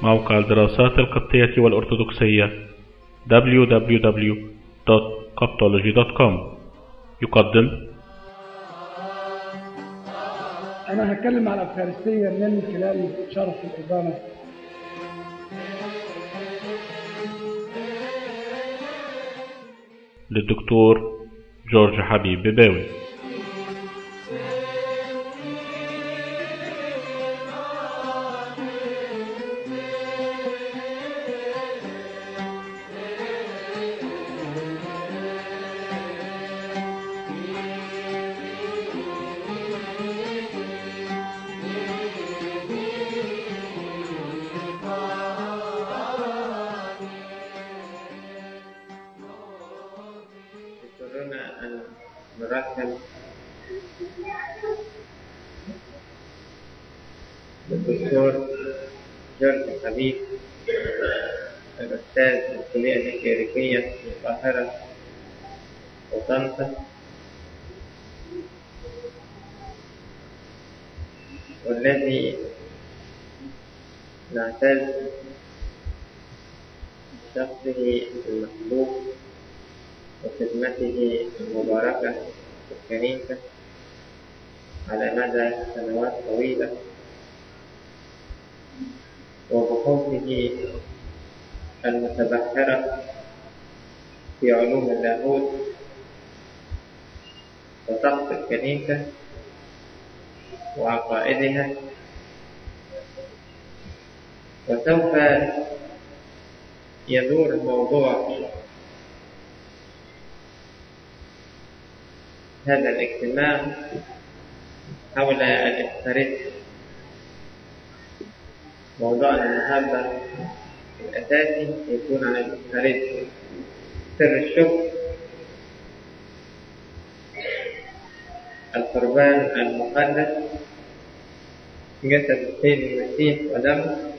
موقع الدراسات القبطية والأرثوذكسية www.coptology.com يقدم أنا هتكلم على الأفخارستية من خلال شرح الإبانة للدكتور جورج حبيب بباوي يسرنا أن نرحب بالدكتور جورج حبيب الأستاذ في الكلية الأمريكية في القاهرة وطنطا والذي نعتز بشخصه المحبوب وخدمته المباركة في الكنيسة على مدى سنوات طويلة وبحوثه المتبحرة في علوم اللاهوت وطقس الكنيسة وعقائدها وسوف يدور الموضوع هذا الاجتماع حول الإفخارست موضوعنا النهارده الأساسي يكون عن الإفخارست سر الشكر القربان المقدس جسد السيد المسيح ودمه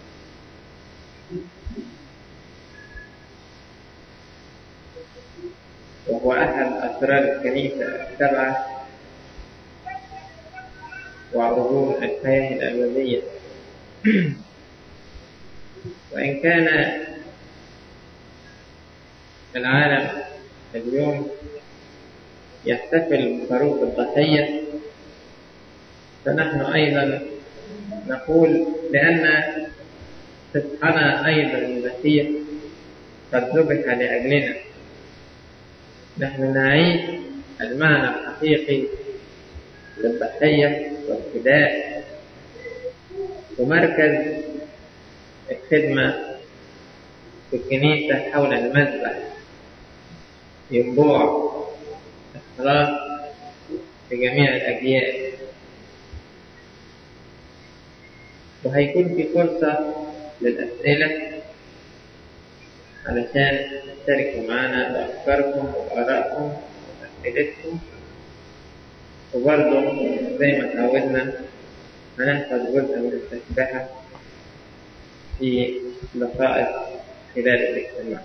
وهو أحد أسرار الكنيسة السبعة وعروض الحياة الأبدية وإن كان العالم اليوم يحتفل بخروف الضحية فنحن أيضا نقول لأن فصحنا أيضا المسيح قد ذبح لأجلنا نحن نعيش المعنى الحقيقي للضحية والفداء ومركز الخدمة في الكنيسة حول المذبح ينبوع الصلاة في جميع الأجيال وهيكون في فرصة للأسئلة علشان تشتركوا معنا بأفكاركم وآرائكم وأسئلتكم وبرضه زي ما تعودنا هنحفظ جزء من التسبيحة في دقائق خلال الاجتماع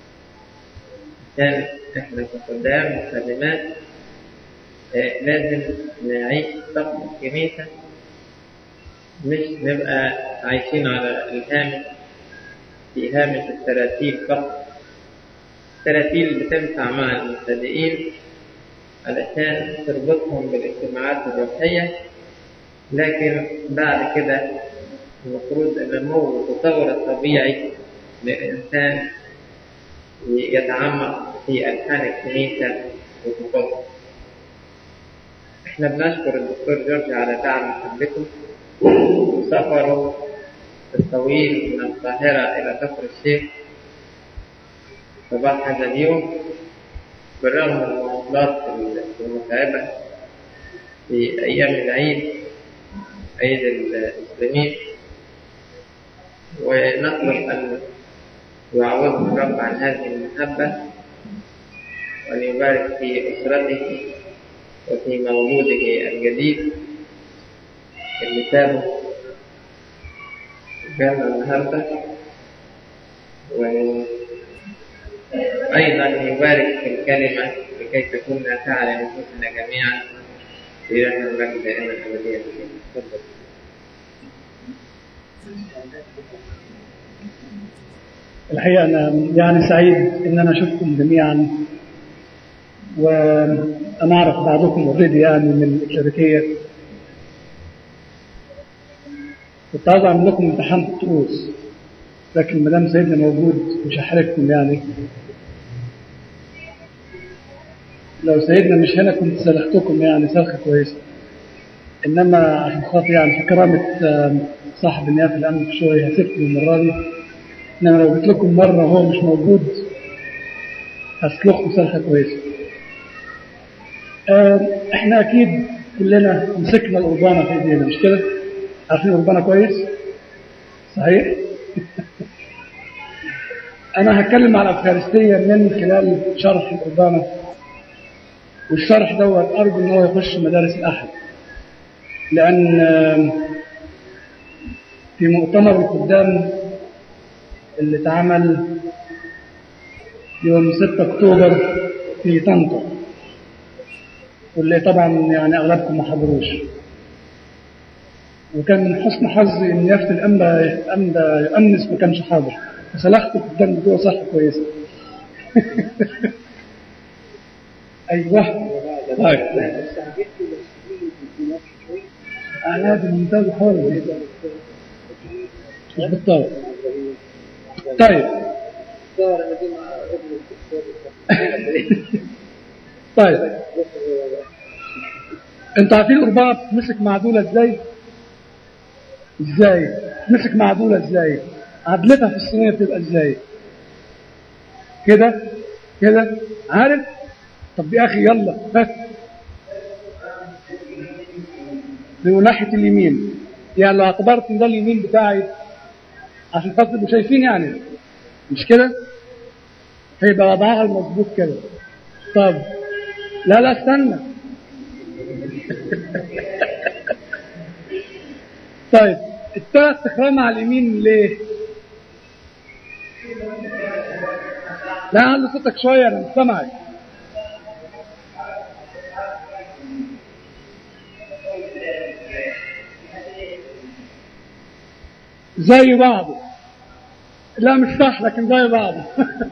عشان احنا كقدام مقدمات آه، لازم نعيش طقس الكنيسة مش نبقى عايشين على الهامش في هامش التراتيل فقط التراتيل بتنفع مع المبتدئين علشان تربطهم بالاجتماعات الروحية لكن بعد كده المفروض النمو والتطور الطبيعي للإنسان يتعمق في ألحان الكنيسة وطقوسها. احنا بنشكر الدكتور جورج على دعم محبته وسفره الطويل من القاهرة إلى كفر الشيخ صباح هذا اليوم بالرغم من المواصلات المتعبة في أيام العيد عيد المسلمين ونطلب أن يعوضه الرب عن هذه المحبة وأن يبارك في أسرته وفي مولوده الجديد اللي سابه جانا النهارده وأيضا يبارك في الكلمة لكي تكون نافعة لنفوسنا جميعا في رحمة المجد دائما أبديا تفضل الحقيقة أنا يعني سعيد إن أنا أشوفكم جميعا وأنا أعرف بعضكم اوريدي يعني من الكلاريكية كنت عايز أعمل لكم امتحان في الطقوس لكن ما دام سيدنا موجود مش هحرجكم يعني لو سيدنا مش هنا كنت سلختكم يعني سلخة كويسة إنما عشان خاطر يعني في كرامة صاحب النيافة الأمن في شوية هسيبكم المرة دي إنما لو جيت لكم مرة هو مش موجود هسلخكم سلخة كويسة إحنا أكيد كلنا مسكنا الأربانة في إيدينا مش كده؟ عارفين الأربانة كويس؟ صحيح؟ أنا هتكلم على الأفخارستية من خلال شرح الأربانة والشرح دوت أرجو إن هو يخش مدارس الأحد لأن في مؤتمر القدام اللي اتعمل يوم 6 أكتوبر في طنطا واللي طبعا يعني أغلبكم ما حضروش وكان من حسن حظي إن يافت الأنبا أنبا يؤنس ما كانش حاضر فسلخت قدام جوه صح كويسة أيوه طيب أنا هذا ممتاز خالص مش بالطبع طيب طيب انتوا عارفين القربانة بتمسك معدولة ازاي؟ ازاي؟ تمسك معدولة ازاي؟ عدلتها في الصينية بتبقى ازاي؟ كده كده عارف؟ طب يا اخي يلا ها من ناحية اليمين يعني لو اعتبرت ان ده اليمين بتاعي عشان خاطر تبقوا شايفين يعني مش كده هيبقى وضعها المظبوط كده طب لا لا استنى طيب الثلاث تخرام على اليمين ليه لا علي صوتك شويه انا مش سامعك زي بعضه لا مش صح لكن زي بعضه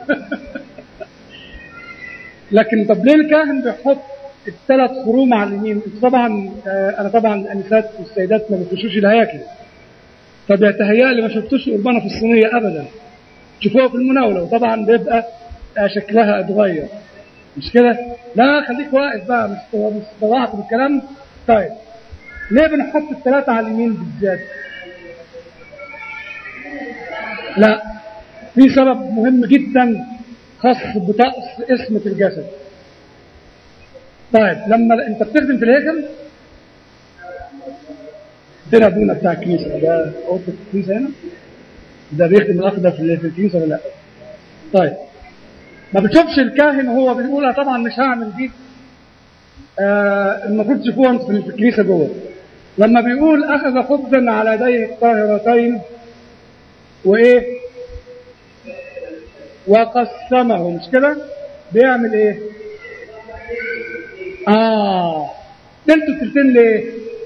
لكن طب ليه الكاهن بيحط الثلاث خروم على اليمين طبعا انا طبعا الانسات والسيدات ما بيخشوش الهياكل فبيتهيأ لي ما شفتوش القربانه في الصينيه ابدا شوفوها في المناوله وطبعا بيبقى شكلها اتغير مش كده؟ لا خليك واقف بقى مش مش ضوعت بالكلام طيب ليه بنحط الثلاثه على اليمين بالذات؟ لا في سبب مهم جدا خاص بطقس اسمة الجسد طيب لما انت بتخدم في الهيكل فين ابونا بتاع الكنيسه ده اوضه الكنيسه هنا ده بيخدم الاخضر في الكنيسه ولا لا طيب ما بتشوفش الكاهن وهو بيقولها طبعا مش هعمل دي آه المفروض تشوفوها انتوا في الكنيسه جوه لما بيقول اخذ خبزا على يديه الطاهرتين وايه وقسمه مش كده بيعمل ايه اه تلتوا التلتين ليه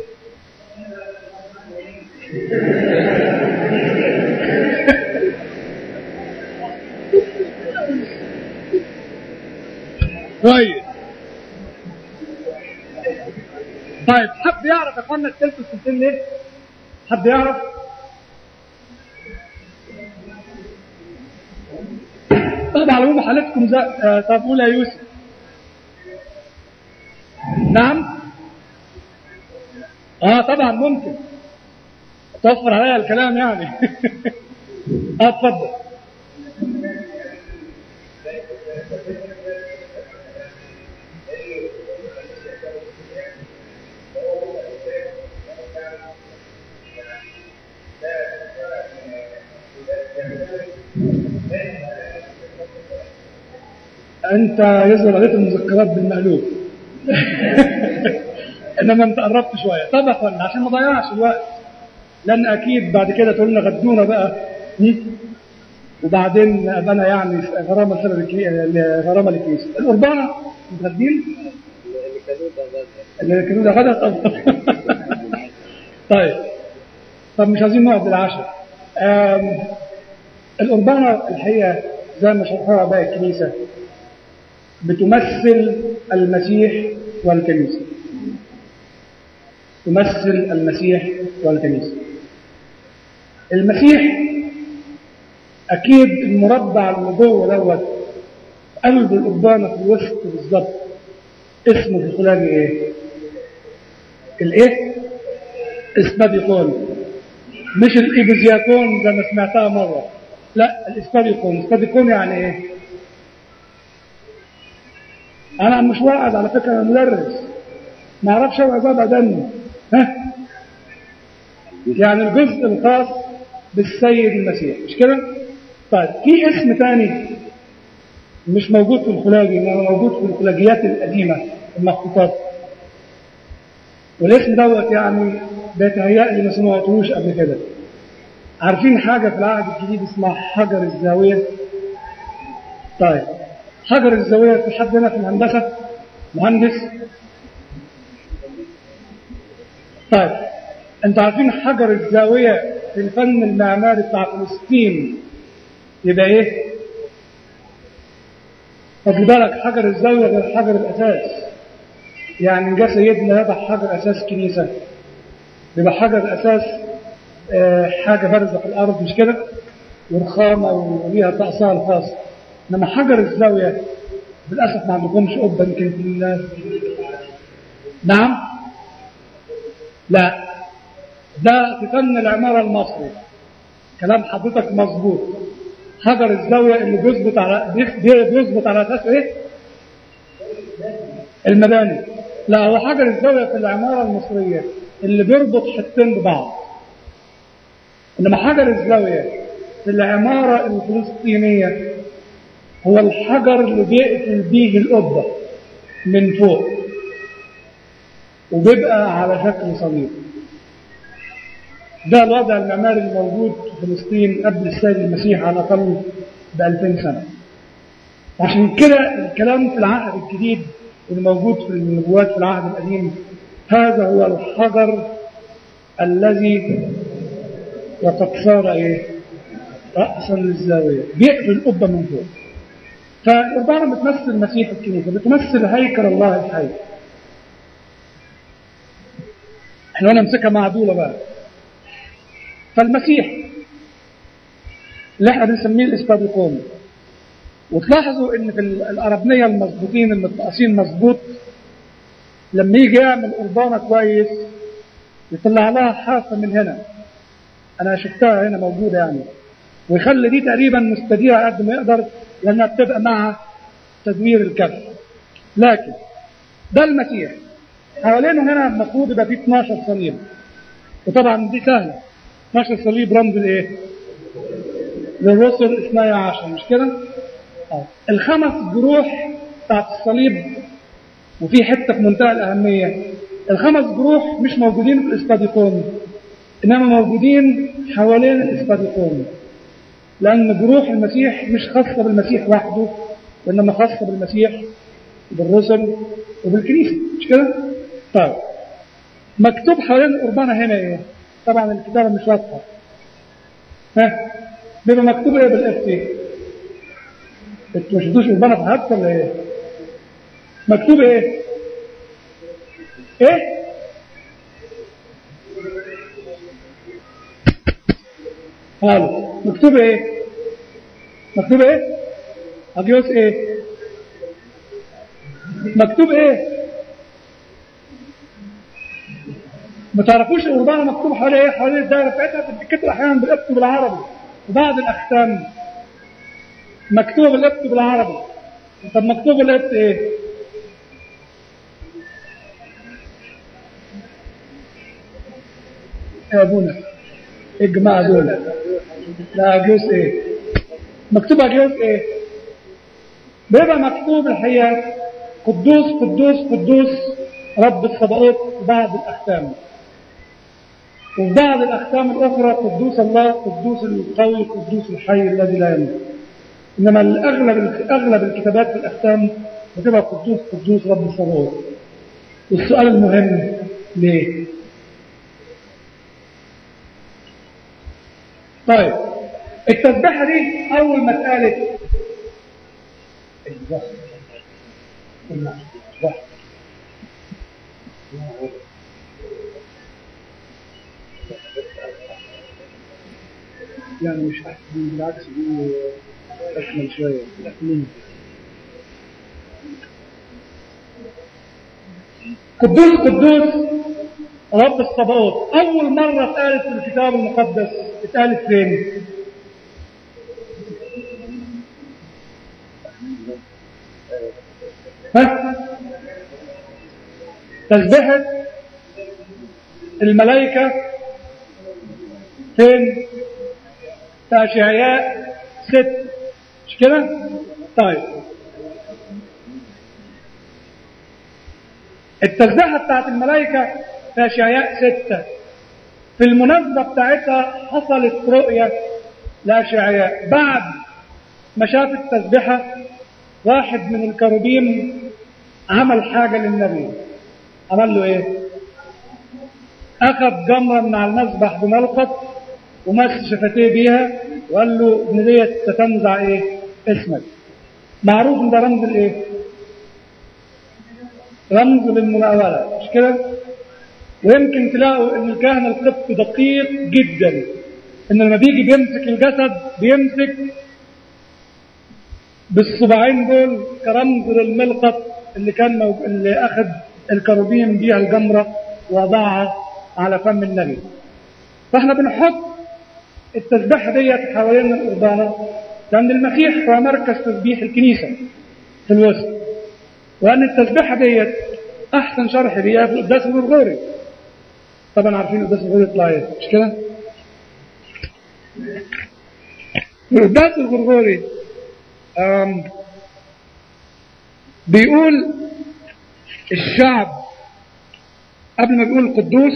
كويس طيب حد يعرف يا اخوانا التلت والتلتين ليه؟ حد يعرف؟ طب على العموم حالتكم زي آه طب قول يا يوسف نعم اه طبعا ممكن توفر عليا الكلام يعني اه اتفضل انت يظهر عليك المذكرات بالمقلوب انما انت قربت شويه طب يا اخوانا عشان ما نضيعش الوقت لان اكيد بعد كده تقول لنا غدونا بقى وبعدين ابقى انا يعني غرامه لسبب غرامه للكنيسه القربانه متغدين اللي كانوا ده غدا طب طيب طب مش عايزين نقعد للعشاء آم، القربانة الحقيقة زي ما شرحوها باقي الكنيسة بتمثل المسيح والكنيسة تمثل المسيح والكنيسة المسيح أكيد المربع اللي جوه دوت قلب القربانة في الوسط بالظبط اسمه في الخلاجي ايه؟ الايه؟ اسباديكون مش الإبزياكون زي ما سمعتها مرة لا الاسباديكون الاسباديكون يعني ايه؟ أنا مش واعظ على فكرة أنا مدرس ما أعرفش أوعظ أبدا ها؟ يعني الجزء الخاص بالسيد المسيح مش كده؟ طيب في اسم ثاني مش موجود في الخلاجي انما موجود في الخلاجيات القديمه المخطوطات والاسم دوت يعني بيتهيألي ما سمعتوش قبل كده عارفين حاجه في العهد الجديد اسمها حجر الزاويه طيب حجر الزاويه في حد هنا في الهندسه مهندس طيب انتوا عارفين حجر الزاويه في الفن المعماري بتاع فلسطين يبقى ايه؟ خد بالك حجر الزاويه غير حجر الاساس يعني جه سيدنا يضع حجر اساس كنيسه يبقى حجر الاساس آه، حاجه بارزه في الارض مش كده؟ ورخامه وليها طقسها الخاص انما حجر الزاويه للاسف ما عندكمش قبه يمكن في ال- نعم لا ده في فن العماره المصري كلام حضرتك مظبوط حجر الزاويه اللي بيثبت على بي- بيثبت على اساس ايه؟ المباني لا هو حجر الزاويه في العماره المصريه اللي بيربط حتتين ببعض انما حجر الزاويه في العماره الفلسطينيه هو الحجر اللي بيقفل بيه القبه من فوق وبيبقى على شكل صليب ده الوضع المعماري الموجود في فلسطين قبل السيد المسيح على الأقل ب 2000 سنة. عشان كده الكلام في العهد الجديد الموجود في النبوات في العهد القديم هذا هو الحجر الذي وقد صار ايه؟ رأسا للزاوية بيقفل القبة من فوق. فالقربانة بتمثل المسيح الكنيسة بتمثل هيكل الله الحي. احنا نمسكها معدولة بقى. فالمسيح اللي احنا بنسميه الاسباديكون وتلاحظوا ان في الاربنيه المظبوطين المتقاسين مظبوط لما يجي يعمل قربانه كويس يطلع لها حافه من هنا انا شفتها هنا موجوده يعني ويخلي دي تقريبا مستديره قد ما يقدر لانها بتبقى مع تدوير الكف لكن ده المسيح حوالينه هنا المفروض يبقى فيه 12 صليب وطبعا دي سهله 12 صليب رمز لايه؟ للرسل 12 مش كده؟ آه. الخمس جروح بتاعت الصليب وفي حته في منتهى الاهميه الخمس جروح مش موجودين في الاسباديكون انما موجودين حوالين الاسباديكون لان جروح المسيح مش خاصه بالمسيح وحده وانما خاصه بالمسيح وبالرسل وبالكنيسه مش كده؟ طيب مكتوب حوالين القربانه هنا ايه؟ طبعا الكتابة مش واضحة ها بيبقى مكتوب ايه بالاف تي انتوا مش شفتوش البنا في حد ولا ايه مكتوب ايه ايه قالوا مكتوب ايه مكتوب ايه اجيوس ايه مكتوب ايه ما تعرفوش القربانة مكتوب حوالي ايه حوالي الدائرة بتاعتها بتتكتب احيانا بالقبط بالعربي وبعض الاختام مكتوب القبط بالعربي طب مكتوب القبط ايه؟ يا ابونا ايه الجماعة دول؟ لا اجوز ايه؟ مكتوب اجوز ايه؟ بيبقى مكتوب الحقيقة قدوس قدوس قدوس رب الصباوت بعض الاختام وفي بعض الأحكام الأخرى قدوس الله قدوس القوي قدوس الحي الذي لا يموت إنما الأغلب أغلب الكتابات في الأحكام بتبقى قدوس قدوس رب الصباوت والسؤال المهم ليه؟ طيب التسبيحة دي أول ما اتقالت يعني مش أحسن بالعكس دي أكمل شوية أكمل قدوس قدوس رب الصباوت أول مرة اتقالت في الكتاب المقدس اتقالت فين؟ ها؟ تسبحة الملائكة فين؟ في أشعياء ست مش كده؟ طيب التسبيحة بتاعت الملائكة في أشعياء ستة في المناسبة بتاعتها حصلت رؤية لأشعياء بعد ما شاف التسبيحة واحد من الكروبيم عمل حاجة للنبي عمل له ايه اخذ جمرة من على المذبح بملقط ومس شفتيه بيها وقال له ابن ديت ستنزع ايه اسمك معروف ان ده رمز الايه رمز للمناولة مش كده ويمكن تلاقوا ان الكاهن القبط دقيق جدا ان لما بيجي بيمسك الجسد بيمسك بالصباعين دول كرمز للملقط اللي كان موج... اللي اخذ الكروبيم بيها الجمرة وضعها على فم النبي فاحنا بنحط التسبيحة ديت حوالين الأربانة لأن المسيح هو مركز تسبيح الكنيسة في الوسط وأن التسبيحة ديت أحسن شرح ليها في القداس الغرغوري طبعا عارفين القداس الغرغوري يطلع إيه مش كده؟ القداس الغرغوري بيقول الشعب قبل ما بيقول القدوس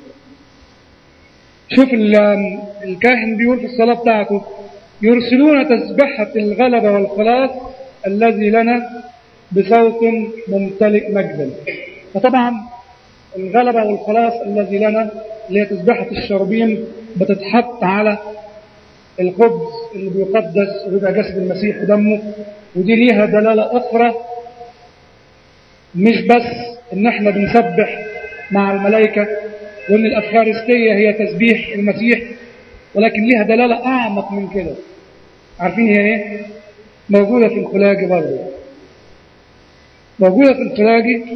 شوف الكاهن بيقول في الصلاة بتاعته يرسلون تسبحة الغلبة والخلاص الذي لنا بصوت ممتلئ مجدا فطبعا الغلبة والخلاص الذي لنا اللي هي تسبحة الشربين بتتحط على الخبز اللي بيقدس ويبقى جسد المسيح ودمه ودي ليها دلالة أخرى مش بس إن إحنا بنسبح مع الملائكة وإن الأفخارستية هي تسبيح المسيح ولكن ليها دلالة أعمق من كده عارفين هي إيه؟ موجودة في الخلاجي برضه موجودة في الخلاجي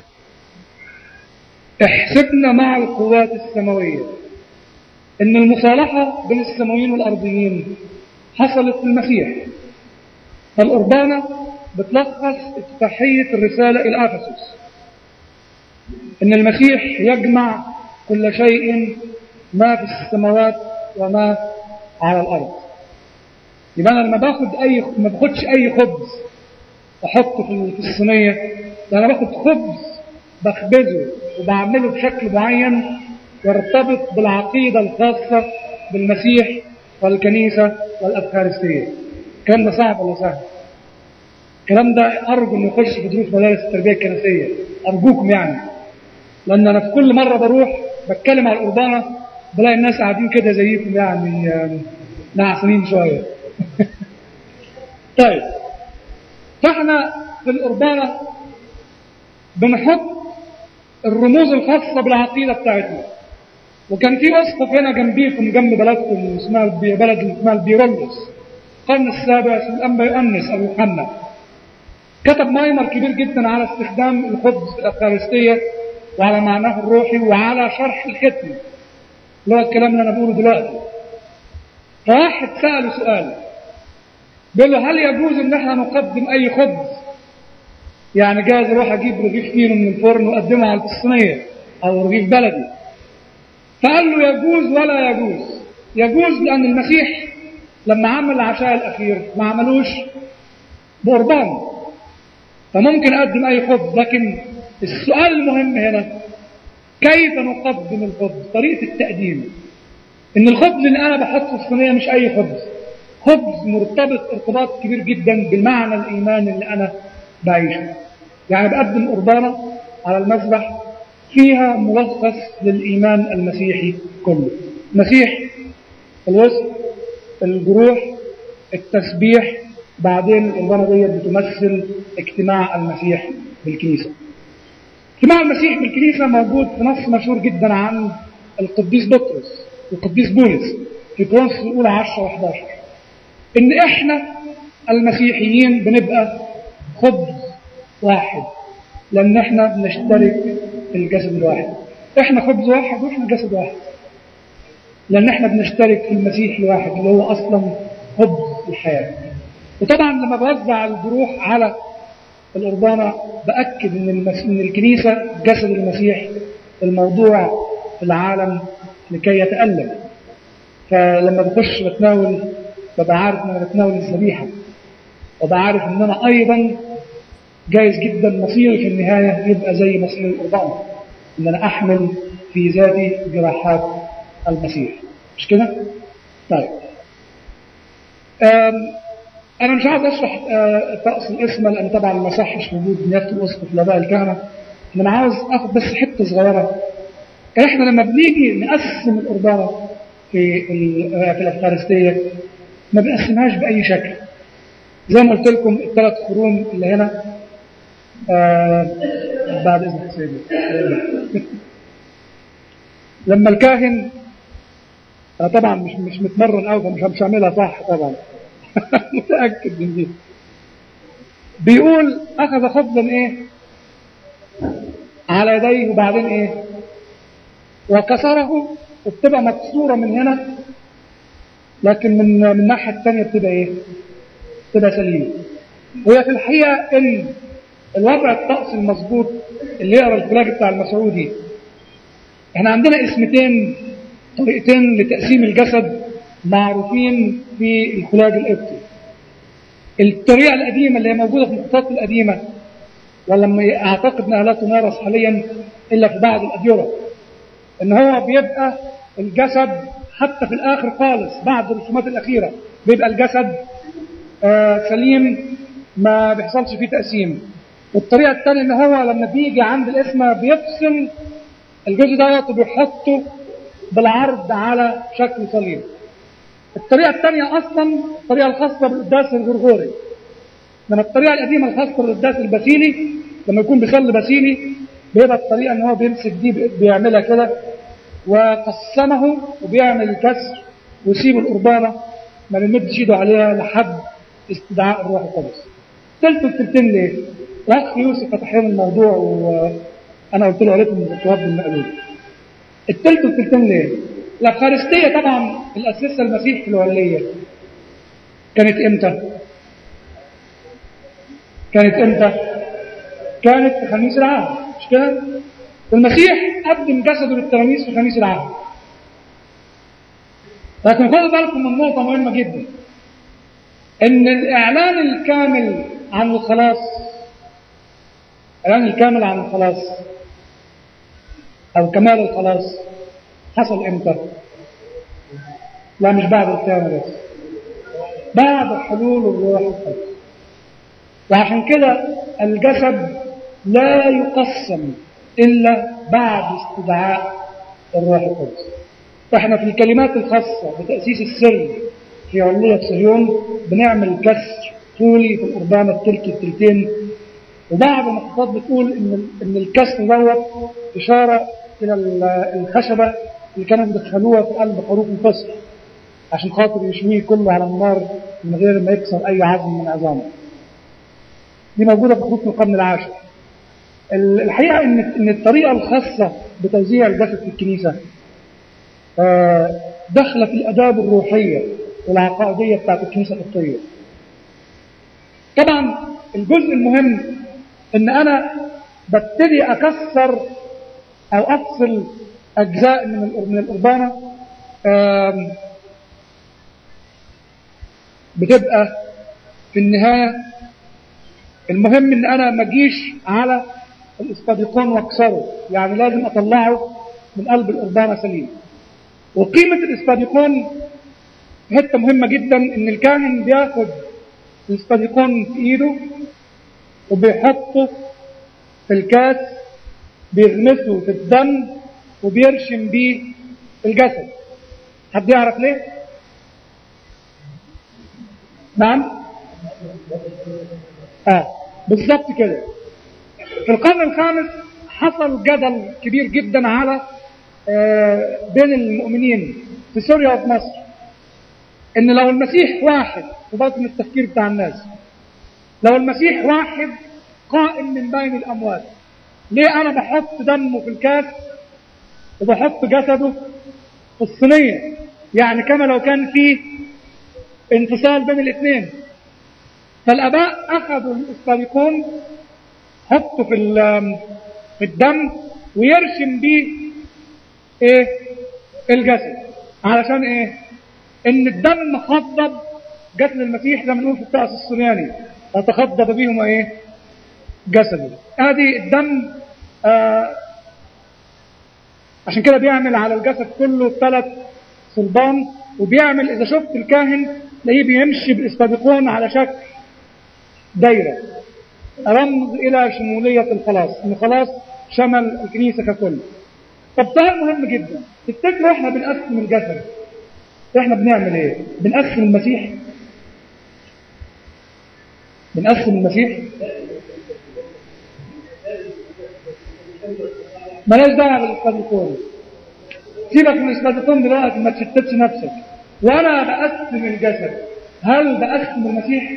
احسبنا مع القوات السماوية ان المصالحة بين السماويين والارضيين حصلت في المسيح فالأربانة بتلخص افتتاحية الرسالة إلى أفسس إن المسيح يجمع كل شيء ما في السماوات وما على الأرض يبقى أنا لما باخد أي ما باخدش أي خبز أحطه في الصينية ده أنا باخد خبز بخبزه وبعمله بشكل معين يرتبط بالعقيدة الخاصة بالمسيح والكنيسة والأفخارستية الكلام ده صعب ولا سهل؟ الكلام ده أرجو إنه يخش في دروس مدارس التربية الكنسية أرجوكم يعني لأن أنا في كل مرة بروح بتكلم على الأربانة بلاقي الناس قاعدين كده زيكم يعني, يعني نعسانين شوية طيب فاحنا في الأربانة بنحط الرموز الخاصة بالعقيدة بتاعتنا وكان في اسقف هنا جنبيكم جنب بلدكم اسمها بلد اسمها البيرولوس القرن السابع اسمه الانبا يؤنس او يوحنا كتب مايمر كبير جدا على استخدام الخبز في الافخارستيه وعلى معناه الروحي وعلى شرح الختم اللي هو الكلام اللي انا بقوله دلوقتي فواحد ساله سؤال بيقول له هل يجوز ان احنا نقدم اي خبز يعني جايز اروح اجيب رغيف فينو من الفرن واقدمه على الصينيه او رغيف بلدي فقال له يجوز ولا يجوز يجوز لأن المسيح لما عمل العشاء الأخير ما عملوش بقربان فممكن أقدم أي خبز لكن السؤال المهم هنا كيف نقدم الخبز طريقة التقديم إن الخبز اللي أنا بحطه في الصينية مش أي خبز خبز مرتبط ارتباط كبير جدا بالمعنى الإيماني اللي أنا بعيشه يعني بقدم قربانة على المذبح فيها ملخص للإيمان المسيحي كله المسيح في الوسط الجروح التسبيح بعدين القربانة ديت بتمثل اجتماع المسيح بالكنيسة اجتماع المسيح بالكنيسة موجود في نص مشهور جدا عن القديس بطرس والقديس بولس في كورنثوس الأولى 10 و11 إن إحنا المسيحيين بنبقى خبز واحد لأن إحنا بنشترك في الجسد الواحد إحنا خبز واحد وإحنا جسد واحد لأن إحنا بنشترك في المسيح الواحد اللي هو أصلا خبز الحياة وطبعا لما بوزع الجروح على القربانة بأكد إن, المس... إن الكنيسة جسد المسيح الموضوع في العالم لكي يتألم فلما بخش بتناول ببقى عارف ان انا بتناول الذبيحه وببقى عارف ان انا ايضا جايز جدا مصيري في النهايه يبقى زي مصير القربان ان انا احمل في ذاتي جراحات المسيح مش كده؟ طيب انا مش عايز اشرح طقس الاسم لان طبعا ما صحش وجود نيابه الاسقف لاباء الكهنه انا عاوز اخد بس حته صغيره احنا لما بنيجي نقسم القربانه في في الافخارستيه ما بنقسمهاش باي شكل زي ما قلت لكم الثلاث خروم اللي هنا آه بعد اذن سيدي لما الكاهن انا طبعا مش مش متمرن قوي فمش مش هعملها صح طبعا متاكد من دي بيقول اخذ خبزا ايه على يديه وبعدين ايه وكسره وبتبقى مكسوره من هنا لكن من من الناحيه الثانيه بتبقى ايه؟ بتبقى سليمه. وهي في الحقيقه ان الوضع الطقس المظبوط اللي يقرا الفلاج بتاع المسعودي احنا عندنا اسمتين طريقتين لتقسيم الجسد معروفين في الخلاج القبطي. الطريقه القديمه اللي هي موجوده في المخطوطات القديمه ولما اعتقد انها لا تمارس حاليا الا في بعض الاديره ان هو بيبقى الجسد حتى في الاخر خالص بعد الرسومات الاخيره بيبقى الجسد آه سليم ما بيحصلش فيه تقسيم والطريقه الثانيه ان هو لما بيجي عند الاسم بيفصل الجزء دوت وبيحطه بالعرض على شكل صليب الطريقه الثانيه اصلا الطريقه الخاصه بالقداس الغرغوري من الطريقه القديمه الخاصه بالقداس الباسيلي لما يكون بيصلي باسيلي بيبقى الطريقه ان هو بيمسك دي بيعملها كده وقسمه وبيعمل الكسر ويسيب القربانة ما بيمدش ايده عليها لحد استدعاء الروح القدس. تلت التلتين ليه؟ الاخ يوسف فتح لنا الموضوع وانا قلت له قريت من الكتاب بالمقلوب. التلت والتلتين ليه؟ الافخارستيه طبعا الاسسها المسيح في الوليه. كانت امتى؟ كانت امتى؟ كانت في خميس العهد مش كده؟ المسيح قدم جسده للتلاميذ في خميس العهد لكن خدوا بالكم من نقطة مهمة جدا إن الإعلان الكامل عن الخلاص الإعلان الكامل عن الخلاص أو كمال الخلاص حصل إمتى؟ لا مش بعد القيامة بس بعد حلول الروح القدس وعشان كده الجسد لا يقسم إلا بعد استدعاء الروح القدس فإحنا في الكلمات الخاصة بتأسيس السر في علية صهيون بنعمل كسر طولي في القربان التلك التلتين وبعض المخطوطات بتقول إن إن الكسر دوت إشارة إلى الخشبة اللي كانوا بيدخلوها في قلب خروف الفصل عشان خاطر يشويه كله على النار من غير ما يكسر أي عظم من عظامه. دي موجودة في خطوط القرن العاشر. الحقيقة إن إن الطريقة الخاصة بتوزيع الجسد في الكنيسة داخلة في الآداب الروحية والعقائدية بتاعت الكنيسة القبطية. طبعا الجزء المهم إن أنا ببتدي أكسر أو أفصل أجزاء من من القربانة بتبقى في النهاية المهم إن أنا ما أجيش على الاسباديقون واكسره يعني لازم اطلعه من قلب القربانه سليم وقيمه الاسباديقون حته مهمه جدا ان الكاهن بياخد الاسباديقون في ايده وبيحطه في الكاس بيغمسه في الدم وبيرشم بيه الجسد حد يعرف ليه نعم اه بالظبط كده في القرن الخامس حصل جدل كبير جدا على آه بين المؤمنين في سوريا وفي مصر ان لو المسيح واحد في باطن التفكير بتاع الناس لو المسيح واحد قائم من بين الاموات ليه انا بحط دمه في الكاس وبحط جسده في الصينيه يعني كما لو كان في انفصال بين الاثنين فالاباء اخذوا الاسطريقون حطوا في في الدم ويرشم بيه ايه الجسد علشان ايه ان الدم خضب جسد المسيح زي ما بنقول في التأس الصرياني فتخضب بهم ايه جسده ادي الدم آه عشان كده بيعمل على الجسد كله ثلاث صلبان وبيعمل اذا شفت الكاهن تلاقيه بيمشي بالاستبقون على شكل دايره رمز الى شموليه الخلاص ان خلاص شمل الكنيسه ككل طب ده مهم جدا تفتكروا احنا بنقسم الجسد احنا بنعمل ايه بنقسم المسيح بنقسم المسيح ملاش دعوه بالاستاذكون سيبك من الاستاذكون دلوقتي ما تشتتش نفسك وانا بقسم الجسد هل بقسم المسيح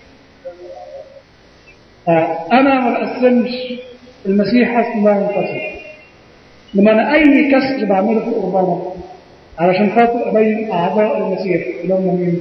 آه. انا ما بقسمش المسيح قسم لا ينقسم لما انا اي كسر بعمله في القربانه علشان خاطر ابين اعضاء المسيح اللي هم مين؟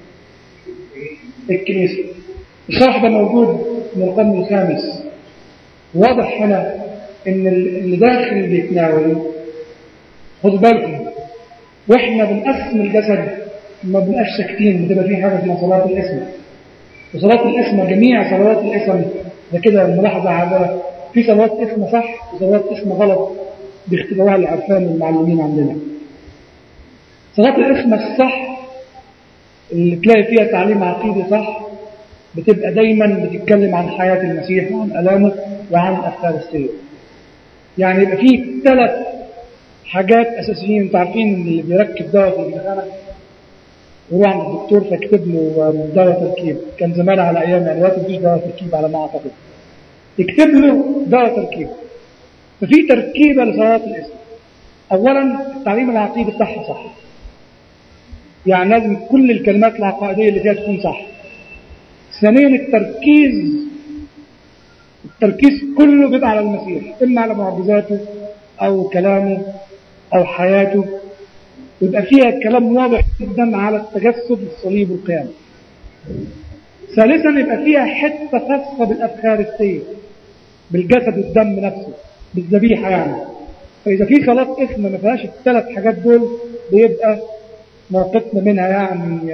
الكنيسه الشرح ده موجود من القرن الخامس واضح هنا ان اللي داخل بيتناول خدوا بالكم واحنا بنقسم الجسد ما بنبقاش ساكتين بتبقى في حاجه اسمها صلاه الاسم وصلاه الاسم جميع صلوات الاسم ده كده ملاحظه على في صلوات اسم صح وصلوات اسم غلط باختبارها العرفان والمعلمين عندنا صلاة الاسم الصح اللي تلاقي فيها تعليم عقيدي صح بتبقى دايما بتتكلم عن حياة المسيح وعن ألامه وعن الأفكارستية يعني يبقى فيه ثلاث حاجات أساسيين انتوا عارفين اللي بيركب دواء في الدخانة يروح عند الدكتور فيكتب له دواء تركيب كان زمان على أيام يعني دلوقتي مفيش دواء تركيب على ما أعتقد يكتب له دواء تركيب ففي تركيبة لصلاة الاسم أولا التعليم العقيدي بتاعها صح يعني لازم كل الكلمات العقائدية اللي فيها تكون صح ثانيا التركيز التركيز كله بيبقى على المسيح إما على معجزاته أو كلامه أو حياته يبقى فيها كلام واضح جدا على التجسد والصليب والقيامة ثالثا يبقى فيها حتة خاصة بالأفخارستية بالجسد والدم نفسه بالذبيحة يعني فإذا في صلاة اسم ما فيهاش الثلاث حاجات دول بيبقى موقفنا منها يعني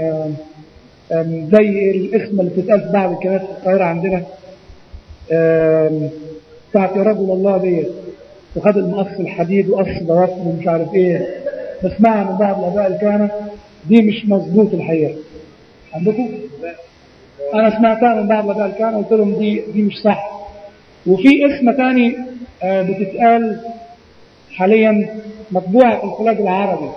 زي الاسم اللي بتتقال في بعض الكنائس في القاهرة عندنا بتاعت يا رجل الله ديت وخد المقص الحديد وقص ضوافر ومش عارف ايه بسمعها من بعض الاباء الكهنه دي مش مظبوط الحقيقه عندكم؟ انا سمعتها من بعض الاباء الكهنه قلت لهم دي دي مش صح وفي اسم ثاني بتتقال حاليا مطبوعه في الخلاج العربي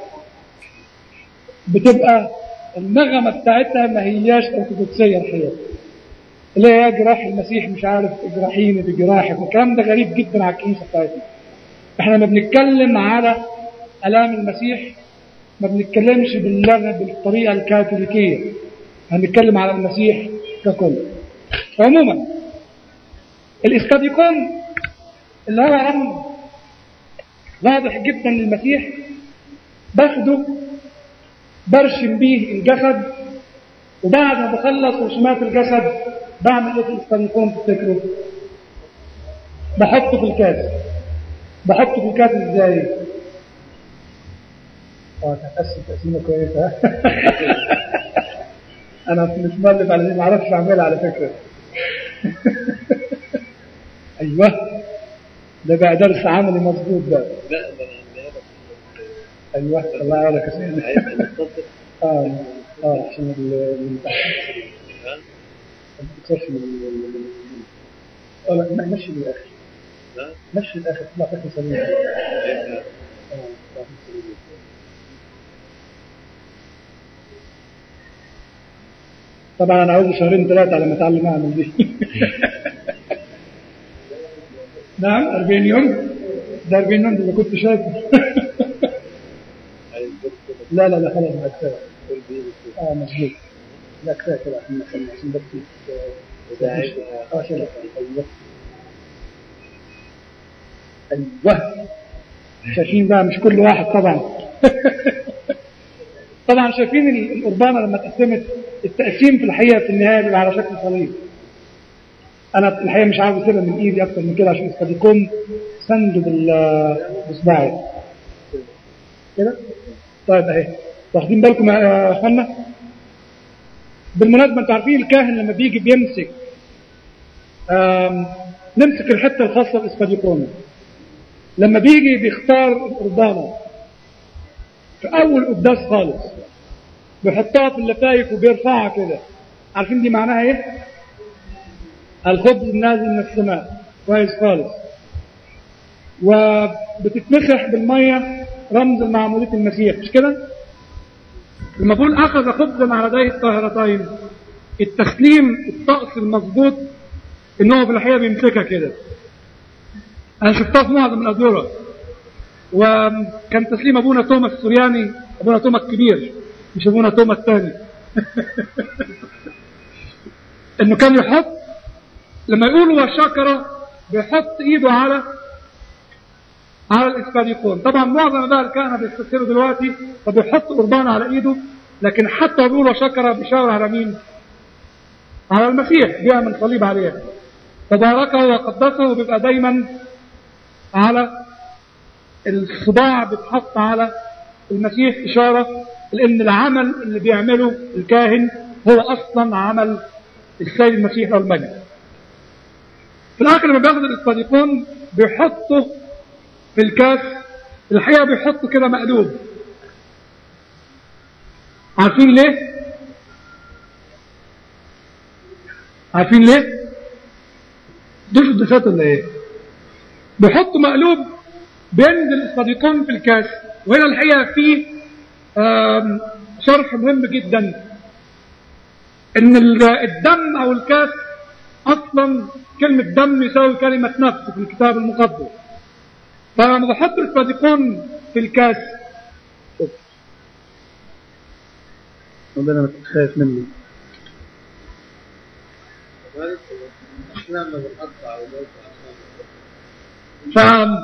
بتبقى النغمة بتاعتها ما هياش أرثوذكسية الحقيقة اللي هي جراح المسيح مش عارف اجراحيني بجراحك والكلام ده غريب جدا على الكنيسة بتاعتنا احنا ما بنتكلم على آلام المسيح ما بنتكلمش باللغة بالطريقة الكاثوليكية هنتكلم على المسيح ككل عموما الاسكاديكون اللي هو رمز واضح جدا للمسيح باخده برشم بيه الجسد وبعد ما بخلص رسومات الجسد بعمل ايه في الاسطنيكون تفتكروا؟ بحطه في الكاس بحطه في الكاس ازاي؟ اه تقسم تقسيمه كويسه انا مش مؤلف على دي ما اعرفش اعملها على فكره ايوه ده بقى درس عملي مظبوط ده لا ده انا ايوه الله يعوضك يا سيدي اه اه عشان الامتحان ما تكسرش من اه لا مشي للاخر مشي للاخر طلع فاكر سليم اه طلع فاكر سليم. طبعا انا عاوز شهرين ثلاثه على ما اتعلم اعمل دي نعم 40 يوم ده 40 يوم ده اللي كنت شايفه لا لا لا خلاص ده كفايه اه مظبوط لا كفايه كده عشان عشان عشان بس اه شيلها ايوه ايوه شايفين بقى مش كل واحد طبعا طبعا شايفين ال- القربانه لما اتقسمت التقسيم في الحقيقه في النهايه بيبقى على شكل صليب انا الحقيقه مش عاوز اسيبها من ايدي اكتر من كده عشان قد يكون سنده بال- باصبعي كده طيب اهي واخدين بالكم يا اخوانا بالمناسبه انتوا عارفين الكاهن لما بيجي بيمسك آم، نمسك الحته الخاصه بالاسفاديكون لما بيجي بيختار القربانه في اول قداس خالص بيحطها في اللفايف وبيرفعها كده عارفين دي معناها ايه الخبز النازل من السماء كويس خالص وبتتمسح بالميه رمز لمعموديه المسيح مش كده لما بقول اخذ خبزا على يديه الطاهرتين التسليم الطقس المظبوط ان هو في الحقيقه بيمسكها كده انا شفتها في معظم الادوره وكان تسليم ابونا توما السورياني ابونا توما الكبير مش ابونا توما الثاني انه كان يحط لما يقولوا وشكر بيحط ايده على على الاسبانيكون طبعا معظم بقى الكهنه بيستسهلوا دلوقتي فبيحط قربان على ايده لكن حتى بيقول وشكر بيشاور على مين؟ على المسيح بيعمل صليب عليه تباركه وقدسه وبيبقى دايما على الصباع بيتحط على المسيح إشارة لأن العمل اللي بيعمله الكاهن هو أصلا عمل السيد المسيح له المجد. في الآخر لما بياخد الاسباديكون بيحطه في الكاس الحقيقة بيحطه كده مقلوب. عارفين ليه؟ عارفين ليه؟ دول قداسات ولا ايه؟ بيحطوا مقلوب بينزل الصديقان في الكاس وهنا الحقيقة في آم، شرح مهم جدا ان ال- الدم او الكاس اصلا كلمة دم يساوي كلمة نفس في الكتاب المقدس فلما بحط الصديقان في الكاس ربنا ما تخاف مني ف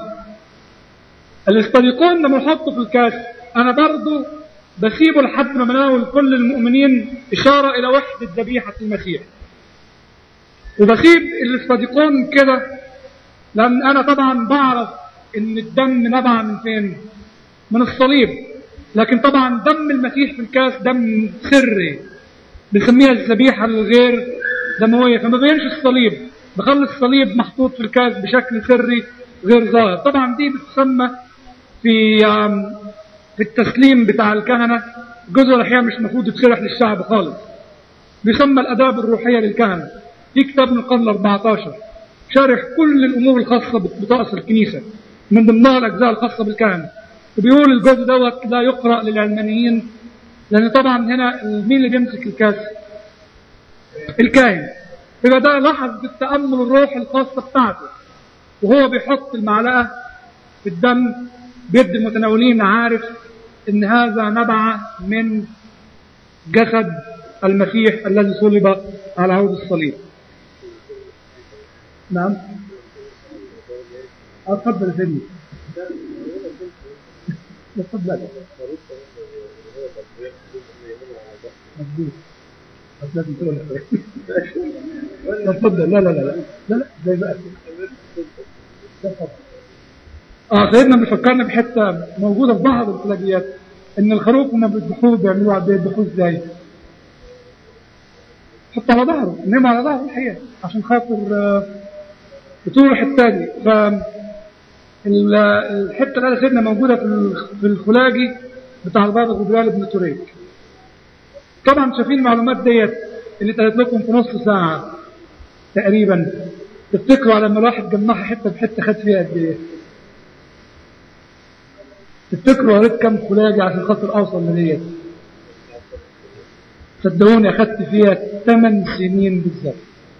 الاستريقون لما نحطه في الكاس انا برضو بسيبه لحد ما مناول كل المؤمنين اشاره الى وحده ذبيحه المسيح وبسيب الاستريقون كده لان انا طبعا بعرف ان الدم نبع من فين من الصليب لكن طبعا دم المسيح في الكاس دم سري بنسميها الذبيحه الغير دمويه فما بينش الصليب بخلي الصليب محطوط في الكاس بشكل سري غير ظاهر طبعا دي بتسمى في آم، في التسليم بتاع الكهنه جزء الاحيان مش المفروض يتشرح للشعب خالص بيسمى الاداب الروحيه للكهنه في كتاب من القرن 14 شارح كل الامور الخاصه بطقس الكنيسه من ضمنها الاجزاء الخاصه بالكهنه وبيقول الجزء دوت لا يقرا للعلمانيين لان طبعا هنا مين اللي بيمسك الكاس الكاهن يبقى ده لاحظ بالتامل الروح الخاصه بتاعته وهو بيحط المعلقه في الدم بيد المتناولين عارف ان هذا نبع من جسد المسيح الذي صلب على عود الصليب نعم اتفضل يا سيدي اتفضل مظبوط بس لازم تقول اتفضل لا لا لا لا لا لا زي بقى اه سيدنا بيفكرنا بحته موجوده في بعض الخلاجيات ان الخروف لما بيذبحوه بيعملوه على بيذبحوه ازاي؟ حط على ظهره نام على ظهره الحقيقه عشان خاطر آه، بتروح التاني ف ال- الحته اللي سيدنا موجوده في ال- في الخلاجي بتاع البابا جبريل بن تريك طبعا شايفين المعلومات ديت اللي اتقالت لكم في نص ساعه تقريبا تفتكروا على لما الواحد جمعها حته بحته خد فيها قد ايه؟ تفتكروا قريت كم خلاجي عشان خاطر اوصل لديت؟ صدقوني أخدت فيها 8 سنين بالظبط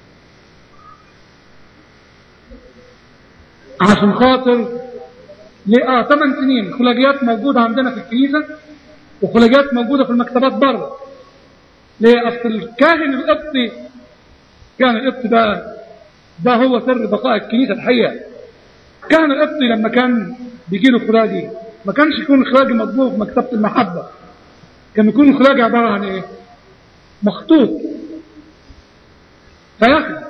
عشان خاطر ليه اه 8 سنين خلاجيات موجودة عندنا في الكنيسة وخلاجيات موجودة في المكتبات بره ليه اصل الكاهن القبطي كان القبطي ده ده هو سر بقاء الكنيسة الحقيقة كان القبطي لما كان بيجي له خلاجي ما كانش يكون خلاجي مطبوخ في مكتبة المحبة كان يكون الخلاجي عبارة عن ايه مخطوط فياخد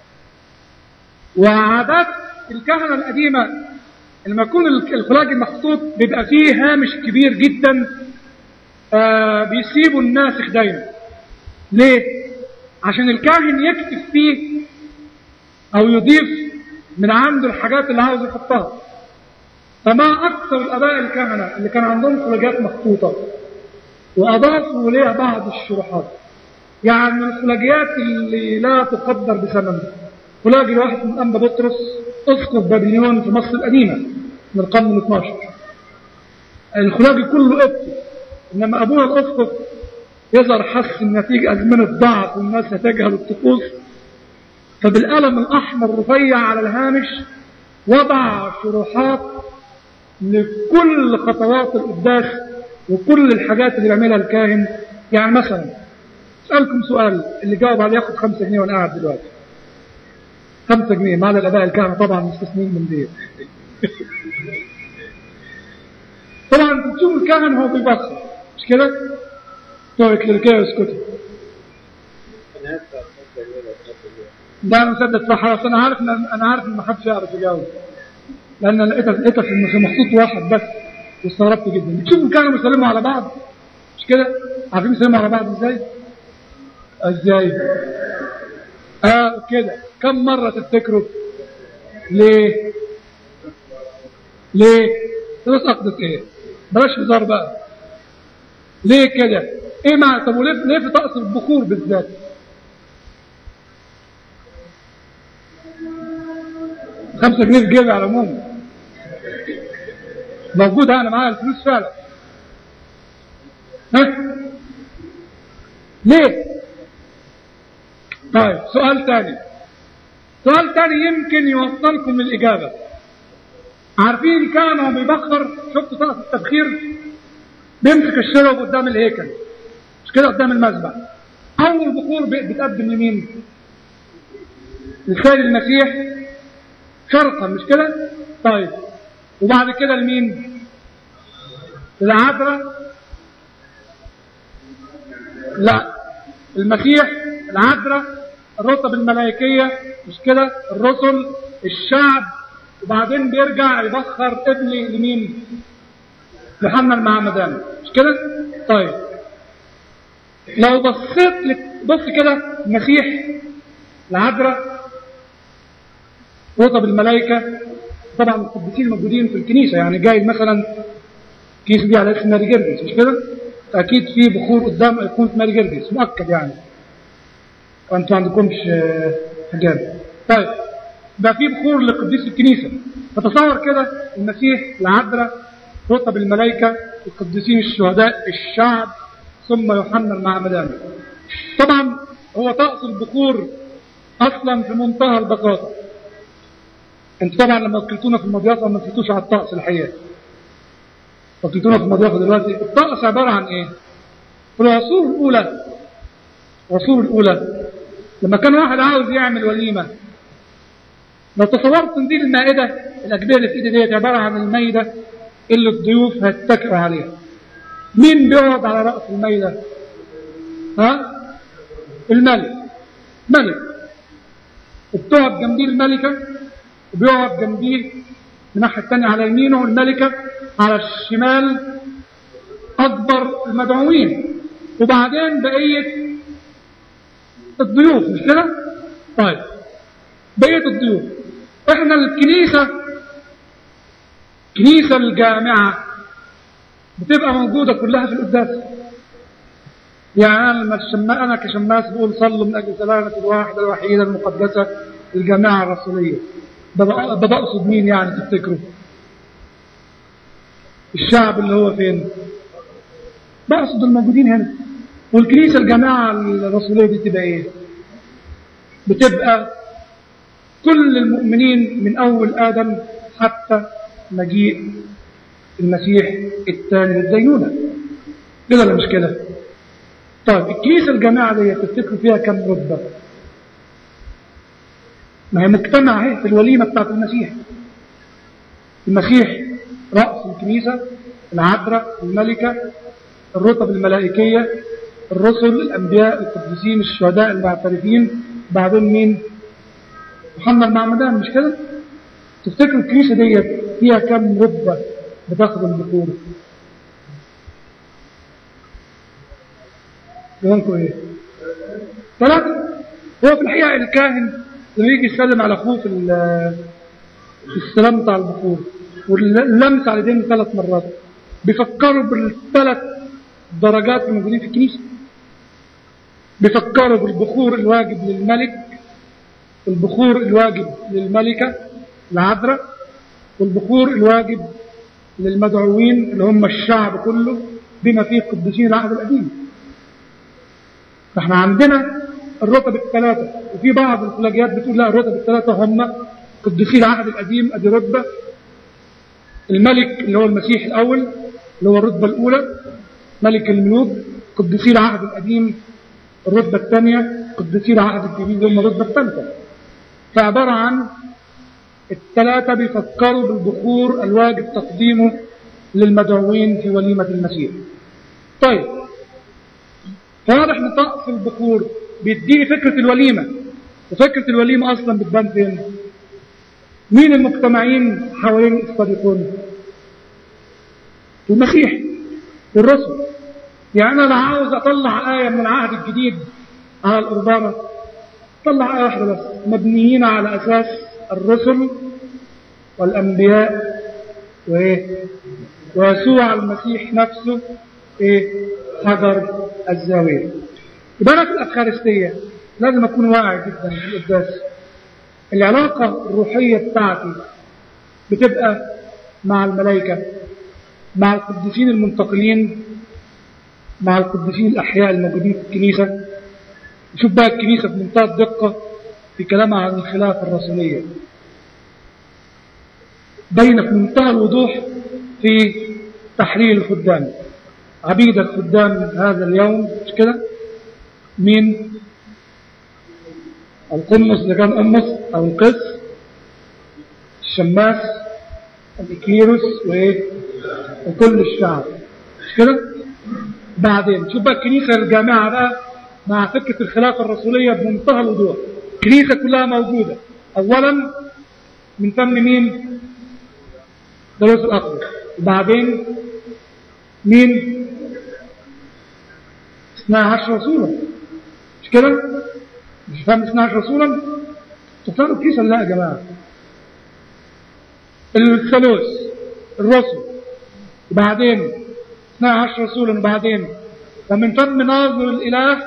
وعادات الكهنة القديمة لما يكون الخلاجي مخطوط بيبقى فيه هامش كبير جدا آه بيسيبوا الناسخ دايما ليه؟ عشان الكاهن يكتب فيه او يضيف من عنده الحاجات اللي عاوز يحطها فما اكثر الاباء الكهنه اللي كان عندهم خلاجات مخطوطه واضافوا اليها بعض الشروحات يعني من الخلاجيات اللي لا تقدر بثمن خلاجي واحد من انبا بطرس اسقف بابليون في مصر القديمه من القرن ال 12 الخلاجي كله قبطي انما ابونا الاسقف يظهر حس النتيجة أزمنة ضعف والناس هتجهل الطقوس فبالقلم الأحمر رفيع على الهامش وضع شروحات لكل خطوات القداس وكل الحاجات اللي بيعملها الكاهن يعني مثلا اسألكم سؤال اللي جاوب عليه ياخد خمسة جنيه وانا قاعد دلوقتي خمسة جنيه ما عدا الآباء الكهنة طبعا مستثنين من دي طبعا بتشوف الكاهن هو بيبصر مش كده؟ تقعد كده واسكتي ده انا مصدق صح خلاص انا عارف ان انا عارف ان ما حدش يعرف يجاوب لان لقيتها لقيتها في مخطوط واحد بس واستغربت جدا بتشوفوا كانوا بيسلموا على بعض مش كده عارفين يسلموا على بعض ازاي ازاي اه كده كم مره تفتكروا ليه ليه بس اقدس ايه بلاش هزار بقى ليه كده ايه معنى طب وليه ليه في طقس البخور بالذات خمسة جنيه في جيبي على العموم موجودة أنا معايا الفلوس فعلا ها ليه طيب سؤال ثاني سؤال ثاني يمكن يوصلكم للإجابة عارفين كانوا بيبخر شفتوا طقس التبخير بيمسك الشرب قدام الهيكل مش كده قدام المذبح أول بخور بيتقدم لمين؟ للسيد المسيح شرقا مش كده؟ طيب وبعد كده لمين؟ العذراء لا المسيح العذراء الرتب الملائكية مش كده؟ الرسل الشعب وبعدين بيرجع يبخر ابني لمين؟ يوحنا المعمدان مش كده؟ طيب لو بصيت لك بص كده المسيح العذراء رتب الملائكة طبعا القديسين الموجودين في الكنيسة يعني جاي مثلا كيس دي على اسم ماري جرجس مش كده؟ أكيد في بخور قدام أيقونة ماري جرجس مؤكد يعني وأنتوا ما عندكمش حجاب طيب ده في بخور لقديس الكنيسة فتصور كده المسيح العذراء رتب الملائكة القديسين الشهداء الشعب ثم يوحنا المعمدان طبعا هو طقس البخور اصلا في منتهى البساطه انتوا طبعا لما وكلتونا في المضيافه ما نسيتوش على الطقس الحقيقه وكلتونا في المضيافه دلوقتي الطقس عباره عن ايه في العصور الاولى العصور الاولى لما كان واحد عاوز يعمل وليمه لو تصورت ان دي المائده الاجبيه اللي في ايدي ديت عباره عن المائده اللي الضيوف هيتكئوا عليها مين بيقعد على رأس الميدة ها الملك ملك وبتقعد جنبيه الملكة وبيقعد جنبيه من الناحية الثانية على يمينه الملكة على الشمال أكبر المدعوين وبعدين بقية الضيوف مش كده؟ طيب بقية الضيوف احنا الكنيسة الكنيسة الجامعة بتبقى موجودة كلها في القداس يعني أنا لما الشما... أنا كشماس بقول صلوا من أجل سلامة الواحدة الوحيدة المقدسة الجامعة الرسولية ده بقصد مين يعني تفتكروا الشعب اللي هو فين بقصد الموجودين هنا والكنيسة الجماعة الرسولية دي تبقى ايه بتبقى كل المؤمنين من أول آدم حتى مجيء المسيح الثاني للدينونة كده ولا مش كده؟ طيب الكنيسة الجماعة دي تفتكروا فيها كم رتبة؟ ما هي مجتمع اهي في الوليمة بتاعت المسيح المسيح رأس الكنيسة العذراء الملكة الرتب الملائكية الرسل الأنبياء القديسين الشهداء المعترفين بعدين مين؟ محمد معمدان مش كده؟ تفتكروا الكنيسة دي فيها كم رتبة بتاخد البخور؟ يومكم ايه؟ ثلاثة هو في الحقيقة الكاهن لما يجي يسلم على اخوه في في السلام بتاع البخور واللمس على ايدين ثلاث مرات بيفكروا بالثلاث درجات الموجودين في الكنيسة بيفكروا بالبخور الواجب للملك البخور الواجب للملكة العذراء والبخور الواجب للمدعوين اللي هم الشعب كله بما فيه قديسين العهد القديم فاحنا عندنا الرتب الثلاثة وفي بعض الخلاجيات بتقول لا الرتب الثلاثة هم قديسي العهد القديم ادي رتبة الملك اللي هو المسيح الأول اللي هو الرتبة الأولى ملك الملوك قديسي العهد القديم الرتبة الثانية قديسي العهد الجديد هم الرتبة الثالثة فعبارة عن الثلاثة بيفكروا بالبخور الواجب تقديمه للمدعوين في وليمة المسيح طيب فواضح ان طقس البخور بيديني فكرة الوليمة وفكرة الوليمة أصلا بتبان فين؟ مين المجتمعين حوالين الصديقون؟ المسيح والرسل يعني أنا لو عاوز أطلع آية من العهد الجديد على القربانة طلع آية واحدة بس مبنيين على أساس الرسل والأنبياء وإيه؟ ويسوع المسيح نفسه إيه؟ حجر الزاوية يبقى أنا في الأفخارستية لازم أكون واعي جدا في القداس العلاقة الروحية بتاعتي بتبقى مع الملائكة مع القديسين المنتقلين مع القديسين الأحياء الموجودين في الكنيسة نشوف بقى الكنيسة بمنتهى الدقة في كلامها عن الخلافة الرسولية بين في منتهى الوضوح في تحليل الخدام عبيد الخدام هذا اليوم مش كده مين القمص اللي كان قمص او القس الشماس الإكليروس وايه وكل الشعب مش كده بعدين شوف بقى الكنيسة الجامعة بقى مع فكرة الخلافة الرسولية بمنتهى الوضوح الكنيسة كلها موجودة أولا من فم مين دروس الأقدس وبعدين مين اثنا عشر رسولا مش كده مش فاهم اثنا عشر رسولا تفهموا الكنيسة لا يا جماعة الثالوث الرسل وبعدين اثنا عشر رسولا وبعدين ومن فم ناظر الإله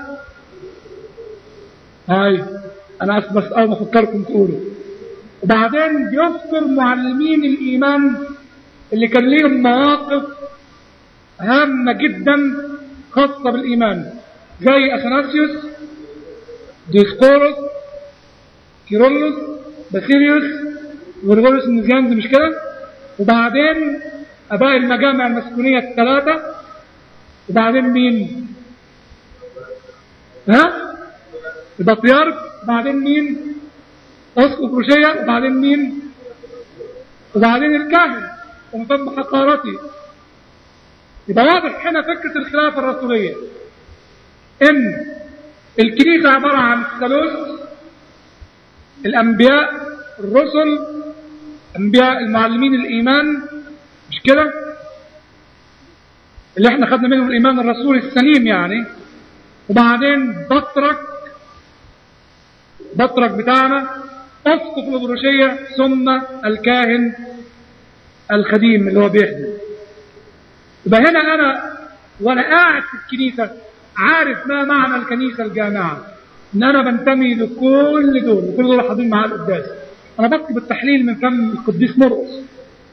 هاي أنا بس أول ما أفكركم تقولوا وبعدين بيذكر معلمين الإيمان اللي كان ليهم مواقف هامة جدا خاصة بالإيمان زي أثناسيوس ديسقورس كيرولوس باسيليوس ورغولوس النزيانز مش كده وبعدين أباء المجامع المسكونية الثلاثة وبعدين مين ها البطيارك وبعدين مين أسقف روشية وبعدين مين وبعدين الكاهن ومن ثم حقارتي يبقى واضح هنا فكرة الخلافة الرسولية إن الكنيسة عبارة عن الثالوث الأنبياء الرسل أنبياء المعلمين الإيمان مش كده اللي احنا خدنا منهم الإيمان الرسولي السليم يعني وبعدين بطرك بطرك بتاعنا أسقف الأبروشية ثم الكاهن الخديم اللي هو بيخدم يبقى هنا أنا وأنا قاعد في الكنيسة عارف ما معنى الكنيسة الجامعة إن أنا بنتمي لكل دول وكل دول حاضرين معاه القداس أنا بكتب التحليل من فم القديس مرقس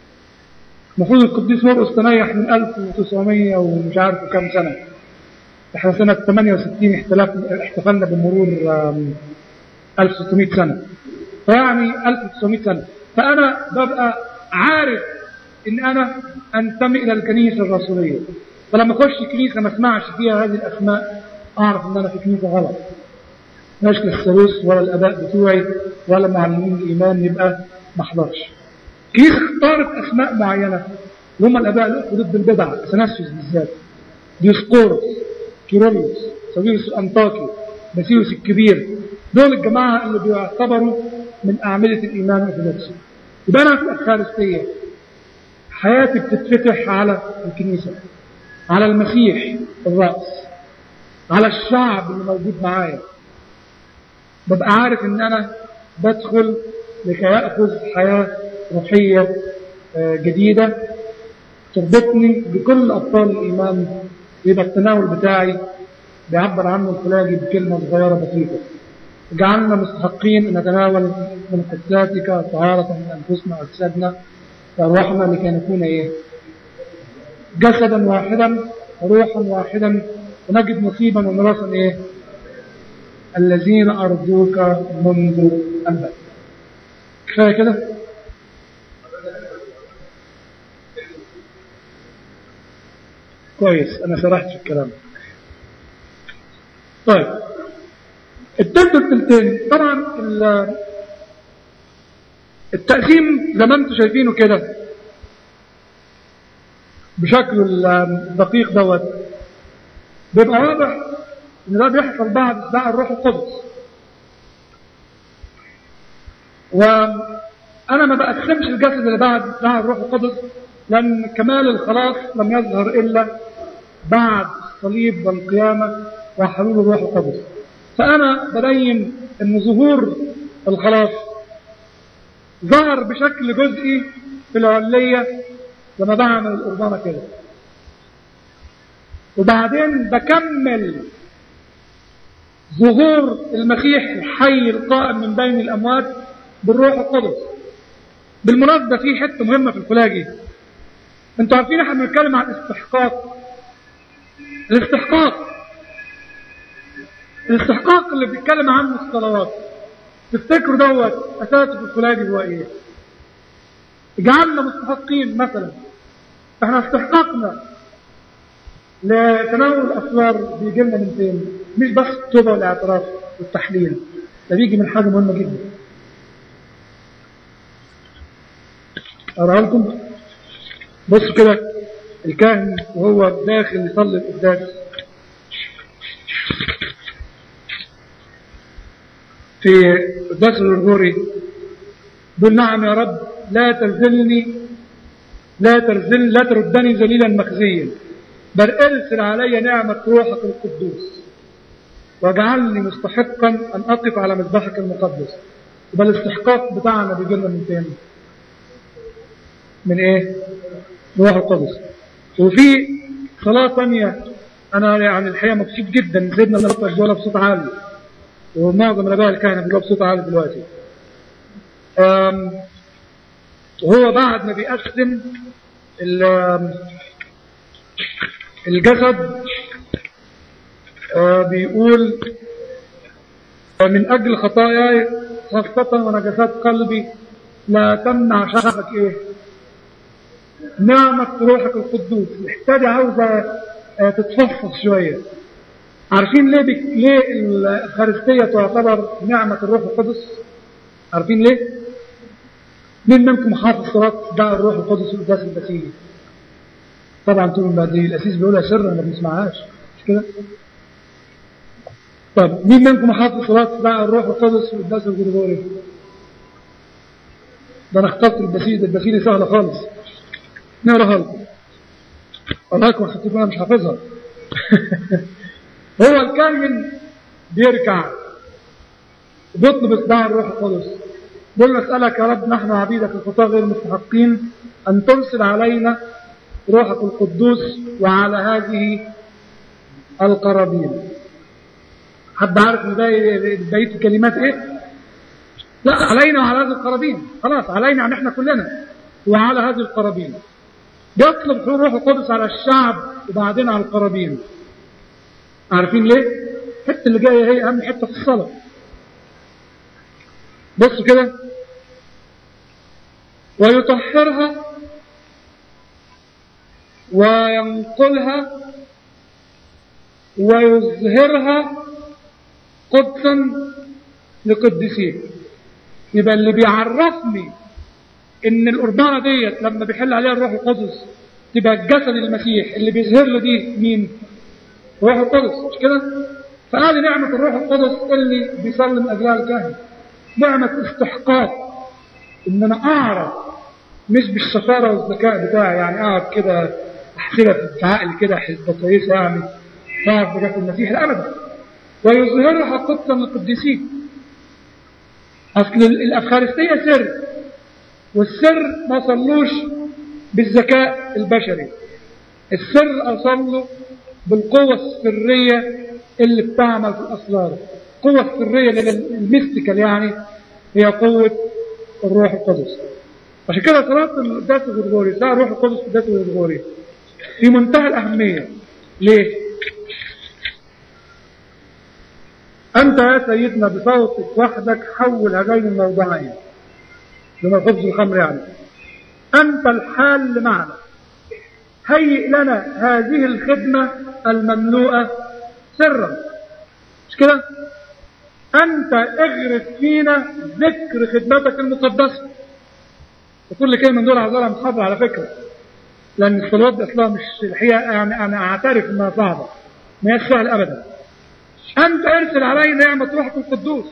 المفروض القديس مرقس تنيح من 1900 ومش عارف كام سنة احنا سنة 68 احتلاف- احتفلنا بمرور آم، 1600 سنة فيعني 1900 سنة فأنا ببقى عارف إن أنا أنتمي إلى الكنيسة الرسولية فلما أخش كنيسة ما اسمعش فيها هذه الأسماء أعرف إن أنا في كنيسة غلط مش للثالوث ولا الآباء بتوعي ولا معلمين الإيمان يبقى ما احضرش كنيسة اختارت أسماء معينة اللي هم الآباء اللي وقفوا ضد البدع أثناسيوس بالذات ديوسقورس كيروليوس ساويرس الأنطاكي باسيلوس الكبير دول الجماعة اللي بيعتبروا من أعمدة الإيمان الأرثوذكسي يبقى أنا في الأفخارستية حياتي بتتفتح على الكنيسة على المسيح الرأس على الشعب اللي موجود معايا ببقى عارف ان انا بدخل لكي اخذ حياة روحية آه، جديدة تربطني بكل ابطال الايمان يبقى التناول بتاعي بيعبر عنه الخلاجي بكلمة صغيرة بسيطة جعلنا مستحقين ان نتناول من قدساتك طهارة من انفسنا واجسادنا وارواحنا لكي نكون ايه جسدا واحدا روحا واحدا ونجد نصيبا وميراثا ايه الذين أرجوك منذ البدء كفاية كده كويس أنا شرحت في الكلام طيب التلت والتلتين طبعا ال- التقسيم زي ما انتم شايفينه كده بشكله الدقيق دوت بيبقى واضح ان ده بيحصل بعد دعاء الروح القدس وانا ما بقسمش الجسد اللي بعد دعاء الروح القدس لان كمال الخلاص لم يظهر الا بعد الصليب والقيامه وحلول الروح القدس فانا ببين ان ظهور الخلاص ظهر بشكل جزئي في العليه لما بعمل القربانه كده وبعدين بكمل ظهور المسيح الحي القائم من بين الأموات بالروح القدس بالمناسبة في حتة مهمة في الفلاجي انتوا عارفين احنا بنتكلم عن استحقاق الاستحقاق الاستحقاق اللي بيتكلم عنه الصلوات تفتكروا دوت اساسه في الفلاجي هو ايه اجعلنا مستحقين مثلا احنا استحقاقنا لتناول الأسرار بيجي لنا من فين؟ مش بس التوبة والاعتراف والتحليل ده بيجي من حاجة مهمة جدا أقرأها لكم بصوا كده الكاهن وهو داخل يصلي القداس في قداس الغرغوري بيقول نعم يا رب لا ترزلني لا ترزل لا تردني ذليلا مخزيا بل ارسل علي نعمة روحك القدوس واجعلني مستحقا أن أقف على مذبحك المقدس يبقى الاستحقاق بتاعنا بيجي لنا من فين؟ من إيه؟ روح القدس وفي صلاة ثانية أنا يعني الحقيقة مبسوط جدا سيدنا الله بيقولها بصوت عالي ومعظم الآباء الكهنة بيقولوها بصوت عالي دلوقتي أم، وهو بعد ما بيقسم ال- الجسد آه، بيقول آه، من أجل خطاياي خاصة ونجاسات قلبي لا تمنع شغفك إيه نعمة روحك القدوس محتاجة عاوزة آه، تتفصص شوية عارفين ليه بك... ليه الخارستية تعتبر نعمة الروح القدس عارفين ليه مين منكم حافظ صلاة دعاء الروح القدس والقداس البسيطي طبعا طول ما دي الأسيس بيقولها سرا ما بنسمعهاش مش كده طب مين منكم حافظ صلاة دعاء الروح القدس والقداس الجريجوري ده انا اخترت البسيط البسيطي سهلة خالص نقراها لكم والله لكم حسيت انا مش حافظها هو الكاهن بيركع بيطلب اتباع الروح القدس بقول نسألك يا رب نحن عبيدك الخطاة غير مستحقين أن ترسل علينا روحك القدوس وعلى هذه القرابين حد عارف من باقي بقية الكلمات ايه؟ لا علينا وعلى هذه القرابين خلاص علينا يعني احنا كلنا وعلى هذه القرابين يطلب روح القدس على الشعب وبعدين على القرابين عارفين ليه؟ الحته اللي جايه هي اهم حته في الصلاه بصوا كده ويطهرها وينقلها ويظهرها قدسا لقدسيه يبقى اللي بيعرفني ان القربانه ديت لما بيحل عليها الروح القدس تبقى جسد المسيح اللي بيظهر له دي مين؟ الروح القدس مش كده؟ فقال نعمة الروح القدس اللي بيصلي من أجلها الكاهن نعمة استحقاق إن أنا أعرف مش بالشطارة والذكاء بتاعي يعني أقعد كده أحسبها في عقلي كده حسبة كويسة يعني تعرف بجد المسيح لا أبدا ويظهرها قدسا للقديسين أصل الأفخارستية سر والسر ما صلوش بالذكاء البشري السر أصله بالقوة السرية اللي بتعمل في الأسرار القوة السرية الميستيكال يعني هي قوة الروح القدس عشان كده صلاة القداس الغرغوري صلاة الروح القدس في القداس الغرغوري في منتهى الأهمية ليه؟ أنت يا سيدنا بصوتك وحدك حول هذين الموضوعين لما الخبز والخمر يعني أنت الحال معنا هيئ لنا هذه الخدمة المملوءة سرا مش كده أنت اغرس فينا ذكر خدمتك المقدسة وكل كلمة من دول عذرها محاضرة على فكرة لأن الصلوات دي أصلها مش الحقيقة يعني أنا أعترف إنها صعبة ما هي سهل أبدا أنت ارسل علينا نعمة روحك القدوس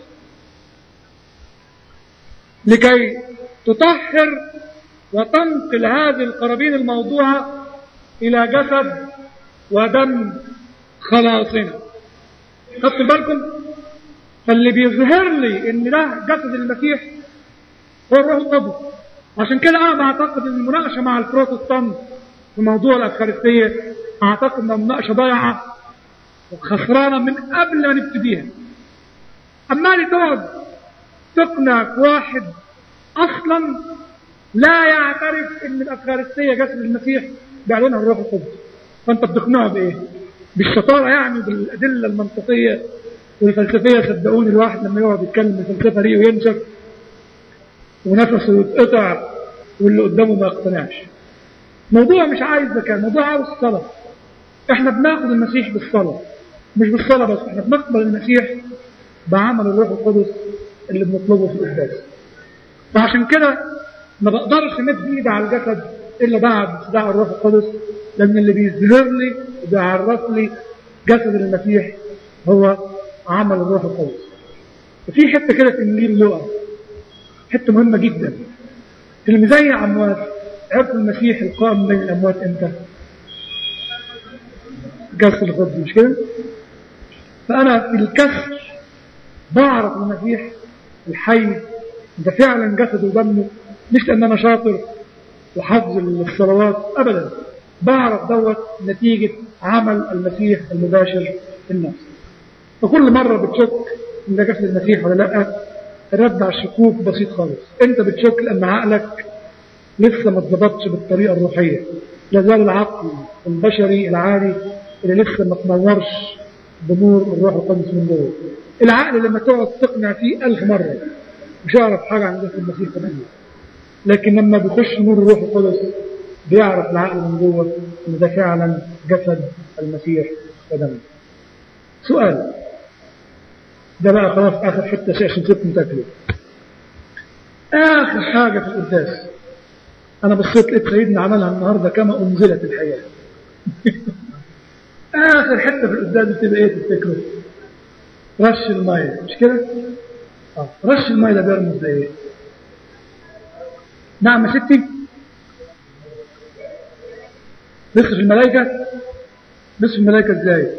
لكي تطهر وتنقل هذه القرابين الموضوعة إلى جسد ودم خلاصنا خدتوا بالكم فاللي بيظهر لي ان ده جسد المسيح هو الروح القدس عشان كده انا بعتقد ان المناقشه مع البروتستانت في موضوع الافخارستيه اعتقد انها مناقشه ضايعه وخسرانه من قبل ما نبتديها اما اللي تقعد تقنع واحد اصلا لا يعترف ان الافخارستيه جسد المسيح بيعلنها الروح القدس فانت بتقنعه بايه؟ بالشطاره يعني بالادله المنطقيه والفلسفيه صدقوني الواحد لما يقعد يتكلم بالفلسفه دي وينشف ونفسه يتقطع واللي قدامه ما يقتنعش. موضوع مش عايز ذكاء، موضوع عاوز صلاه. احنا بناخد المسيح بالصلاه مش بالصلاه بس احنا بنقبل المسيح بعمل الروح القدس اللي بنطلبه في القداس. فعشان كده ما بقدرش امد ايدي على الجسد الا بعد استدعاء الروح القدس لان اللي بيظهر لي وبيعرف لي جسد المسيح هو عمل الروح القدس وفي حته كده في انجيل لوقا حته مهمه جدا تلميذي اموات عرفوا المسيح القائم بين الاموات امتى؟ جسد القدس مش كده؟ فانا في الكسر بعرف المسيح الحي ده فعلا جسده ودمه مش لان انا شاطر وحفظ الصلوات ابدا بعرف دوت نتيجة عمل المسيح المباشر في النفس فكل مرة بتشك ان ده جسد المسيح ولا لا الرد على الشكوك بسيط خالص انت بتشك لان عقلك لسه ما اتظبطش بالطريقة الروحية لا زال العقل البشري العادي اللي لسه ما تنورش بنور الروح القدس من جوه العقل لما تقعد تقنع فيه ألف مرة مش هيعرف حاجة عن جسد المسيح كمان لكن لما بيخش نور الروح القدس بيعرف العقل من جوه ان ده فعلا جسد المسيح ودمه. سؤال ده بقى خلاص اخر حته شيء عشان سبتم تاكلوا. اخر حاجه في القداس انا بصيت لقيت سيدنا عملها النهارده كما انزلت الحياه. اخر حته في القداس بتبقى ايه تفتكروا؟ رش الميه مش كده؟ اه رش الميه ده بيرمز لايه؟ نعم يا ستي نصف الملائكة نصف الملائكة ازاي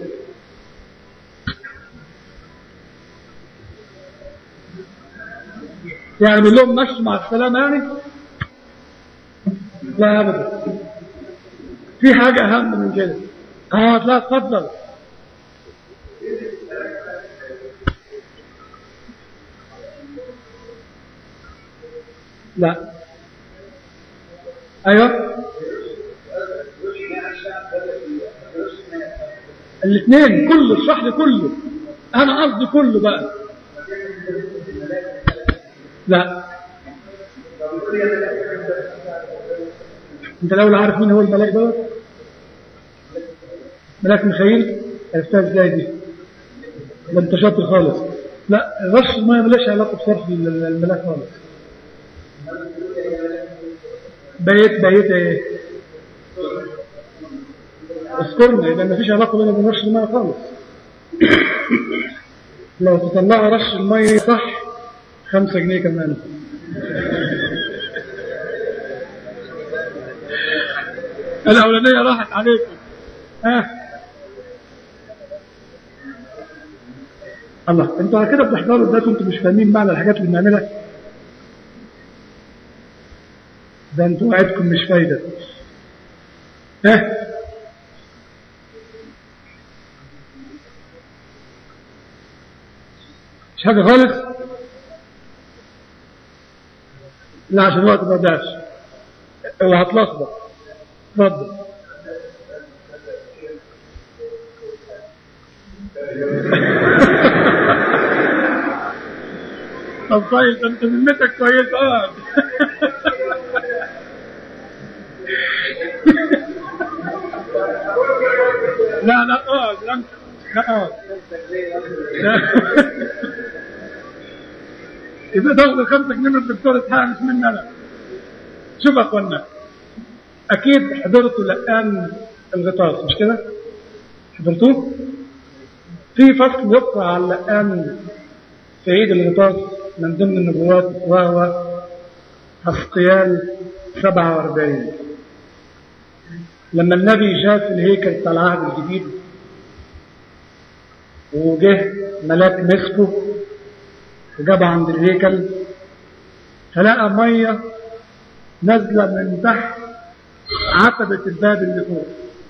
يعني بيقول لهم مشوا مع السلامة يعني لا ابدا في حاجة اهم من كده اه لا اتفضل لا ايوه الاثنين كله اشرح لي كله انا قصدي كله بقى لا انت الاول عارف مين هو الملاك دوت ملاك ميخائيل عرفتها ازاي دي ده انت شاطر خالص لا رش الميه ملهاش علاقه بصرف الملاك خالص بيت بيت ايه اذكرنا يبقى مفيش علاقه بينه وبين رش الميه خالص لو تطلع رش الميه صح خمسة جنيه كمان الأولانية راحت عليكم ها الله انتوا على كده بتحضروا ده انتوا مش فاهمين معنى الحاجات اللي بنعملها ده انتوا وعدكم مش فايدة ها مش حاجة خالص لا عشان الوقت ما داش اوعى تلخبط اتفضل طب طيب انت ذمتك كويس اقعد لا لا اقعد لا لا اقعد إذا تاخد الخمسة جنيه من الدكتور إسحاق مش مني أنا شوف يا أخوانا أكيد حضرتوا لقان الغطاس مش كده؟ حضرتوه؟ في فصل يقرأ على اللقان في عيد الغطاس من ضمن النبوات وهو حسقيال 47 لما النبي شاف الهيكل بتاع العهد الجديد وجه ملاك مسكه وجاب عند الهيكل فلقى مية نازلة من تحت عتبة الباب اللي فوق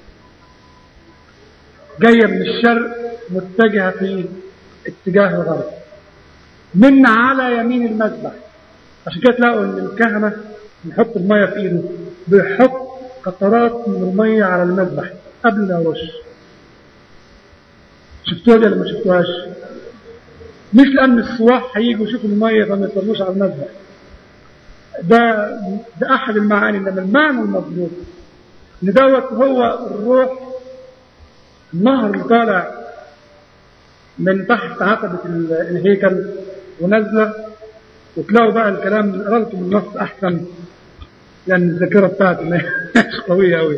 جاية من الشرق متجهة في اتجاه الغرب من على يمين المذبح عشان كده تلاقوا ان الكهنة بيحط المية في ايده بيحط قطرات من المية على المذبح قبل ما يرش شفتوها دي ولا ما شفتوهاش؟ مش لأن السواح هيجوا يشوفوا المية فما يصلوش على المذبح ده ده أحد المعاني إنما المعنى المضبوط إن دوت هو الروح النهر اللي طالع من تحت عتبة الهيكل ونازلة وتلاقوا بقى الكلام قرأته من النص أحسن لأن الذاكرة بتاعتي مش قوية أوي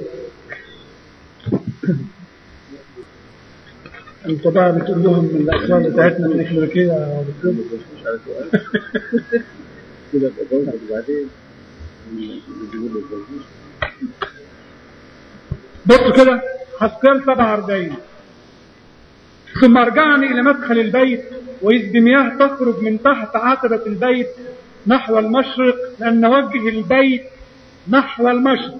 انت بقى بتقول لهم من الاسرار بتاعتنا الامريكيه يا دكتور مش على سؤال كده اتجوز وبعدين يجيبوا له الزوجين بص كده حسكال 47 ثم رجعني الى مدخل البيت واذ بمياه تخرج من تحت عتبه البيت نحو المشرق لان وجه البيت نحو المشرق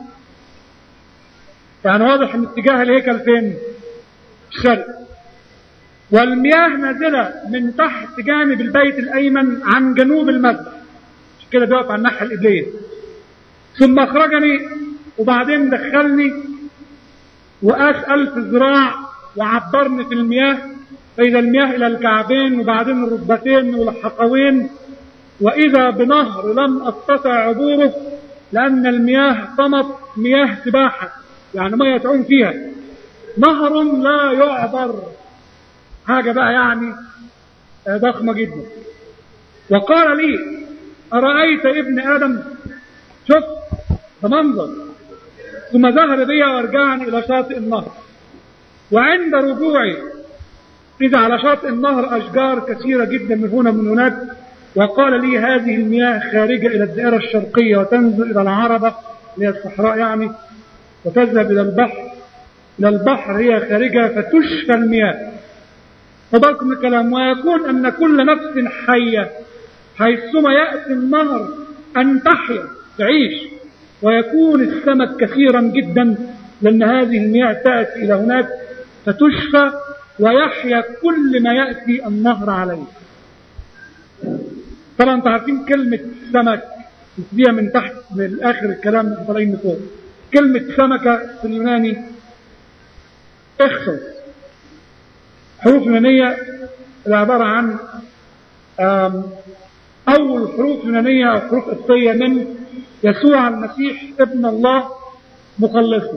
يعني واضح ان اتجاه الهيكل فين الشرق والمياه نازلة من تحت جانب البيت الأيمن عن جنوب المذبح عشان كده بيقف على الناحية القبلية ثم أخرجني وبعدين دخلني وقاس ألف ذراع وعبرني في المياه فإذا المياه إلى الكعبين وبعدين الركبتين والحقوين وإذا بنهر لم أستطع عبوره لأن المياه طمت مياه سباحة يعني مية تعوم فيها نهر لا يعبر حاجة بقى يعني ضخمة جدا وقال لي أرأيت ابن آدم شوف ده منظر ثم ذهب بي وارجعني إلى شاطئ النهر وعند رجوعي إذا على شاطئ النهر أشجار كثيرة جدا من هنا من هناك وقال لي هذه المياه خارجة إلى الدائرة الشرقية وتنزل إلى العربة اللي هي الصحراء يعني وتذهب إلى البحر إلى البحر هي خارجة فتشفى المياه فبالكم من الكلام ويكون أن كل نفس حية حيثما يأتي النهر أن تحيا تعيش ويكون السمك كثيرا جدا لأن هذه المياه تأتي إلى هناك فتشفى ويحيا كل ما يأتي النهر عليه طبعا انتوا عارفين كلمة سمك دي من تحت من آخر الكلام طالعين من فوق كلمة سمكة في اليوناني اخصص حروف يونانية اللي عبارة عن آم، أول حروف يونانية أو حروف قبطية من يسوع المسيح ابن الله مخلصنا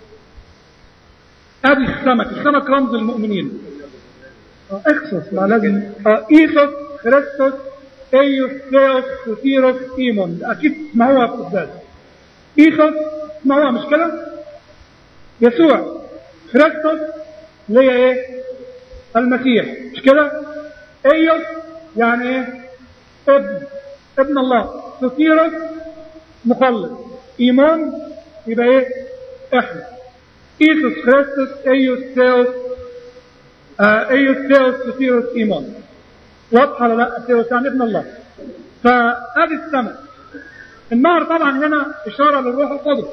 ادي السمك السمك رمز المؤمنين آه، اخصص ما لازم آه، ايثوس خريستوس ايوس ثيوس سوتيروس ايمون اكيد اسمعوها في القداس ايثوس اسمعوها مش كده يسوع خريستوس اللي هي ايه المسيح مش كده ايوس يعني ايه ابن ابن الله سوتيروس مخلص ايمان يبقى ايه احنا ايسوس خريستوس ايوس ثيوس آه، ايوس ثيوس سوتيروس ايمان واضحه ولا لا ثيوس يعني ابن الله فادي السماء النهر طبعا هنا اشاره للروح القدس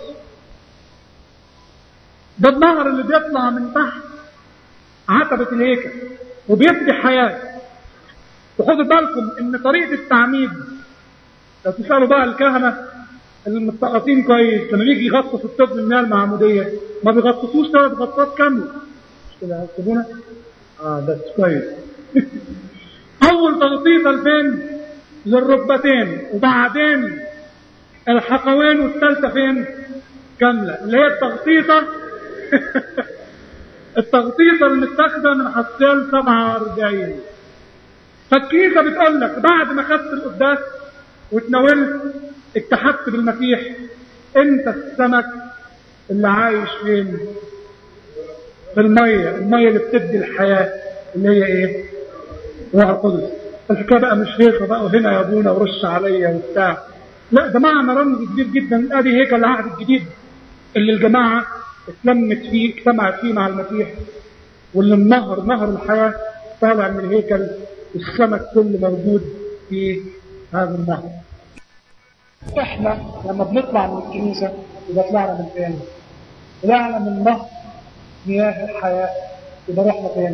ده النهر اللي بيطلع من تحت عتبة الهيكل وبيبدي حياة وخدوا بالكم ان طريقة التعميد لو تسألوا بقى الكهنة المتقطين كويس لما بيجي يغطس الطفل المياه المعمودية ما بيغطسوش ثلاث غطات كاملة مش كده هتسيبونا؟ اه ده كويس أول تغطيطة لفين؟ للركبتين وبعدين الحقوين والثالثة فين؟ كاملة اللي هي التغطيطة التغطيطة المتاخدة من حسال 47 فالكنيسة بتقول لك بعد ما خدت القداس واتناولت اتحدت بالمسيح انت السمك اللي عايش فين في المية المية اللي بتدي الحياة اللي هي ايه روح القدس الحكاية بقى مش هيصة بقى وهنا يا ابونا ورش عليا وبتاع لا ده معنى رمز كبير جدا ادي هيكل العهد الجديد اللي الجماعة اتلمت فيه اجتمعت فيه مع المسيح واللي النهر نهر الحياة طالع من الهيكل السمك كله موجود في هذا النهر احنا لما بنطلع من الكنيسة يبقى طلعنا من فين؟ طلعنا من نهر مياه الحياة يبقى رحنا فين؟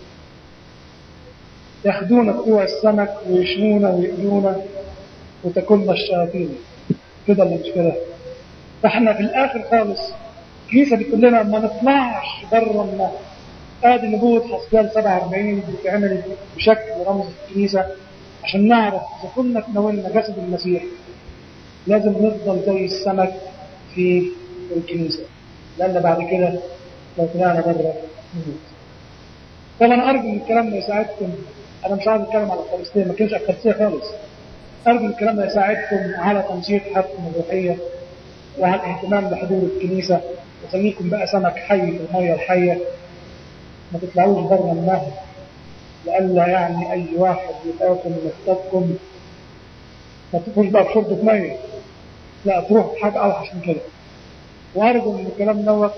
ياخدونا بتوع السمك ويشمونا ويقلونا وتاكلنا الشياطين كده ولا مش كده؟ فاحنا في الاخر خالص الكنيسة بتقول لنا ما نطلعش بره النهر ادي نبوة حسبان 47 بتتعمل بشكل رمز الكنيسة عشان نعرف اذا كنا تناولنا جسد المسيح لازم نفضل زي السمك في الكنيسة لأن بعد كده لو طلعنا بره نموت طبعا أرجو من الكلام ده يساعدكم أنا مش عايز أتكلم على الفلسطين ما كانش الفلسطين خالص أرجو الكلام ده يساعدكم على تنشيط حياتكم الروحية وعلى الاهتمام بحضور الكنيسة وخليكم بقى سمك حي في المية الحية ما تطلعوش بره النهر لئلا يعني أي واحد يخافكم ويحتاجكم ما تكونش بقى في شرطة مية لا تروح حاجة أوحش من كده وأرجو من الكلام دوت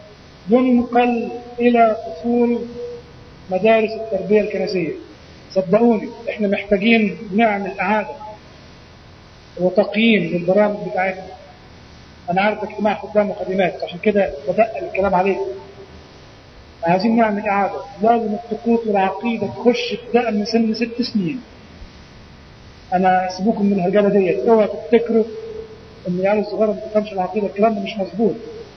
ينقل إلى أصول مدارس التربية الكنسية صدقوني احنا محتاجين نعمل إعادة وتقييم للبرامج بتاعتنا أنا عارف اجتماع خدام وخادمات عشان كده بدأ الكلام عليه عايزين نعمل إعادة لازم الطقوس والعقيدة تخش ابتداء من سن ست سنين انا سيبوكم من الهرجله ديت اوعى تفتكروا ان العيال الصغيره ما بتفهمش العقيده الكلام ده مش مظبوط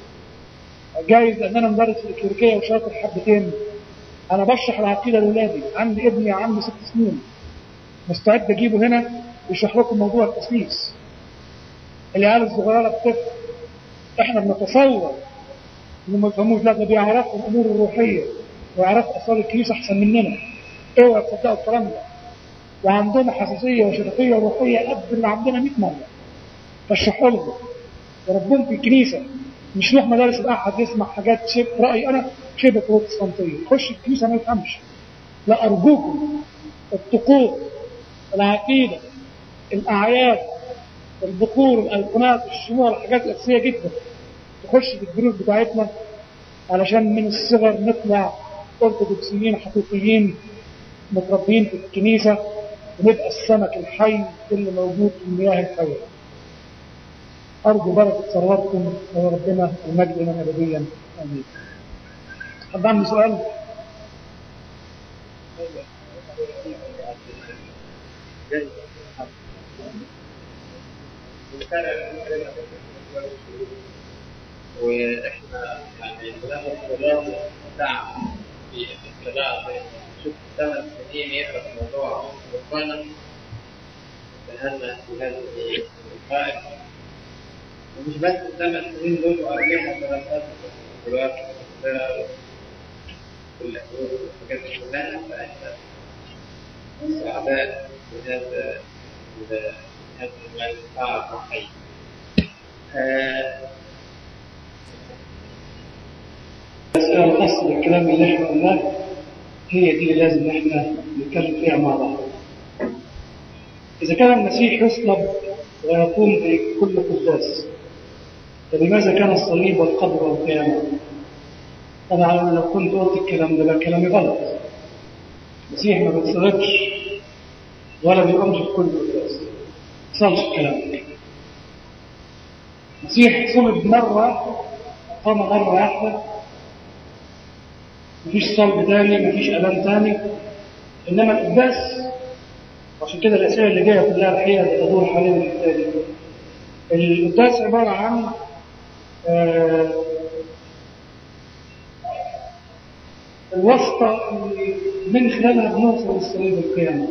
جايز ان انا مدرس في الكليريكيه وشاطر حبتين انا بشرح العقيده لاولادي عندي ابني عنده ست سنين مستعد اجيبه هنا يشرح لكم موضوع التسليس العيال الصغيره بتفهم احنا بنتصور انهم ما يفهموش لا ده بيعرفوا الامور الروحيه ويعرفوا اسرار الكنيسه احسن مننا اوعى تصدقوا الكلام ده وعندنا حساسية وشرقية روحية قد اللي عندنا 100 مرة فاشرحوا لهم وربهم في الكنيسة مش نروح مدارس الأحد يسمع حاجات شبه رأي أنا شبه بروتستانتية يخش الكنيسة ما يفهمش لا أرجوكم الطقوس العقيدة الأعياد البخور الأيقونات الشموع الحاجات الأساسية جدا تخش في الدروس بتاعتنا علشان من الصغر نطلع أرثوذكسيين حقيقيين متربيين في الكنيسة ونبقى السمك الحي اللي موجود في المياه الحية أرجو بركة ثرواتكم وربنا المجد لنا أبديا آمين. حد عنده سؤال؟ واحنا يعني بناخد خلاص دعم في القراءة شوف ثمان سنين يقرأ في موضوع ربنا دهنا في هذه القائد ومش بس الثمان سنين دول وقبلها دراسات دلوقتي كل الحاجات دي كلها فاحنا سعداء بهذا بهذا المنفعة الروحية. المسألة الخاصة بالكلام اللي احنا قلناه هي دي اللي لازم احنا نتكلم فيها مع بعض. إذا كان المسيح يصلب ويقوم بكل قداس فلماذا كان الصليب والقبر والقيامة؟ طبعا لو كنت قلت الكلام ده بقى كلامي غلط. المسيح ما بيتصلبش ولا بيقومش بكل قداس. ما حصلش الكلام ده. المسيح صلب مرة قام مرة واحدة مفيش صلب تاني مفيش ألم تاني إنما القداس عشان كده الأسئلة اللي جاية كلها الحقيقة بتدور حوالين الحكاية دي القداس عبارة عن آه الواسطة اللي من خلالها بنوصل للصليب القيامة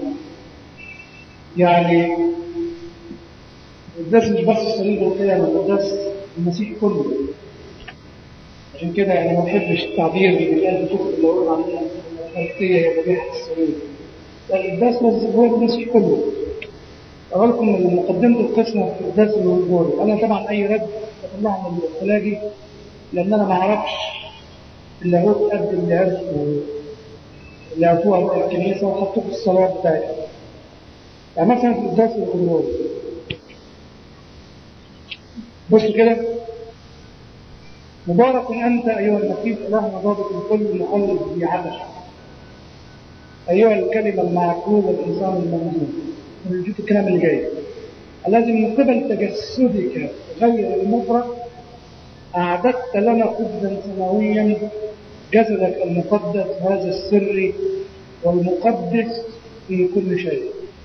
يعني القداس مش بس الصليب والقيامة القداس المسيح كله عشان كده يعني ما بحبش التعبير اللي بيتقال في الكتب اللي هو عن الخلقية هي ذبيحة الصليب القداس هو المسيح كله أقول لكم من مقدمة القسمة في القداس الوجود أنا طبعا أي رد بطلعه من الخلاجي لأن أنا ما أعرفش اللاهوت قد اللي عرفوا اللي عرفوها الكنيسة وحطوه في الصلاة بتاعتها يعني مثلا في القداس الوجود بصوا كده مبارك أنت أيها المسيح إله ضابط الكل مخلص ذي عطش أيها الكلمة المعقولة الإنسان الممنون نجيب الكلام اللي جاي الذي من قبل تجسدك غير المفرد أعددت لنا خبزا سماويا جسدك المقدس هذا السر والمقدس في كل شيء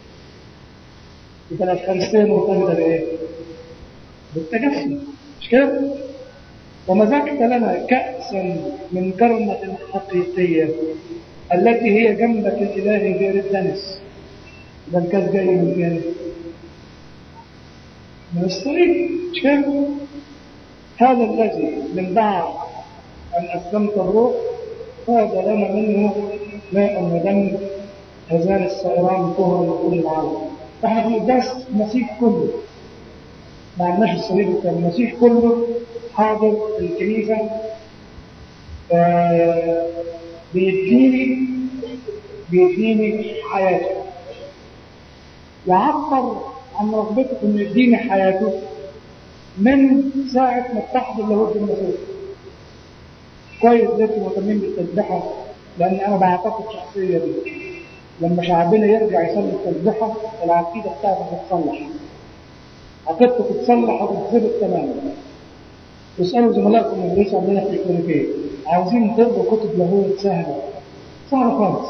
يبقى الأفخارستية مرتبطة بإيه؟ بالتجسد مش كده؟ ومزجت لنا كأسا من كرمة حقيقية التي هي جنبك الإلهي غير الدنس ده الكاس جاي من فين؟ من الصليب مش كده؟ هذا الذي من بعد أن أسلمت الروح فاض لنا منه ماء ودم هذان السائران طهرا لكل العالم فاحنا في القداس المسيح كله ما عندناش الصليب كان المسيح كله حاضر في الكنيسة بيديني بيديني حياته وعبر عن رغبته انه يديني حياته من ساعة ما اتحد اللاهوت بالمسيح كويس زيت مهتمين بالتسبحة لأن أنا بعتقد شخصيا لما شعبنا يرجع يصلي التسبحة العقيدة بتاعته تتصلح عقيدته تتصلح وتتظبط تماما اسألوا زملائكم اللي ليس عندنا في الكلينيكية عاوزين تقروا كتب لاهوت سهلة سهلة خالص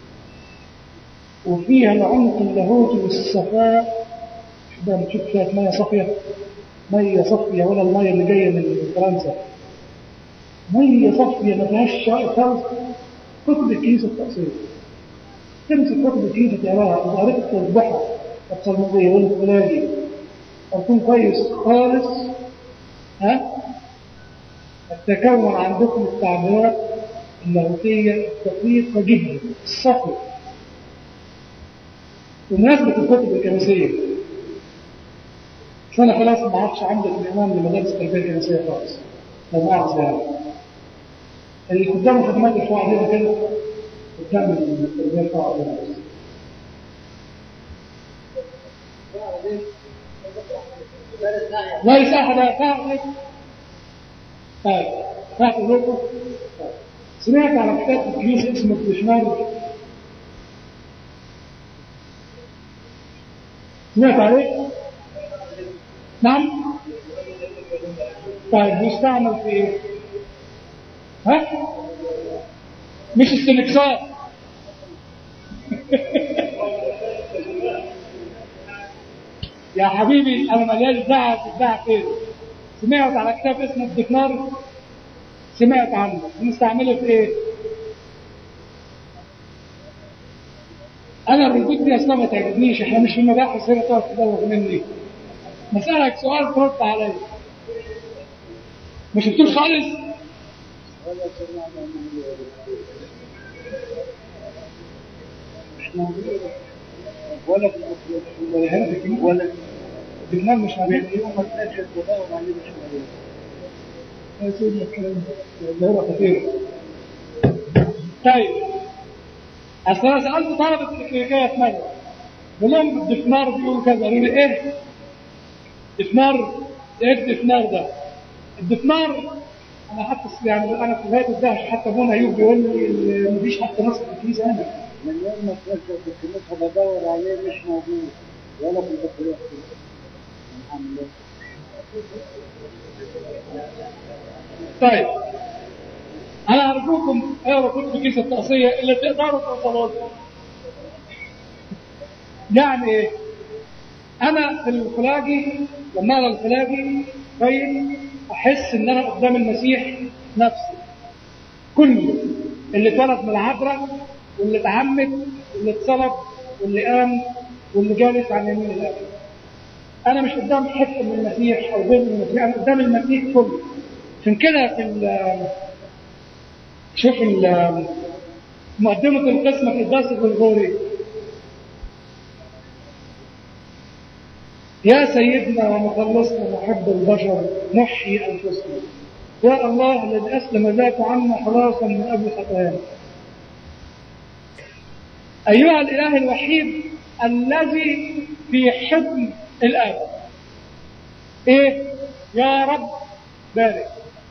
وفيها العمق اللاهوتي والصفاء ده بتشوف شوية مية صافية مية صافية ولا المية اللي جاية من فرنسا مية صافية ما فيهاش شائع خالص كتب الكنيسة التأصيل تمسك كتب الكنيسة تقراها وتعرف التسبحة الصلمودية والفلاجي تكون كويس خالص ها تكون عندكم التعبيرات اللاهوتية دقيقة جدا الصفر بمناسبة الكتب الكنسية فأنا خلاص ما عادش عندك الإمام لمدارس التربية الكنسية خالص لو مؤاخذة يعني اللي قدام خدمات الشعب عليها كده قدام التربية الشعب عليها ليس أحد فاعل طيب فاعل لكم سمعت على كتاب في الكنيسة اسمه الدشمال سمعت عليه؟ نعم؟ طيب بيستعمل في ايه؟ ها؟ مش السنكسار يا حبيبي انا ملياش دعوه بالدعوه فين سمعت على كتاب اسمه الدكنار سمعت عنه بنستعمله في ايه ردود دي اصلا ما تعجبنيش احنا مش في مباحث هنا تقعد تدور مني بسألك سؤال ترد عليا ما شفتوش خالص ولا ولا هنا في الكنيسة ولا الجنان مش عليك يوم ما تلاقي الدواء عليه مش موجود يا سيدنا الكلام ده ده هو خطير طيب اصل انا سالت طلبه الكلينيكيه في مره بقول لهم الدفنار بيقول كذا قالوا لي ايه؟ دفنار ايه الدفنار ده؟ الدفنار انا حتى يعني انا في غايه الدهش حتى ابونا ايوب بيقول لي مفيش حتى نص في الكنيسه هنا من يوم ما تلاقي في الكنيسة بدور عليه مش موجود ولا في البطريق الحمد لله طيب انا ارجوكم اقروا كتب كيس التقصيه اللي تقدروا توصلوا لها. يعني ايه؟ انا في الخلاجي لما اقرا الخلاجي طيب احس ان انا قدام المسيح نفسي كله اللي اتولد من العذراء واللي اتعمد واللي اتصلب واللي قام واللي جالس على يمين الاب انا مش قدام حته من المسيح او جزء من المسيح انا قدام المسيح كله عشان كده في ال- شوف ال- مقدمة القسمة في الدرس الغرغوري يا سيدنا ومخلصنا محب البشر نحيي أنفسنا يا الله الذي أسلم ذاك عنا خلاصا من أجل خطايانا أيها الإله الوحيد الذي في حضن الآب إيه يا رب بارك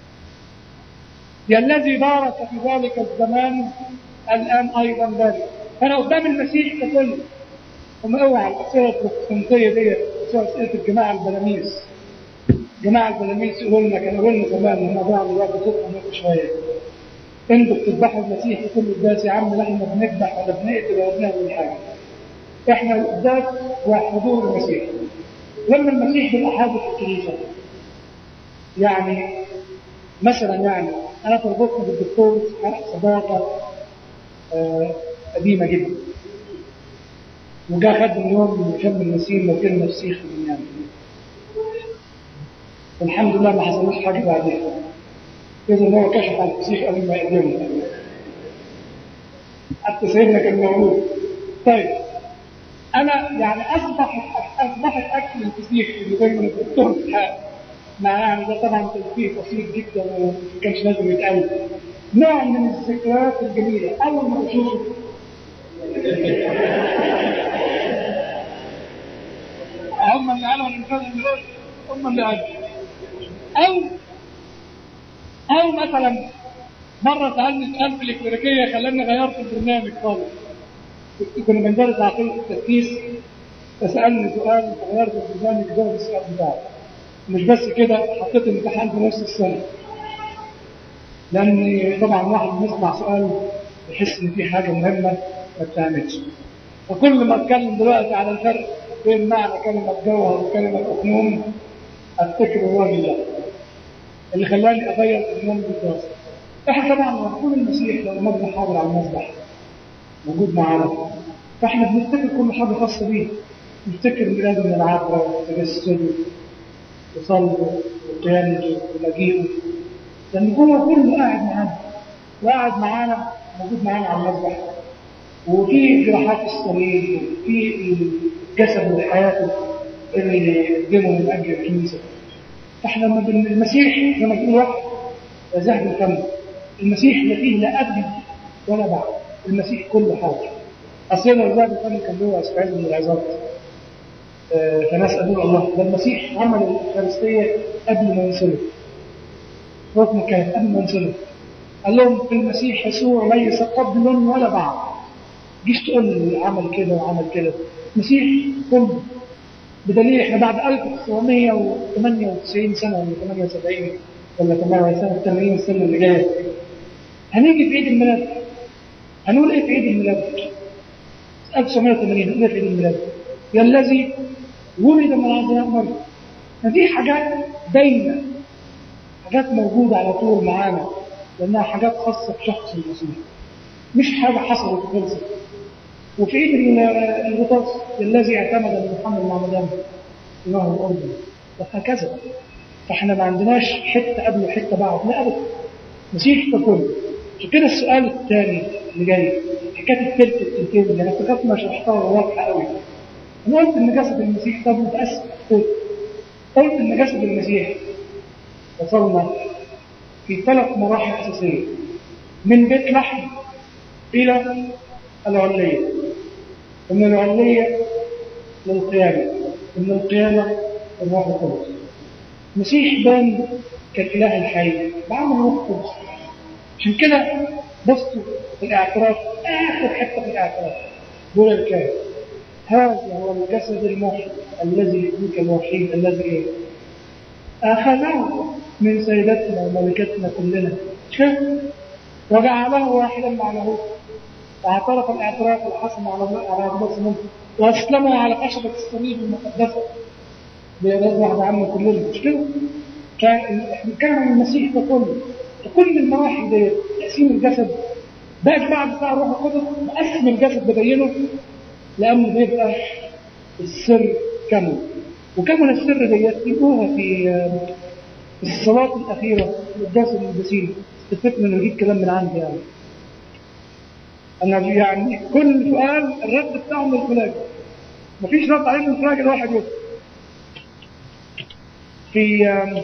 يا الذي بارك في ذلك الزمان الآن أيضا بارك أنا قدام المسيح ككل وما اوعى الأسئلة البروتستانتية دي أسئلة الجماعة البلاميس جماعة البلاميس يقولوا لنا كانوا يقولوا لنا زمان هم ضاعوا دلوقتي صوتهم منكم شوية انتوا بتذبحوا المسيح في كل الناس يا عم لا احنا بنذبح ولا بنقتل ولا بنعمل حاجة احنا القداس هو حضور المسيح لما المسيح بيبقى حاضر في الكنيسة يعني مثلا يعني انا تربطني بالدكتور صداقة آه، قديمة جدا وجاء خد من يوم شم النسيم لو كلمة فسيخ في الدنيا والحمد لله ما حصلوش حاجة بعدين إذا هو كشف عن الفسيخ قبل ما يقدمه حتى سيدنا كان موجود طيب أنا يعني أصبحت أصبحت أكل الفسيخ اللي زي ما الدكتور بتاع مع يعني ده طبعا تشبيه بسيط جدا وما كانش لازم يتقال نوع من الذكريات الجميلة أول ما أشوفه هم اللي قالوا الإنسان اللي هو هم اللي قالوا أو أو مثلا مرة سألني سؤال في الإكليريكية خلاني غيرت البرنامج خالص كنا بندرس عقيدة التسييس فسألني سؤال فغيرت البرنامج جاوب السؤال بتاعه مش بس كده حطيت امتحان في نص السنة لأن طبعا واحد بيسمع سؤال يحس إن في حاجة مهمة ما بتعملش فكل ما أتكلم دلوقتي على الفرق بين معنى كلمة جوهر وكلمة أقنوم أفتكر الراجل ده اللي خلاني أغير البرنامج الدراسي إحنا طبعا مفهوم المسيح لو المذبح حاضر على المذبح موجود معانا فإحنا بنفتكر كل حاجة خاصة بيه نفتكر ميلاد من العذراء وتجسده وصلبه وقيامته ومجيئه لأن هو كله قاعد معانا وقاعد معانا موجود معانا على المذبح وفي جراحات الصليب وفي الجسد وحياته اللي يقدمه من أجل الكنيسة فاحنا لما بن- المسيح لما تقول واحد ذهب الفم المسيح لا فيه لا قبل ولا بعد المسيح كله حاضر أصل لو ذهب الفم كان له أسبوعين من العظات آه، فناس قالوا الله ده المسيح عمل الإفخارستية قبل ما ينصلب ركن كان قبل ما ينصلب قال لهم في المسيح يسوع ليس قبل ولا بعد جيش تقول لي عمل كده وعمل كده المسيح كله بدليل احنا بعد 1998 سنه ولا 78 ولا 78 سنه 80 السنه اللي جايه هنيجي في عيد الميلاد هنقول ايه في عيد الميلاد؟ 1980 هنقول ايه في عيد الميلاد؟ يا الذي ولد من عذراء مريم فدي حاجات باينه حاجات موجوده على طول معانا لانها حاجات خاصه بشخص المسيح مش حاجه حصلت وخلصت وفي ايد ال- الغطاس الذي اعتمد ان محمد المعمدان إله الأردن وهكذا فاحنا ما عندناش حته قبل وحته بعد لا ابدا مسيح ككل عشان كده السؤال الثاني اللي جاي حكايه التلت التلتين اللي انا افتكرت ما شرحتها واضحه قوي انا قلت ان جسد المسيح طب متاسف قلت قلت ان جسد المسيح وصلنا في ثلاث مراحل اساسيه من بيت لحم الى العليه ومن العليه للقيامه ومن القيامه للروح القدس المسيح بان كالاله الحي بعمل روح القدس عشان كده بصوا في الاعتراف اخر حته في الاعتراف دول الكاهن هذا هو الجسد المحيي الذي يديك الوحيد الذي ايه؟ اخذه من سيدتنا وملكتنا كلنا شوف وجعله واحدا مع له واعترف الاعتراف الحسن على على راس منه واسلمه على خشبه الصليب المقدسه بيدات واحده عنا كلنا مش كده؟ فاحنا بنتكلم عن المسيح ككل كل المراحل ديت تقسيم الجسد باقي بعد بتاع الروح القدس مقسم الجسد ببينه لانه بيبقى السر كمل وكمل السر ديت تلقوها في في الصلاه الاخيره القداس البسيط استفدت انه يجيب كلام من عندي يعني انا يعني كل سؤال الرد بتاعه من الفلاج مفيش رد عليه من الفلاج الواحد يوسف في آم،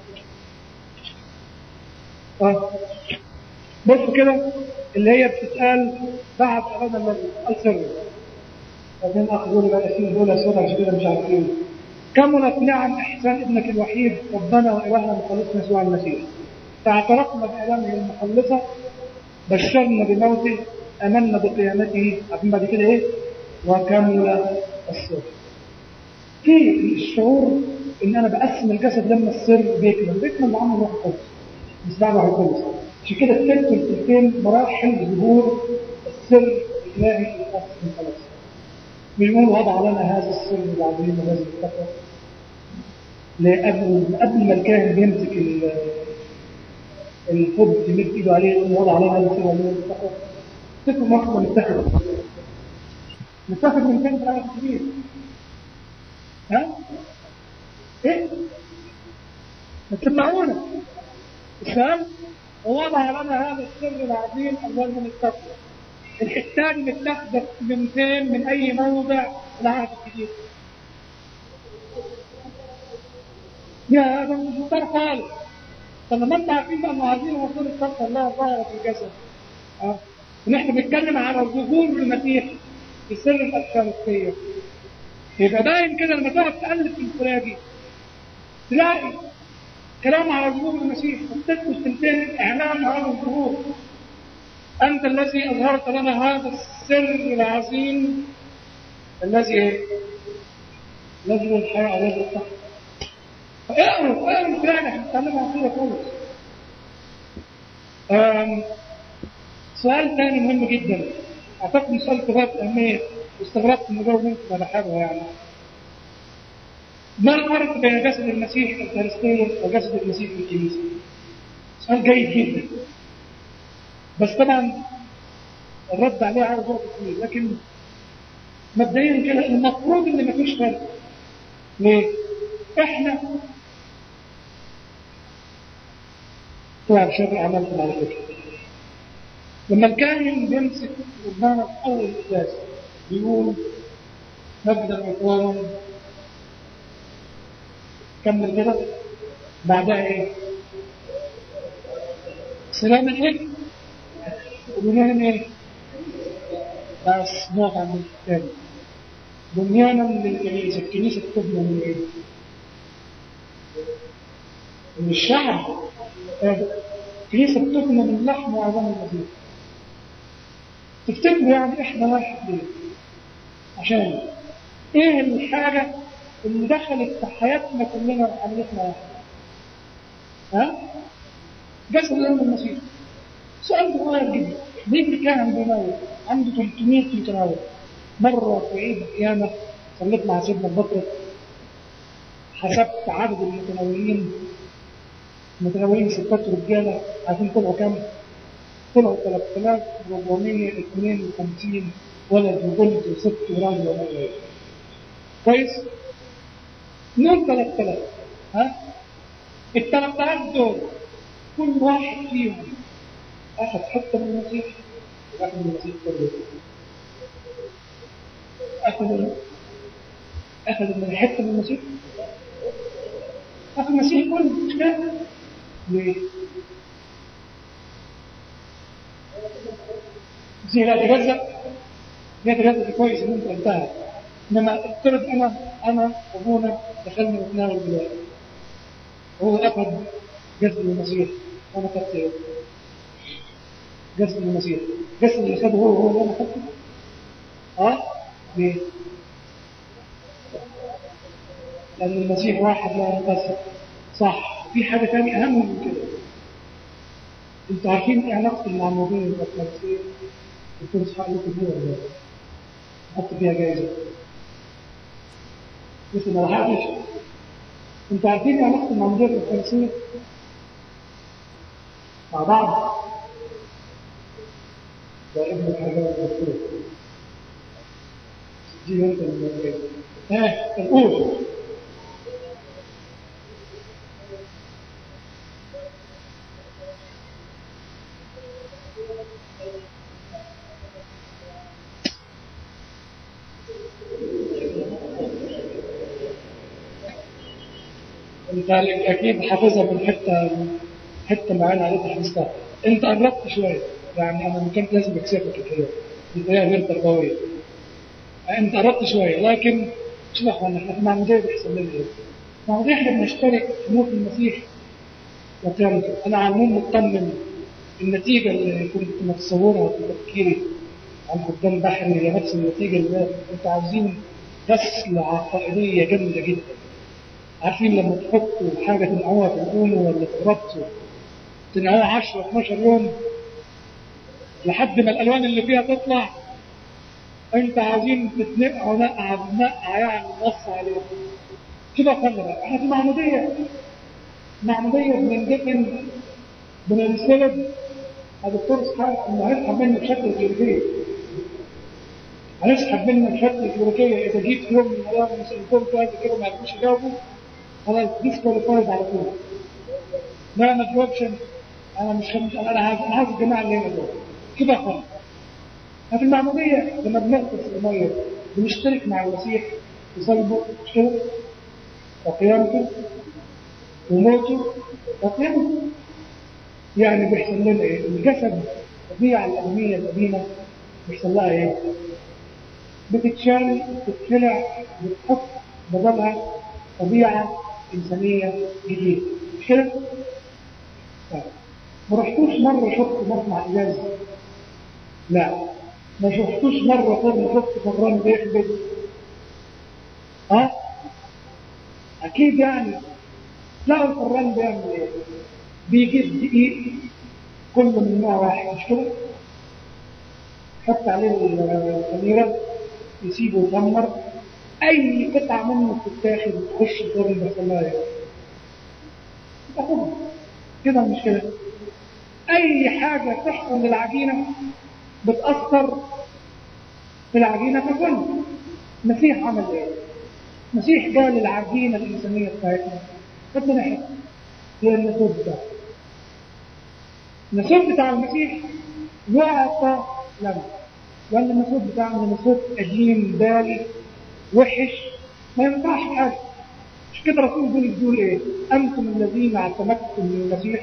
اه بص كده اللي هي بتتقال بعد أرانا الذي السر وبين الأخ دول بقى اسمه دول أسود عشان كده مش عارفين كملت نعم إحسان ابنك الوحيد ربنا وإلهنا مخلصنا يسوع المسيح فاعترفنا بآلامه المخلصة بشرنا بموته آمنا بقيامته عارفين بعد كده إيه؟ وكمل السر في الشعور ان انا بقسم الجسد لما السر بيكمل بيكمل بعمل روح القدس مش بعمل روح القدس عشان كده التلت والتلتين مراحل ظهور السر الالهي الخاص من خلاص مش بنقول وضع لنا هذا السر العظيم وهذا التقوى قبل قبل ما الكاهن بيمسك ال- الخبز يمد ايده عليه يقول وضع لنا هذا السر العظيم التقوى تفكر مرة متخذ متخذ من كلمة العالم الكبير ها؟ ايه؟ ما تسمعونا السؤال ووضع لنا هذا السر العظيم اول من التقوى الحتان متاخده من فين من اي موضع في العهد الجديد يا هذا مش مضطر خالص طب لما انت عارفين بقى ان عايزين وصول التقوى الله ظاهره في الجسد اه ونحن بنتكلم على ظهور المسيح في سر الأفكارستية يبقى باين كده لما تقعد تألف في الفراجي تلاقي كلام على ظهور المسيح والتسوس تنتين إعلان هذا الظهور أنت الذي أظهرت لنا هذا السر العظيم الذي إيه؟ الذي هو الحياة الذي الصح اقروا اقروا الفراجي احنا بنتكلم عن كده خالص آم، سؤال ثاني مهم جدا اعتقد إن سؤال كبار اهميه واستغربت من جو منكم على حاجه يعني ما الفرق بين جسد المسيح الكريستية وجسد المسيح في الكنيسة؟ سؤال جيد جدا بس طبعا الرد عليه عاوز وقت طويل لكن مبدئيا كده المفروض ان مفيش فرق ليه؟ احنا طبعا شر عملكم على فكره لما الكاهن بيمسك قدامك اول اساس بيقول مجدا وقوارا كمل كده بعدها ايه سلام ايه وبنيانا ايه بس نقف عند الثاني بنيانا للكنيسة الكنيسة بتبنى من ايه من الشعب الكنيسة بتبنى من لحم وعظام المسيح تفتكروا يعني احنا واحد ليه عشان ايه الحاجة اللي دخلت في حياتنا كلنا وخلتنا واحد ها جسد الأم المسيح سؤال صغير جدا ليه كان بيموت عنده 300 متناول مرة في عيد القيامة صليت مع سيدنا البطرس حسبت عدد المتناولين المتناولين ستات رجالة عارفين طلعوا كام؟ طلعوا 3452 ولد وبنت وست وراجل ولا غيره كويس؟ نقول 3000 ها؟ ال 3000 دول كل واحد فيهم أخذ حتة من المسيح وأخذ من المسيح كله أخذ أخذ من حتة من المسيح أخذ المسيح كله مش كده؟ ليه؟ زي لا تجزأ لا تجزأ كويس إن أنت قلتها إنما افترض أنا أنا وأبونا دخلنا نتناول دلوقتي هو أخذ جسد المسيح وأنا أخذت إيه؟ جسد المسيح جسد اللي خده هو هو وأنا أخذته أه؟ ليه؟ لأن المسيح واحد لا ينقسم صح في حاجة تانية أهم من كده انتوا عارفين ايه علاقة المعمودية بالأفلاسية؟ الدكتور اسحاق لكم فيها ولا لا؟ حط فيها جايزة لسه ما لحقتش انتوا عارفين ايه علاقة المعمودية بالأفلاسية؟ مع بعض ده ابن الحاجة والدكتور دي انت اللي ها الأول انت اكيد حافظها من حته حته معينه عليها حفظتها انت قربت شويه يعني انا ما كنت لازم اكسبك الحقيقه دي طريقه غير تربويه انت قربت شويه لكن شوف احنا احنا في المعموديه بيحصل لنا ايه؟ المعموديه احنا بنشترك في موت المسيح وقيامته انا على العموم مطمن النتيجه اللي كنت متصورها في تفكيري عن قدام بحري هي نفس النتيجه اللي انتوا عاوزين غسل عقائديه جامده جدا عارفين لما تحطوا حاجة تنقعوها في الأونو ولا تربطوا تنقعوها 10 12 يوم لحد ما الألوان اللي فيها تطلع أنت عاوزين تتنقعوا نقعة نقعة يعني نص عليها كده خلنا احنا في معمودية معمودية بنندفن بننسلب الدكتور اسحاق انه هيسحب منك بشكل كلينيكي هنسحب منك بشكل كلينيكي اذا جيت في يوم من الايام وسالتهم كذا كده ما عرفوش يجاوبوا خلاص ديسكواليفايد على طول لا ما تجاوبش انا مش خمس انا عايز انا عايز الجماعه اللي هنا دول كده خلاص في المعموديه لما بنغطس الميه بنشترك مع المسيح في صلبه مش كده وقيامته وموته وقيامته يعني بيحصل لنا ايه؟ الجسد الطبيعه الادميه القديمه بيحصل لها ايه؟ بتتشال بتتخلع بتحط بدلها طبيعه انسانيه جديده مش كده؟ طيب. ما رحتوش مره شفت مصنع ازاز لا ما شفتوش مره فرن شفت فران بيخبز ها اكيد يعني لا الفران بيعمل ايه بيجيب دقيق كله من نوع واحد مش كده يحط عليه الخميره يسيبه يتمر اي قطعه منه تتاخد تخش الفرن بخلايا تاخدها كده مش كده اي حاجه تحصل للعجينه بتاثر في العجينه ككل المسيح عمل ايه المسيح قال العجينه الانسانيه بتاعتنا ربنا يحب هي النسوج بتاعه النسوج بتاع المسيح يعطى لنا لان النسوج بتاعنا نسوج قديم بالي وحش ما ينفعش حاجه مش كده رسول بيقول بيقول ايه انتم الذين اعتمدتم من المسيح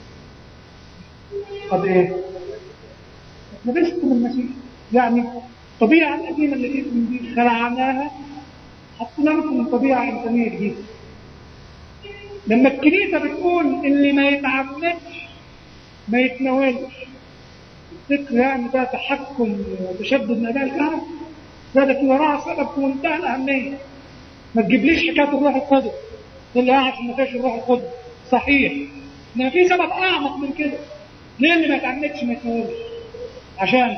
قد ايه لبستم المسيح يعني الطبيعه القديمه اللي فيكم دي خلعناها حطينا لكم طبيعه انسانيه جديده لما الكنيسه بتقول اللي ما يتعمدش ما يتناولش الفكر يعني ده تحكم وتشدد من اداء الكهنه ده ده في وراها سبب في منتهى الاهميه ما تجيبليش حكايه الروح القدس اللي هو عشان ما فيش الروح القدس صحيح انما في سبب اعمق من كده ليه اللي ما يتعمدش ما يتناولش عشان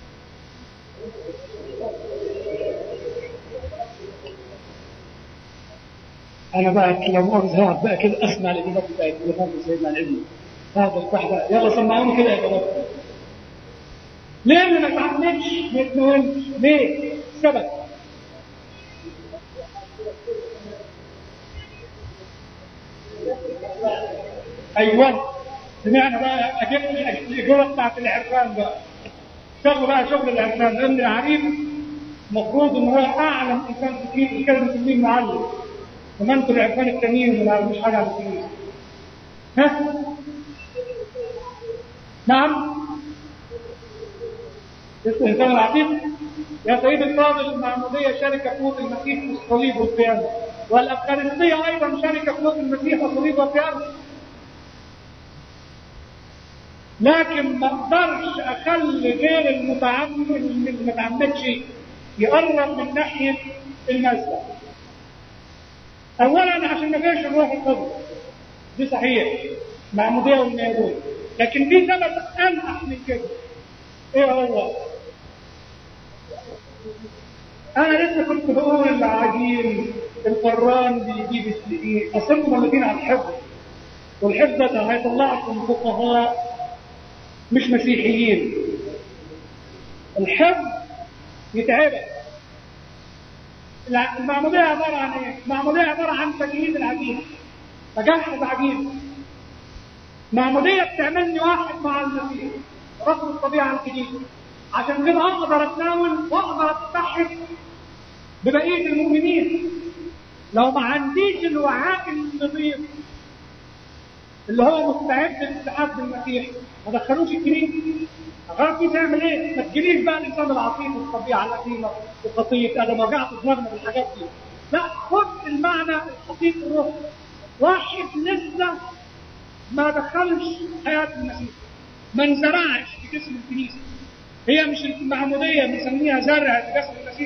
انا بقى لو مؤاخذة هقعد بقى كده اسمع الاجابات بتاعت التليفون سيدنا الابن هذا الواحدة يلا سمعوني كده يا جماعه ليه اللي ما يتعمدش ما يتناولش ليه؟ سبب ايوه سمعنا بقى اجيب الاجابه بتاعت العرفان بقى شغل بقى شغل العرفان لان العريم المفروض ان هو اعلم انسان في الدين يتكلم في الدين معلم وما انتوا العرفان التانيين ما مش حاجه على الدين ها نعم اسم الانسان العتيق يا سيدي الفاضل المعموديه شركه قوه المسيح في الصليب والقيامه والافغانستيه ايضا شركه قوه المسيح في الصليب والقيامه لكن ما اقدرش اخلي غير المتعمد اللي ما تعمدش يقرب من ناحيه المسجد اولا عشان ما فيش الروح القدس دي صحيح معموديه والميادون لكن في سبب انقح من كده ايه هو انا لسه كنت بقول العجين الفران بيجيب الدقيق اصلكم مولودين على الحفظ والحفظ ده هيطلعكم فقهاء مش مسيحيين الحفظ يتعبك المعمودية عبارة عن ايه؟ المعمودية عبارة عن تجهيز العجين تجهز عجين معمودية بتعملني واحد مع المسيح رفض الطبيعة الجديدة عشان كده اقدر اتناول واقدر اتحد ببقية المؤمنين لو ما عنديش الوعاء النظيف اللي هو مستعد للاتحاد بالمسيح ما دخلوش الكنيسه غير دي تعمل ايه؟ ما تجيليش بقى الانسان العظيم والطبيعه القديمه وخطيه ادم وجعت دماغنا بالحاجات دي لا خد المعنى الحقيقي الروح واحد لسه ما دخلش حياه المسيح ما انزرعش في جسم الكنيسه هي مش المعموديه بنسميها زرع في جسم المسيح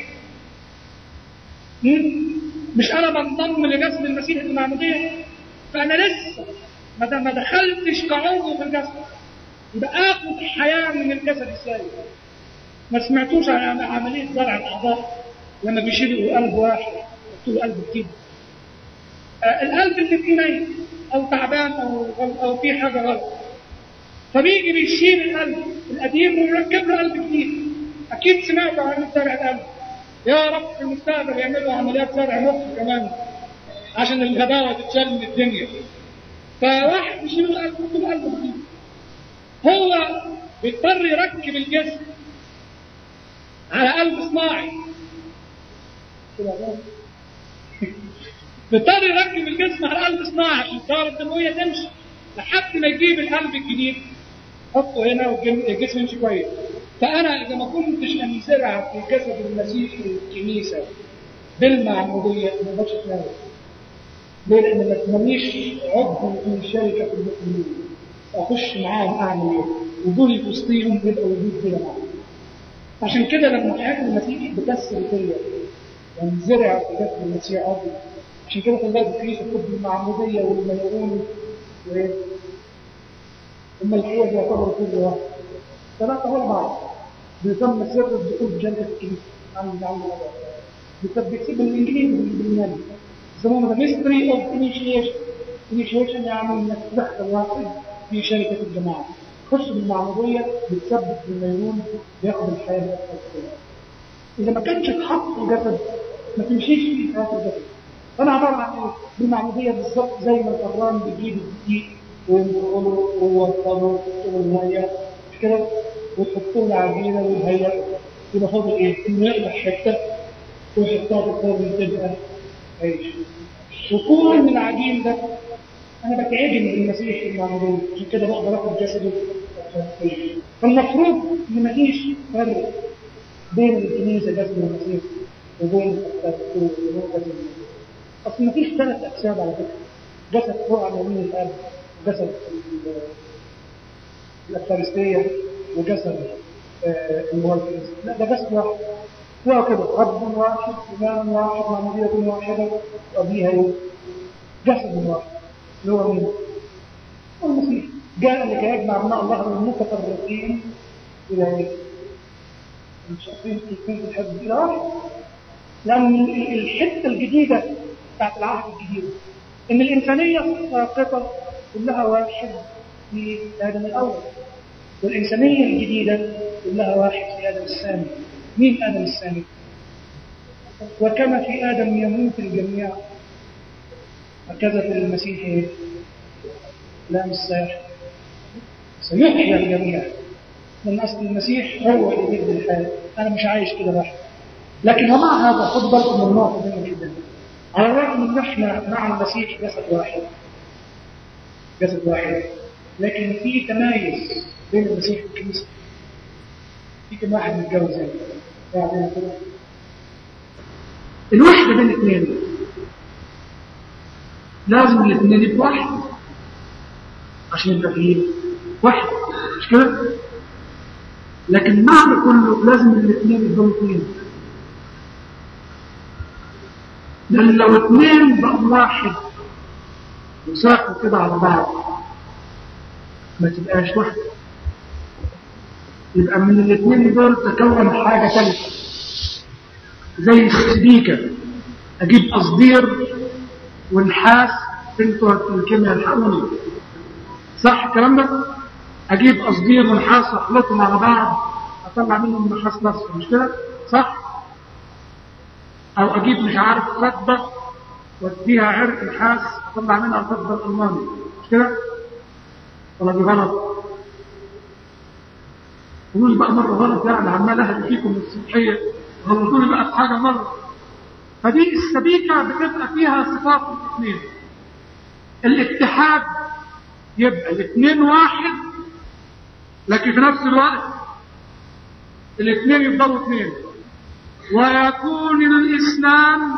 مش انا بنضم لجسم المسيح المعموديه فانا لسه ما ما دخلتش كعضو في الجسد يبقى اخد حياه من الجسد السالم ما سمعتوش عن عمليه زرع الاعضاء لما بيشيلوا قلب واحد يحطوا قلب جديد آه القلب اللي فيه ميت او تعبان او او في حاجه غلط فبيجي بيشيل القلب القديم ويركب له قلب جديد اكيد سمعتوا عن زرع القلب يا رب في المستقبل يعملوا عمليات زرع مخ كمان عشان الغباوه تتشال من الدنيا فواحد يشيل القلب يحط له قلب جديد هو بيضطر يركب الجسم على قلب صناعي بيضطر يركب الجسم على قلب صناعي عشان الدورة الدموية تمشي لحد ما يجيب القلب الجديد حطه هنا والجسم يمشي كويس فأنا إذا ما كنتش أنزرع في جسد المسيح في الكنيسة بالمعمودية ما بقدرش أتناول ليه؟ لأن ما تمنيش عضو في شركة المؤمنين أخش معاهم أعمل إيه؟ وجودي في وسطيهم يبقى وجود كده معاهم عشان كده لما حياة المسيح بتسر فيا وانزرع في جسد المسيح عضو عشان كده في الله الكنيسة تحب المعمودية والميرون الملكية بيعتبروا كل واحد ثلاثة ورا بعض بيسمى سر الدخول بجنة الكنيسة عن عن بيكتب بالإنجليزي باليوناني يسمونه the mystery of initiation initiation يعني انك تدخل واحد في شركة الجماعة خش بالمعمودية بتثبت بالميرون بياخد الحياة الأساسية إذا ما كانش اتحط في الجسد ما تمشيش في حياة الجسد فأنا عبارة عن إيه؟ بالمعمودية بالظبط زي ما الفران بيجيب الدقيق وينقله ويوصله والمية مش كده وتحطوا له عجينة ويهيأ يبقى فاضل إيه؟ إنه يقلع حتة ويحطها في الفرن تبقى عيش وكل العجين ده انا بتعجن بالمسيح المعمودية عشان كده بقدر اخد جسده فالمفروض ان مفيش فرق بين الكنيسه جسد المسيح وبين وبين جسد المسيح اصل مفيش ثلاث اجساد على فكره جسد فوق على يمين الاب جسد الافخارستيه وجسد الموالفين لا ده جسد واحد هو كده رب واحد إمام واحد معمودية واحدة وبيها جسد واحد اللي هو مين؟ هو المسيح جاء لكي يجمع ابناء الله المتفرقين إلى إيه؟ المشاقين في الحزب إلى واحد لأن الحتة الجديدة بتاعت العهد الجديد إن الإنسانية الساقطة كلها واحد في آدم الأول والإنسانية الجديدة كلها واحد في آدم الثاني مين آدم الثاني وكما في آدم يموت الجميع هكذا في المسيح لا مش سيحيا سيحيا الجميع من أصل المسيح هو اللي بيدي الحياة أنا مش عايش كده لوحدي لكن ومع هذا خد بالكم من النقطة دي جدا على الرغم ان احنا مع المسيح جسد واحد جسد واحد لكن في تمايز بين المسيح والكنيسة في كم واحد متجوز يعني بعدين كده الوحدة بين الاثنين لازم الاثنين يبقوا واحد عشان يبقى فيه واحد مش كده؟ لكن مع ده كله لازم الاثنين يفضلوا اثنين لأن لو اثنين بقوا واحد وساقوا كده على بعض ما تبقاش واحدة يبقى من الاثنين دول تكون حاجة ثالثة زي السبيكة أجيب قصدير ونحاس انتوا الكيمياء الحقوني صح الكلام ده؟ أجيب قصدير ونحاس أخلطهم على بعض أطلع منهم نحاس نصف مش كده؟ صح؟ او اجيب مش عارف فضه واديها عرق نحاس اطلع منها الفضه الالماني مش كده ولا دي غلط قولوا بقى مره غلط يعني عمال اهدي فيكم من الصبحيه غلطوا لي بقى في حاجه مره فدي السبيكه بتبقى فيها صفات الاثنين الاتحاد يبقى الاثنين واحد لكن في نفس الوقت الاثنين يفضلوا اثنين ويكون الإسلام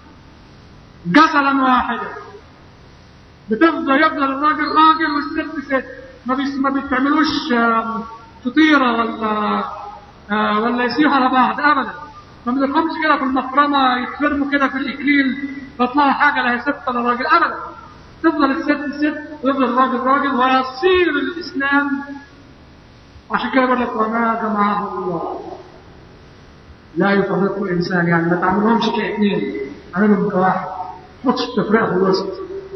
جسدا واحدا بتفضل يفضل الراجل راجل والست ست ما بيس ما بتعملوش فطيرة ولا آه ولا يسيحوا على بعض أبدا ما بيدخلش كده في المفرمة يتفرموا كده في الإكليل تطلعوا حاجة لا هي ست ولا راجل أبدا تفضل الست ست ويفضل الراجل راجل ويصير الإسلام عشان كده بقول لك وما جمعه الله لا يفرقوا الإنسان يعني ما تعملهمش كاثنين عملهم كواحد حطش التفرقة في الوسط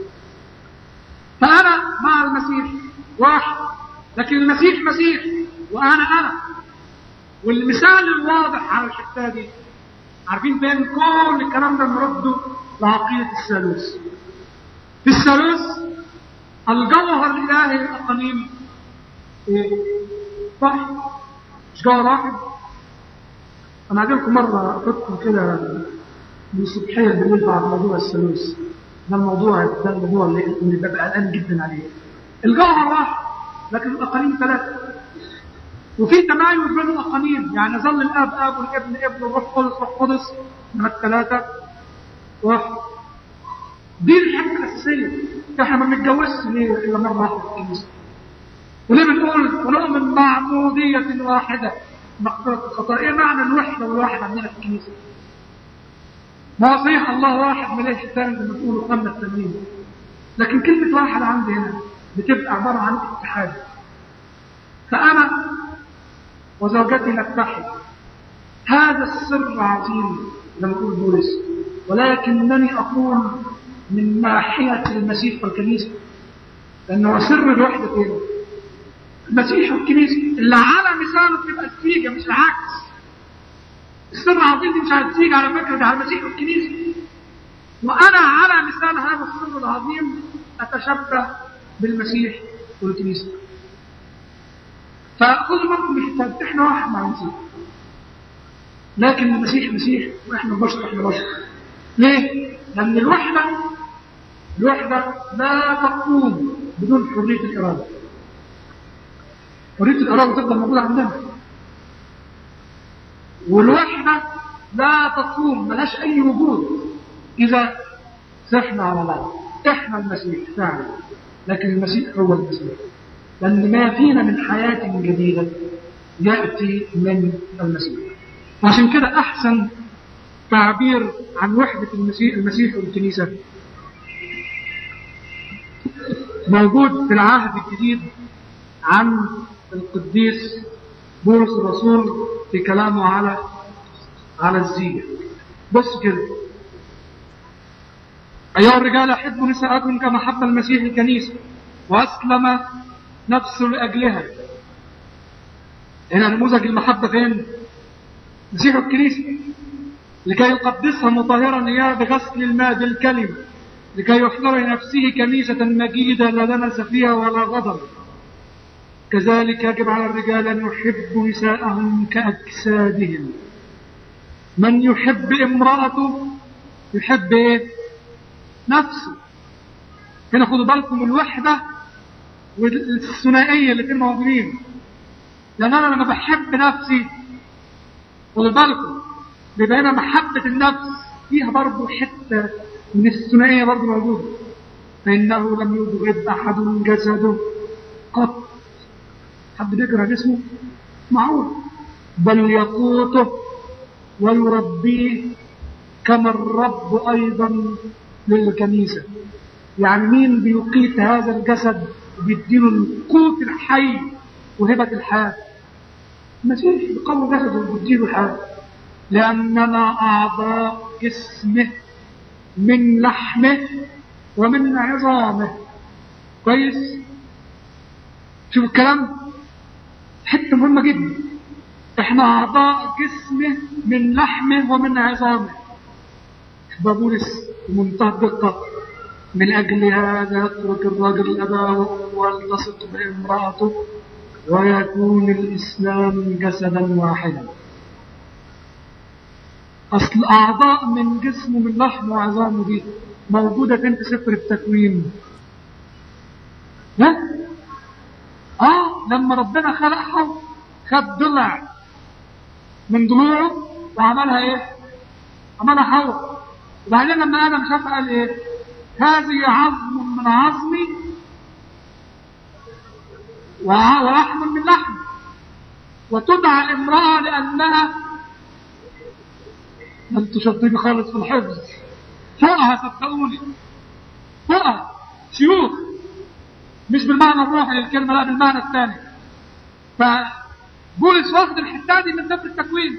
فأنا مع المسيح واحد لكن المسيح مسيح وأنا أنا والمثال الواضح على الحتة دي عارفين فين كل الكلام ده نرده لعقيدة الثالوث في الثالوث الجوهر الإلهي الأقانيم إيه؟ صح؟ مش جوهر واحد أنا عجبكم مرة أخذكم كده من الصبحية بالليل بعد موضوع الثالوث ده الموضوع ده الموضوع اللي, اللي ببقى قلقان جدا عليه الجوهر واحد لكن الأقانيم ثلاثة وفي تمايز بين الأقانيم يعني ظل الأب أب والابن ابن والروح قدس روح قدس من الثلاثة واحد دي الحته الأساسية احنا ما بنتجوزش ليه إلا مرة واحدة في الكنيسة وليه بنقول ونؤمن معمودية واحدة مغفرة الخطايا ايه معنى الوحدة والواحد عندنا في الكنيسة ما صحيح الله واحد ملاش الثاني زي ما بتقولوا قمنا التمرين لكن كلمة واحد عندي هنا بتبقى عبارة عن اتحاد فأنا وزوجتي نتحد هذا السر عظيم لما يقول بولس ولكنني أقول من ناحية المسيح والكنيسة لأنه سر الوحدة فين؟ المسيح والكنيسة اللي على مثاله تبقى السيجة مش العكس السر العظيم دي مش على السيجة على فكرة ده على المسيح والكنيسة وأنا على مثال هذا السر العظيم أتشبه بالمسيح والكنيسة فخذوا بالكم محتاج احنا واحد مع المسيح لكن المسيح مسيح واحنا بشر احنا بشر ليه؟ لأن الوحدة الوحدة لا تقوم بدون حرية الإرادة حرية الإرادة تفضل موجودة عندنا والوحدة لا تقوم ملهاش أي وجود إذا سحنا على بعض إحنا المسيح فعلا لكن المسيح هو المسيح لأن ما فينا من حياة جديدة يأتي من المسيح وعشان كده أحسن تعبير عن وحدة المسيح, المسيح والكنيسة موجود في العهد الجديد عن القديس بولس الرسول في كلامه على على الزينة بص كده أيها الرجال أحبوا نساءكم كما حب المسيح الكنيسة وأسلم نفسه لأجلها هنا نموذج المحبة فين؟ مسيح الكنيسة لكي يقدسها مطهرا إياه بغسل الماء بالكلمة لكي يحضر لنفسه كنيسة مجيدة لا دنس فيها ولا غضب كذلك يجب على الرجال أن يحبوا نساءهم كأجسادهم من يحب امرأته يحب إيه؟ نفسه هنا خدوا بالكم الوحدة والثنائية اللي كانوا موجودين لأن أنا لما بحب نفسي خدوا بالكم بيبقى هنا محبة النفس فيها برضه حتة من الثنائية برضه موجودة فإنه لم يبغض أحد جسده قط حد بيكره جسمه معروف بل يقوته ويربيه كما الرب أيضا للكنيسة يعني مين بيقيت هذا الجسد بيديله القوت الحي وهبة الحياة المسيح بيقوي جسده وبيديله الحياة لأننا أعضاء جسمه من لحمه ومن عظامه كويس شوف الكلام حتة مهمة جدا احنا أعضاء جسمه من لحمه ومن عظامه بابولس بمنتهى الدقة من أجل هذا يترك الرجل الأباء والتصق بامرأته ويكون الإسلام جسدا واحدا أصل أعضاء من جسمه من لحم وعظامه دي موجودة فين في سفر التكوين ها؟ آه لما ربنا خلقها خد ضلع من ضلوعه وعملها إيه؟ عملها حواء وبعدين لما آدم شاف قال إيه؟ هذه عظم من عظمي ولحم من لحم وتدعى امرأة لأنها لم تشطبي خالص في الحفظ فوقها صدقوني فوقها شيوخ مش بالمعنى الروحي للكلمة لا بالمعنى الثاني فبولس واخد الحتة دي من سفر التكوين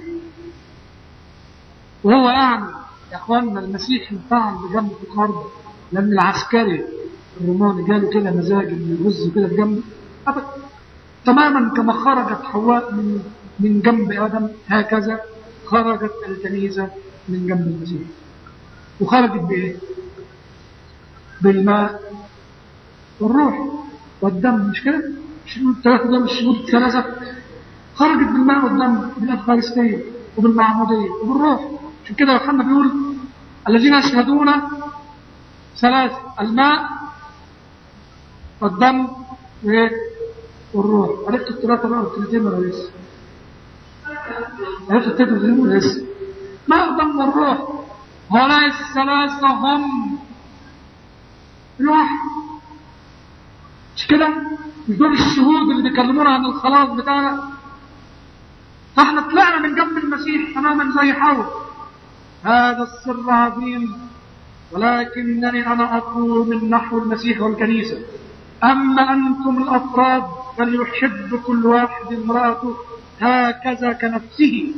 وهو يعني يا اخوانا المسيح انفعل بجنب في الارض لان العسكري الروماني جاله كده مزاج انه يرز كده بجنبه ابدا تماما كما خرجت حواء من من جنب ادم هكذا خرجت الكنيسه من جنب المسيح وخرجت بايه؟ بالماء والروح والدم مش كده؟ الشهود الثلاثه دول الشهود الثلاثه خرجت بالماء والدم بالافخارستيه وبالمعموديه وبالروح عشان كده يوحنا بيقول الذين يشهدون ثلاث الماء والدم وايه والروح عرفت الثلاثه بقى والثلاثين ولا لسه عرفت الثلاثه ولا لسه ماء والدم والروح هؤلاء الثلاثه هم الواحد مش كده مش دول الشهود اللي بيكلمونا عن الخلاص بتاعنا فاحنا طلعنا من جنب المسيح تماما زي حول هذا السر عظيم ولكنني أنا أقول من نحو المسيح والكنيسة أما أنتم الأفراد فليحب كل واحد امرأته هكذا كنفسه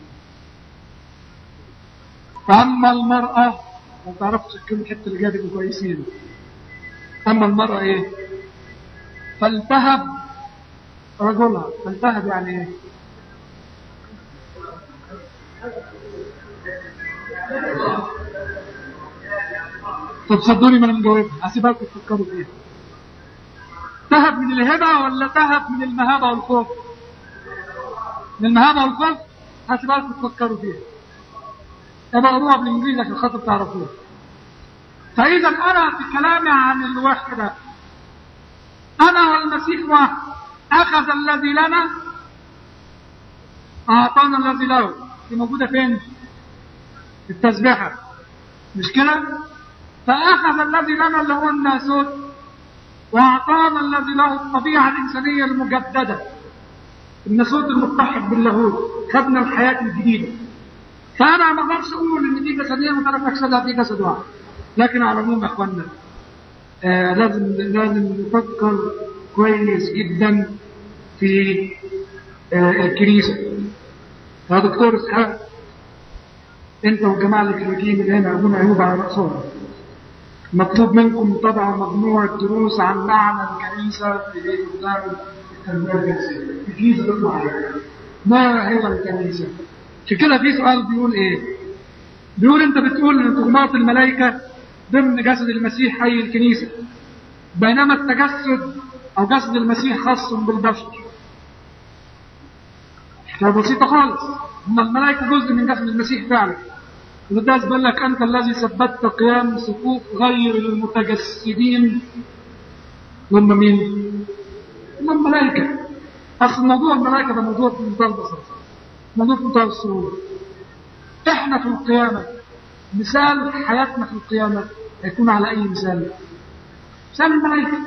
فأما المرأة ما تعرفش كل حتة اللي جابت كويسين أما المرأة إيه فلتهب رجلها فلتهب يعني إيه طب صدقوني ما انا مجاوبها هسيبها لكم تفكروا فيها تهب من الهبه ولا تهب من المهابه والخوف؟ من المهابه والخوف هسيبها لكم تفكروا فيها ابقى قروها بالانجليزي عشان خاطر تعرفوها فاذا انا في كلامي عن الوحده انا والمسيح واحد اخذ الذي لنا اعطانا الذي له دي موجوده فين؟ في التسبيحه مش كده؟ فأخذ الذي لنا اللي هو الناسوت وأعطانا الذي له الطبيعة الإنسانية المجددة الناسوت المتحد باللاهوت خدنا الحياة الجديدة فأنا ما أقدرش أقول إن دي جسدية وثلاث أجسادها في جسد واحد لكن على العموم يا إخوانا آه لازم لازم نفكر كويس جدا في آه الكنيسة يا دكتور إسحاق أنت والجماعة الكلينيكيين اللي هنا أبونا أيوب على رأسهم مطلوب منكم طبعا مجموعة دروس عن معنى الكنيسة في قدام التربية الجنسية. الكنيسة تطلع ما هي الكنيسة؟ عشان كده في سؤال بيقول ايه بيقول انت بتقول ان طغمات الملائكة ضمن جسد المسيح اي الكنيسة بينما التجسد او جسد المسيح خاص بالبشر حكاية بسيطة خالص هم الملائكة جزء من جسد المسيح فعلا القداس بيقول لك انت الذي ثبتت قيام صفوف غير المتجسدين هم مين؟ هم الملائكة اصل موضوع الملائكة ده موضوع في منتهى البساطة موضوع في منتهى السهولة احنا في القيامة مثال حياتنا في القيامة هيكون على اي مثال؟ مثال الملائكة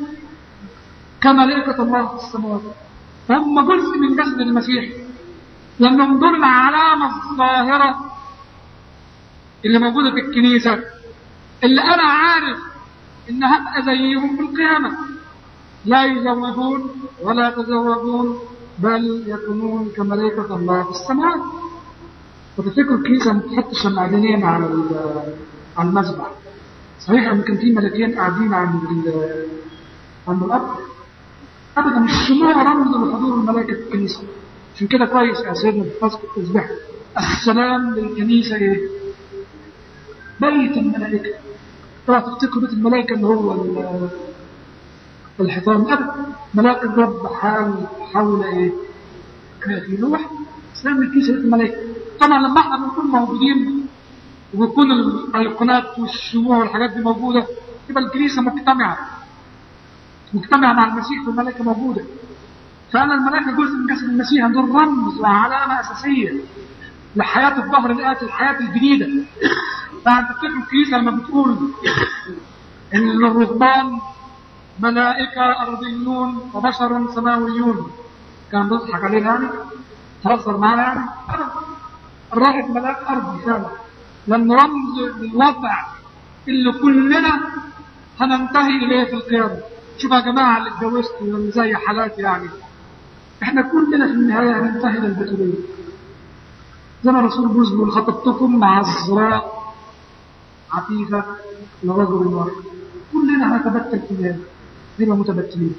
كملائكة الله في السماوات هم جزء من جسد المسيح لأنهم دول العلامة الظاهرة اللي موجودة في الكنيسة اللي أنا عارف إن هبقى زيهم في القيامة لا يزوجون ولا يتزوجون بل يكونون كملائكة الله في السماوات فتفتكروا الكنيسة ما بتحطش المعدنين على على المذبح صحيح ان كان في ملكين قاعدين عند عند الاب ابدا الشموع رمز لحضور الملائكه في الكنيسه عشان كده كويس يا سيدنا بتفسق التسبيح السلام للكنيسه ايه؟ بيت الملائكه طبعا تفتكروا بيت الملائكه اللي هو الحيطان ابدا ملائكه الرب حال حول ايه؟ في لوح سلام للكنيسه بيت الملائكه طبعا لما احنا بنكون موجودين ويكون الايقونات والشموع والحاجات دي موجودة يبقى الكنيسة مجتمعة مجتمعة مع المسيح والملائكة موجودة فأنا الملائكة جزء من جسد المسيح دول رمز وعلامة أساسية لحياة الظهر الآتي الحياة الجديدة فأنت تفتكر الكنيسة لما بتقول إن الرهبان ملائكة أرضيون وبشر سماويون كان بيضحك علينا يعني تهزر معانا يعني الراهب ملاك أرضي فعلا لأنه رمز للوضع اللي كلنا هننتهي إليه في القيامة شوف يا جماعة اللي اتجوزتوا واللي زي حالاتي يعني احنا كلنا في النهاية هننتهي للبتولية زي ما الرسول بولس بيقول خطبتكم مع الزراء عفيفة لرجل واحد كلنا هنتبتل في النهاية نبقى متبتلين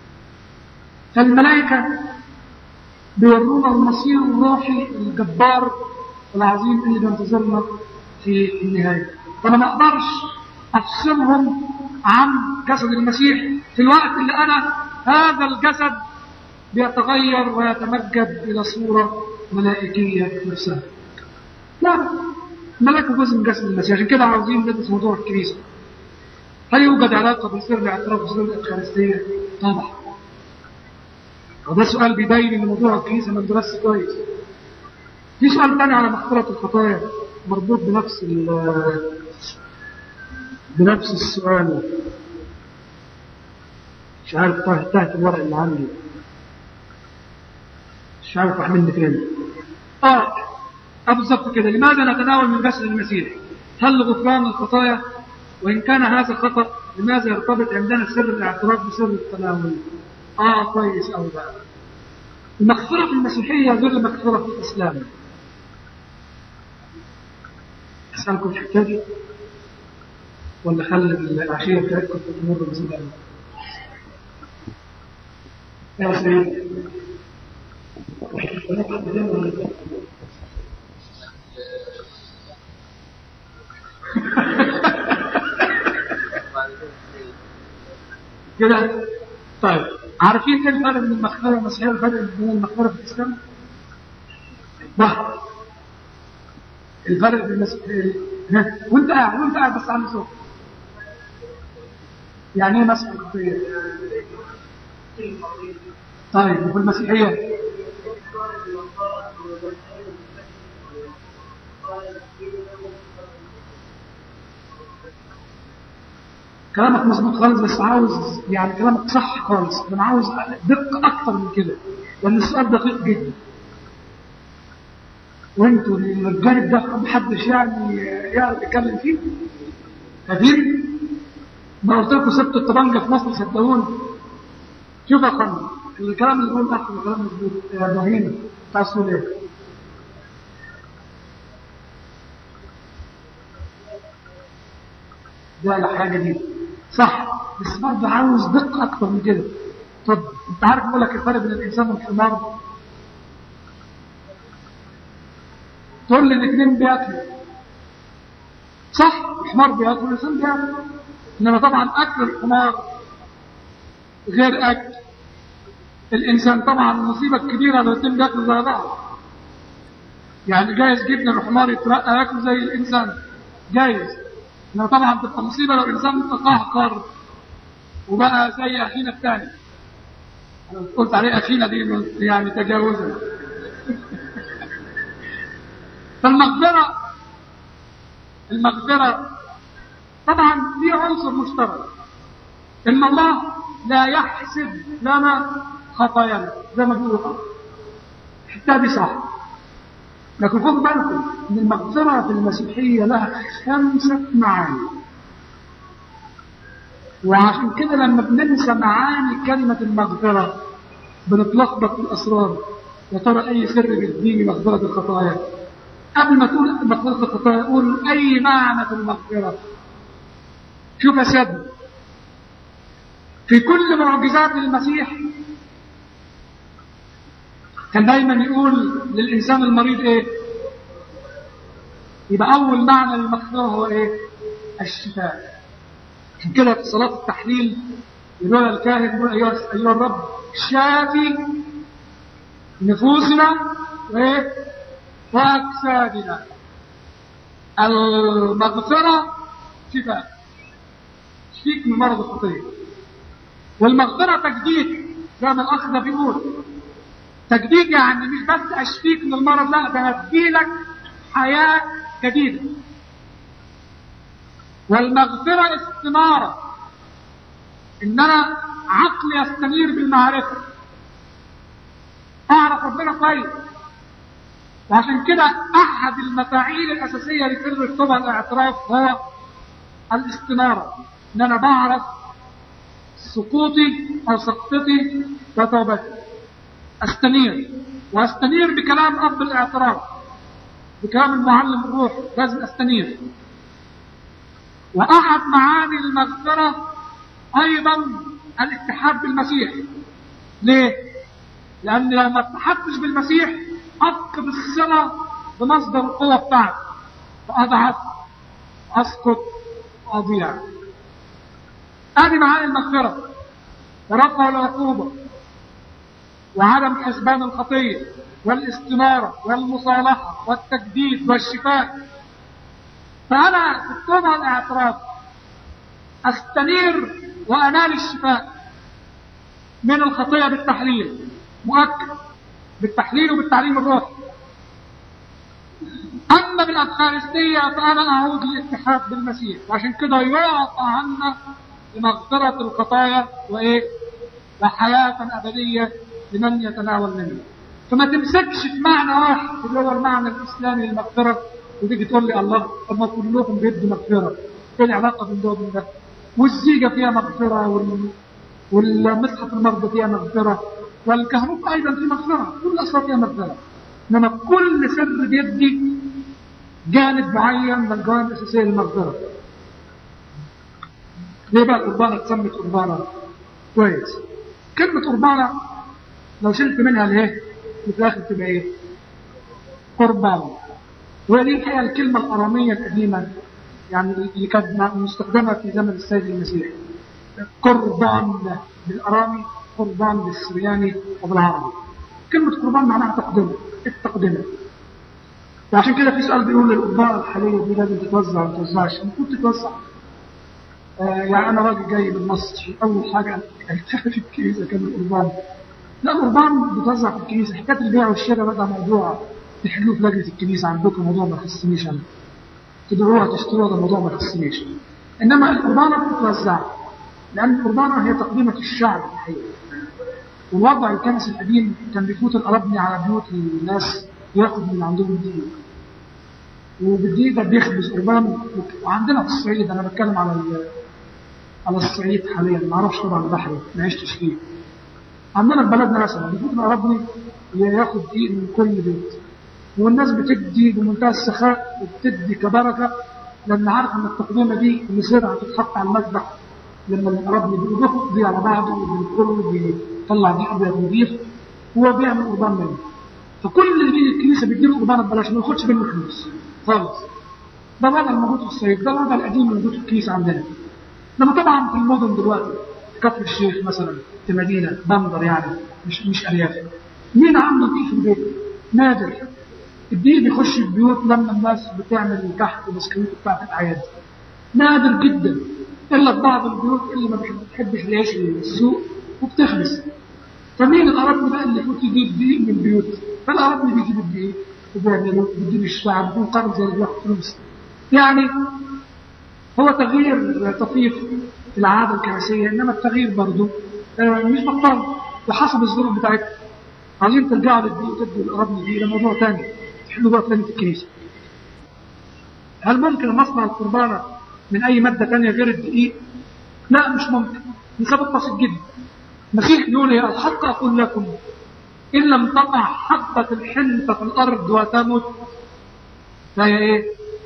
فالملائكة بيورونا المصير الروحي الجبار العظيم اللي بينتظرنا في النهاية فأنا ما أقدرش أفصلهم عن جسد المسيح في الوقت اللي أنا هذا الجسد بيتغير ويتمجد إلى صورة ملائكية نفسها لا ملائكة جزء من جسد المسيح عشان كده عاوزين ندرس موضوع الكنيسة هل يوجد علاقة بين سر الاعتراف وسر الإفخارستية؟ طبعا وده سؤال بيبين ان موضوع الكنيسة ما درس كويس في سؤال تاني على مغفرة الخطايا مربوط بنفس بنفس السؤال مش عارف تحت الورق اللي عندي مش عارف راح مني فين اه اه بالظبط كده لماذا نتناول من جسد المسيح هل غفران الخطايا وإن كان هذا خطأ لماذا يرتبط عندنا سر الاعتراف بسر التناول اه كويس أوي بقى المغفرة في المسيحية غير المغفرة في الإسلام أسألكم الحكاية دي ولا خلي العشية بتاعتكم في الأمور بسيطة يا سيدي كده طيب عارفين ايه الفرق بين المغفرة المسيحية والفرق بين المغفرة في الإسلام؟ بحر الفرق بين المسيحية ها وانت قاعد وانت قاعد بس عن صوت يعني ايه مسح الخطية؟ طيب وفي المسيحية كلامك مظبوط خالص بس عاوز يعني كلامك صح خالص انا عاوز دقة اكتر من كده لان السؤال دقيق جدا وانتوا الجانب ده محدش يعني يعرف يتكلم فيه كبير ما قلت لكم سبتوا الطبنجة في مصر صدقوني شوف يا خالد الكلام اللي بيقول تحت الكلام مظبوط يا ابراهيم بتاع السورية ده الحاجة دي صح بس برضه عاوز دقة أكتر من كده طب أنت عارف بقول لك الفرق بين الإنسان والحمار تقول لي الاثنين بياكلوا صح الحمار بياكل والانسان بياكل انما طبعا اكل الحمار غير اكل الانسان طبعا المصيبه الكبيره لو الاثنين بياكلوا زي بعض يعني جايز جدا الحمار يترقى ياكل زي الانسان جايز انما طبعا تبقى مصيبه لو الانسان تقهقر وبقى زي اخينا الثاني انا قلت عليه اخينا دي يعني تجاوزا فالمغفره المغفره طبعا في عنصر مشترك ان الله لا يحسب لنا خطايانا زي ما بيقولوا الحته دي صح لكن خد بالكم ان المغفره في المسيحيه لها خمسه معاني وعشان كده لما بننسى معاني كلمه المغفره بنتلخبط في الاسرار يا ترى اي سر بيديني مغفره الخطايا قبل ما تقول مغفره الخطايا قول اي معنى في المغفره شوف يا سيدنا في كل معجزات المسيح كان دايما يقول للإنسان المريض إيه يبقى أول معنى للمغفرة هو إيه الشفاء عشان كده في صلاة التحليل يقول الكاهن يقول أيها, أيها الرب شافي نفوسنا وإيه وأجسادنا المغفرة شفاء شفيك من مرض الخطيه والمغفرة تجديد زي ما الأخ ده بيقول تجديد يعني مش بس أشفيك من المرض لا ده هديلك حياة جديدة والمغفرة استنارة إن أنا عقلي يستنير بالمعرفة أعرف ربنا كويس وعشان كده أحد المفاعيل الأساسية لسر التوبة الاعتراف هو الاستنارة إن أنا بعرف سقوطي أو سقطتي وتوبتي أستنير وأستنير بكلام أب الاعتراف بكلام المعلم الروح لازم أستنير وأحد معاني المغفرة أيضا الاتحاد بالمسيح ليه؟ لأن لما اتحدتش بالمسيح أفقد الصلة بمصدر القوة بتاعتي فأضعف أسقط أضيع هذه معاني المغفرة ورفع العقوبة وعدم حسبان الخطية والاستنارة والمصالحة والتجديد والشفاء فأنا في التوبة والاعتراف أستنير وأنال الشفاء من الخطية بالتحليل مؤكد بالتحليل وبالتعليم الروحي أما بالأفخارستية فأنا أعود للاتحاد بالمسيح وعشان كده يعطى عنا لمغفرة الخطايا وإيه؟ وحياة أبدية لمن يتناول منه. فما تمسكش في معنى واحد اللي هو المعنى الإسلامي للمغفرة وتيجي تقول لي الله طب ما كلهم بيدوا مغفرة. إيه العلاقة بين ده وبين ده؟ والزيجة فيها مغفرة وال... والمسحة المرضى فيها مغفرة والكهنوت أيضا فيه مغفرة كل الأسرار فيها مغفرة. إنما كل سر بيدي جانب معين من الجوانب الأساسية للمغفرة. ليه بقى القربانة اتسمت قربانة؟ كويس. كلمة قربانة لو شلت منها الايه؟ في الآخر تبقى ايه؟ قربان. وهي دي الحقيقة الكلمة الأرامية القديمة يعني اللي كانت مستخدمة في زمن السيد المسيح. قربان بالأرامي قربان بالسرياني وبالعربي. كلمة قربان معناها تقدمة، التقدمة. وعشان كده في سؤال بيقول القربان الحالية دي لازم تتوزع ولا ما تتوزعش؟ المفروض تتوزع. آه يعني انا راجل جاي من مصر اول حاجه التفت في الكنيسه كان القربان لا القربان بتوزع في الكنيسه حكايه البيع والشراء بقى موضوع تحلوه في لجنه الكنيسه عندكم موضوع ما يخصنيش انا تدعوها تشتروها ده موضوع ما يخصنيش انما القربانه بتتوزع لان القربانه هي تقدمه الشعب الحقيقه والوضع الكنسي القديم كان بيفوت الارابني على بيوت الناس ياخد من عندهم دين وبالدين ده بيخبز قربان وعندنا في الصعيد انا بتكلم على على الصعيد حاليا ما اعرفش طبعا البحر ما عشتش فيه عندنا في بلدنا مثلا بيفوت العربي ياخد دقيق من كل بيت والناس بتدي بمنتهى السخاء وبتدي كبركه لان عارفه ان التقديمه دي مصيرها هتتحط على المذبح لما العربي بيضيف دي على بعضه والكل بيطلع دي ابيض نظيف هو بيعمل قربان منه فكل اللي بيجي الكنيسه بيديله قربانه ببلاش ما ياخدش منه فلوس خالص ده الوضع الموجود في الصعيد ده الوضع القديم الموجود في الكنيسه عندنا لما طبعا في المدن دلوقتي في كفر الشيخ مثلا في مدينه بندر يعني مش مش ارياف مين عنده دقيق في البيت؟ نادر الدقيق بيخش البيوت لما الناس بتعمل كحك وبسكويت بتاعت الاعياد نادر جدا الا في بعض البيوت اللي ما بتحبش العيش السوق وبتخبز فمين القرابني بقى اللي يفوت يجيب دقيق من البيوت فالقرابني بيجيب الدقيق وبيعمله بيجيب الشعب بدون قرض زي اللي بياخد فلوس يعني هو تغيير طفيف في العادة الكنسية إنما التغيير برضه آه، مش بطال وحسب الظروف بتاعتها عايزين ترجعوا للدين وتدوا القرابني دي ده موضوع تاني تحلوا بقى في لجنة الكنيسة هل ممكن نصنع القربانة من أي مادة تانية غير الدقيق؟ لا مش ممكن لسبب بسيط جدا المسيح يقول يا الحق أقول لكم إن لم تقع حبة الحنطة في الأرض وتمت فهي إيه؟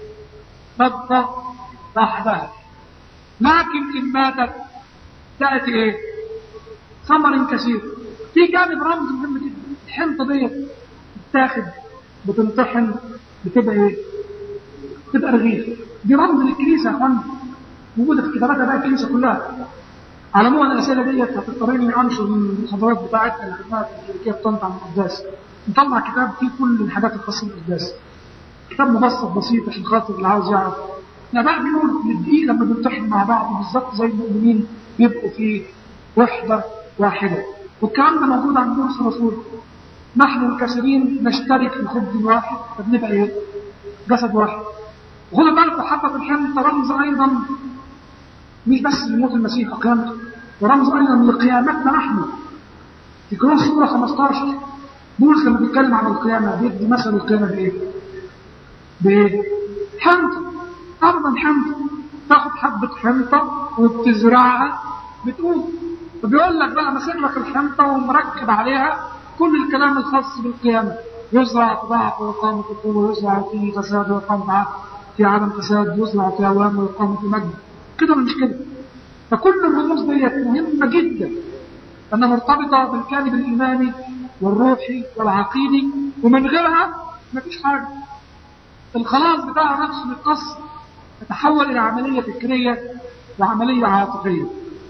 تبقى وحدها لكن إن ماتت تأتي إيه؟ ثمر كثير في جانب رمز مهم جدا الحنطة ديت بتاخد بتنطحن بتبقى إيه؟ بتبقى رغيف دي رمز للكنيسة يا فندم موجودة في كتاباتها بقى الكنيسة كلها على مو الأسئلة ديت هتضطرني أنشر من المحاضرات بتاعتنا اللي خدناها في الشركية بطنطا عن القداس نطلع كتاب فيه كل الحاجات الخاصة بالقداس كتاب مبسط بسيط عشان خاطر اللي عاوز يعرف احنا بقى بنقول ان الدقيق لما بنتحد مع بعض بالظبط زي المؤمنين بيبقوا في وحدة واحدة والكلام ده موجود عند بولس الرسول نحن الكثيرين نشترك في خبز واحد فبنبقى ايه؟ جسد واحد وخدوا بالكم حبة الحنطة رمز أيضا مش بس لموت المسيح وقيامته ورمز أيضا لقيامتنا نحن في كورنثوس سورة 15 بولس لما بيتكلم عن القيامة بيدي مثل القيامة بإيه؟ بإيه؟ حنطة أرضا حنطة تاخد حبة حنطة وبتزرعها بتقوم فبيقول لك بقى ماسك لك الحنطة ومركب عليها كل الكلام الخاص بالقيامة يزرع في ضعف وإقامة القوة ويزرع في فساد وإقامة في عدم فساد يزرع في أوام وإقامة مجد كده ولا مش كده فكل الرموز ديت مهمة جدا أنها مرتبطة بالجانب الإيماني والروحي والعقيدي ومن غيرها مفيش حاجة الخلاص بتاعها نفسه بيتقص يتحول إلى عملية فكرية وعملية عاطفية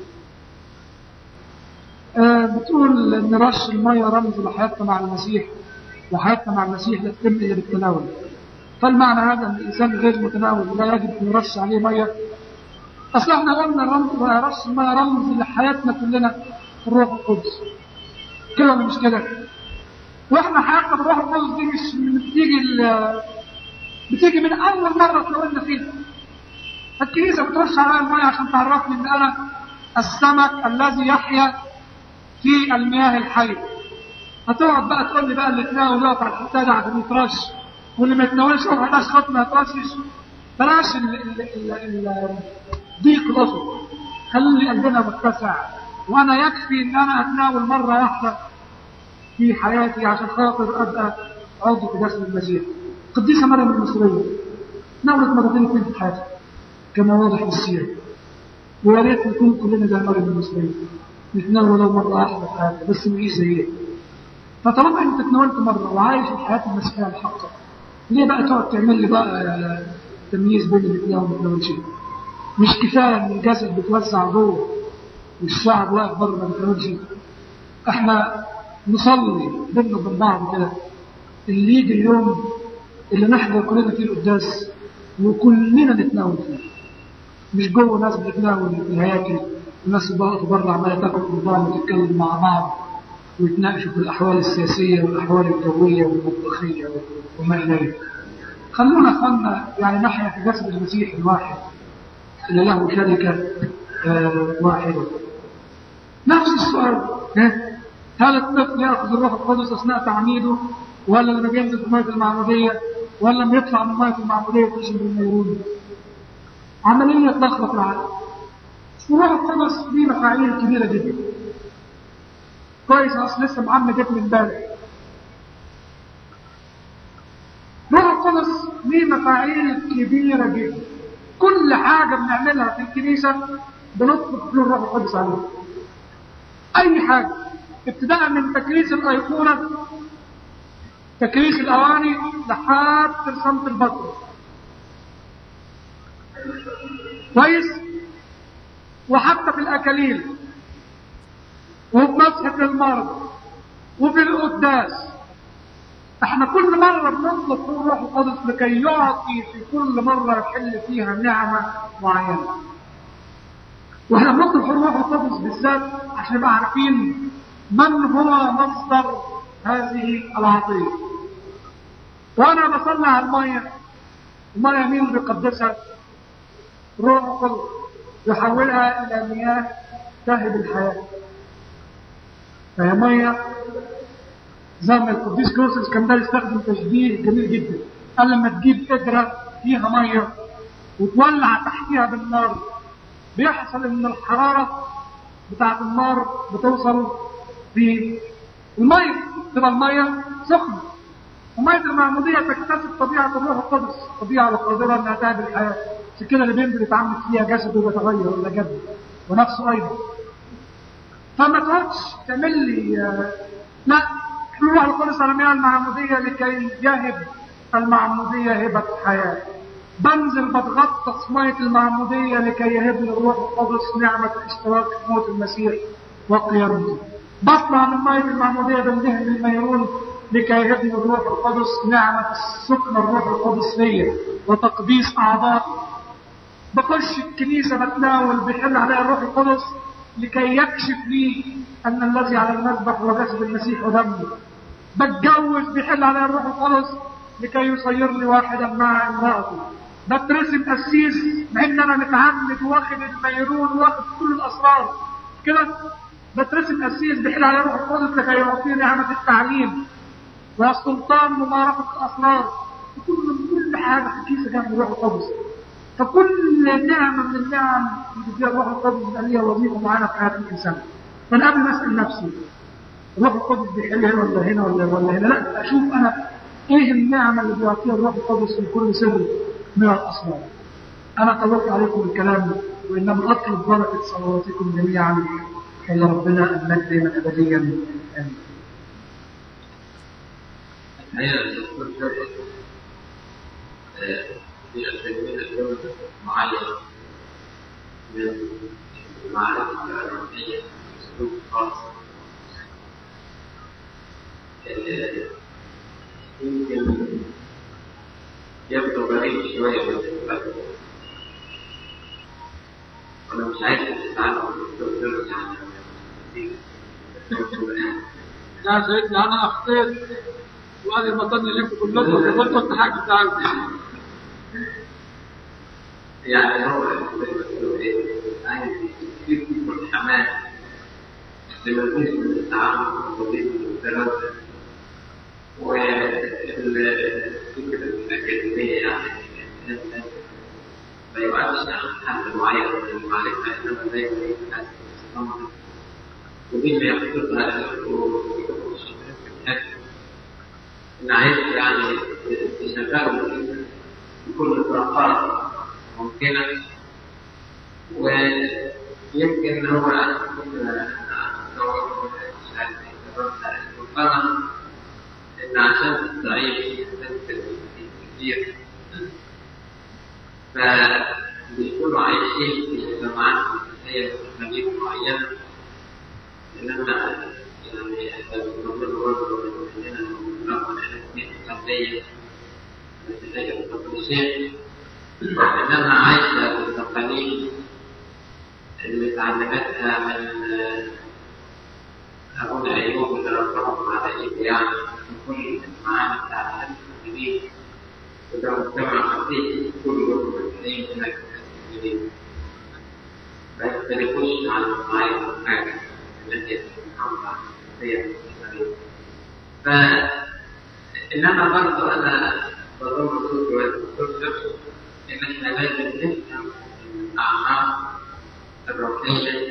آه بتقول إن رش المية رمز لحياتنا مع المسيح وحياتنا مع المسيح لا تتم إلا بالتناول فالمعنى هذا أن الإنسان غير متناول لا يجب أن يرش عليه مية أصل احنا قلنا الرمز رش المية رمز لحياتنا كلنا في الروح القدس كده ولا مش كده؟ واحنا حياتنا بالروح القدس دي مش من بتيجي بتيجي من اول مره اتولدنا فيها الكنيسه بترش عليا الميه عشان تعرفني ان انا السمك الذي يحيا في المياه الحيه هتقعد بقى تقول لي بقى اللي تناول يقف على الحتاج عشان يترش واللي ما يتناولش ما يحتاج خط ما يترشش بلاش ضيق الافق خلي قلبنا متسع وانا يكفي ان انا اتناول مره واحده في حياتي عشان خاطر ابقى عضو في جسد المسيح القديسه مريم المصريه ناولت مرتين اثنين في حياتها كما واضح في السيره ويا ريت نكون كلنا زي مريم المصريه نتناول ولو مره واحده في حياتنا بس نعيش زيها فطالما انت تناولت مره وعايش الحياه المسيحيه الحقه ليه بقى تقعد تعمل لي بقى تمييز بين اللي تناول وما تناولش مش كفايه ان الجسد بيتوزع جوه والشعب واقف بره ما بيتناولش احنا نصلي بينا وبين بعض كده اللي يجي اليوم اللي نحضر كلنا فيه القداس وكلنا نتناول فيه مش جوه ناس بتتناول في الهياكل وناس بقى بره عماله تاكل من بعض وتتكلم مع بعض ويتناقشوا في الاحوال السياسيه والاحوال الجويه والمطبخيه وما الى ذلك. خلونا اخوانا يعني نحيا في جسد المسيح الواحد اللي له شركه آه واحده. نفس السؤال هل الطفل ياخذ الروح القدس اثناء تعميده ولا لما بينزل في ميه المعموديه ولا لما يطلع من ميه المعموديه ويشرب الميرون؟ عمليه ضخمه في العقل. الروح القدس ليه مفاعيل كبيره جدا. كويس اصل لسه معمد ابن امبارح. روح القدس ليه مفاعيل كبيره جدا. كل حاجه بنعملها في الكنيسه بنطلق فيه الروح القدس عليها. اي حاجه ابتداء من تكريس الايقونه تكريس الأواني لحد ترسمة البطن كويس وحتى في الأكاليل وفي مسحة المرض وفي القداس احنا كل مرة بنطلب من الروح القدس لكي يعطي في كل مرة يحل فيها نعمة معينة واحنا بنطلب من الروح القدس بالذات عشان نبقى عارفين من هو مصدر هذه العطية وانا بصلي على المية المية مين اللي بيقدسها روح القدس يحولها الى مياه تهب الحياة فهي مية زي ما القديس كروسس كان ده يستخدم تشبيه جميل جدا قال لما تجيب قدرة فيها مية وتولع تحتها بالنار بيحصل ان الحرارة بتاعت النار بتوصل في المية تبقى المية سخنة ومية المعمودية تكتسب طبيعة الروح القدس طبيعة القادرة انها تهدي الحياة عشان كده اللي بينزل يتعمل فيها جسده بيتغير ولا جد ونفسه ايضا فما تقعدش تعمل لي آه، لا الروح القدس على مياه المعمودية لكي يهب المعمودية هبة حياة بنزل بتغطس مية المعمودية لكي يهب لي الروح القدس نعمة الاشتراك في موت المسيح وقيامته بطلع من مية المعمودية بندهن الميرون لكي يهب لي الروح القدس نعمة السكن الروح القدس فيا وتقديس أعضاء بخش الكنيسة بتناول بيحل عليها الروح القدس لكي يكشف لي أن الذي على المذبح هو جسد المسيح ودمه بتجوز بيحل عليها الروح القدس لكي يصير لي واحدا مع امرأتي بترسم قسيس مع ان انا متعمد واخد الميرون واخد كل الاسرار كده بترسم قسيس بيحل عليها الروح القدس لكي يعطيني نعمة التعليم والسلطان ممارسة الاسرار كل كل حاجة في الكيسة جنب الروح القدس فكل نعمة من النعم اللي فيها الروح القدس بيبقى ليها وظيفة معينة في حياة الإنسان فأنا قبل ما أسأل نفسي الروح القدس بيحل هنا ولا هنا ولا ولا هنا لا أشوف أنا إيه النعمة اللي بيعطيها الروح القدس في كل سر من الأسرار أنا طلبت عليكم الكلام وإنما أطلب بركة صلواتكم جميعا إلى ربنا المجد دائما أبديا آمين الحقيقة الدكتور جابر في التجميل اليوم معين من المعارف العلمية أسلوب خاص يمكن يبدو غريب شوية من الفكرة وأنا مش عايز أتعلم الدكتور جابر يعني يا سيدنا أنا أخطيت وأنا بطني لكم كلكم وقلت التحاج بتاعكم يعني هو عايز يجيب الحماس لمزيد من التعامل ومزيد من الدراسة والفكرة الأكاديمية يعني ما يبعدش عن حد معين من المعرفة إنما دايما يبحث مستمر ودي اللي يحفظها إن عايز يعني تشغله بكل الطاقات ممكنة ويمكن هو ربما إن عشان تستعين كتير فبيكونوا عايشين في مجتمعات هي مجتمعات معينة إنما يعني ربنا برضه مننا رغم إن القضية التي التقديسية إنما عايشة بالتقاليد اللي اتعلمتها من أبونا أيوب اللي ربهم على إيده يعني من كل المعاني بتاعت المسلمين وده مجتمع خطير كله مسلمين هناك مسلمين ما يختلفوش عن المعايير والحاجة التي تتحمل هي المسلمين فإنما برضه أنا بظن صوتي والدكتور إن إحنا لازم نفهم الأعمال الروحية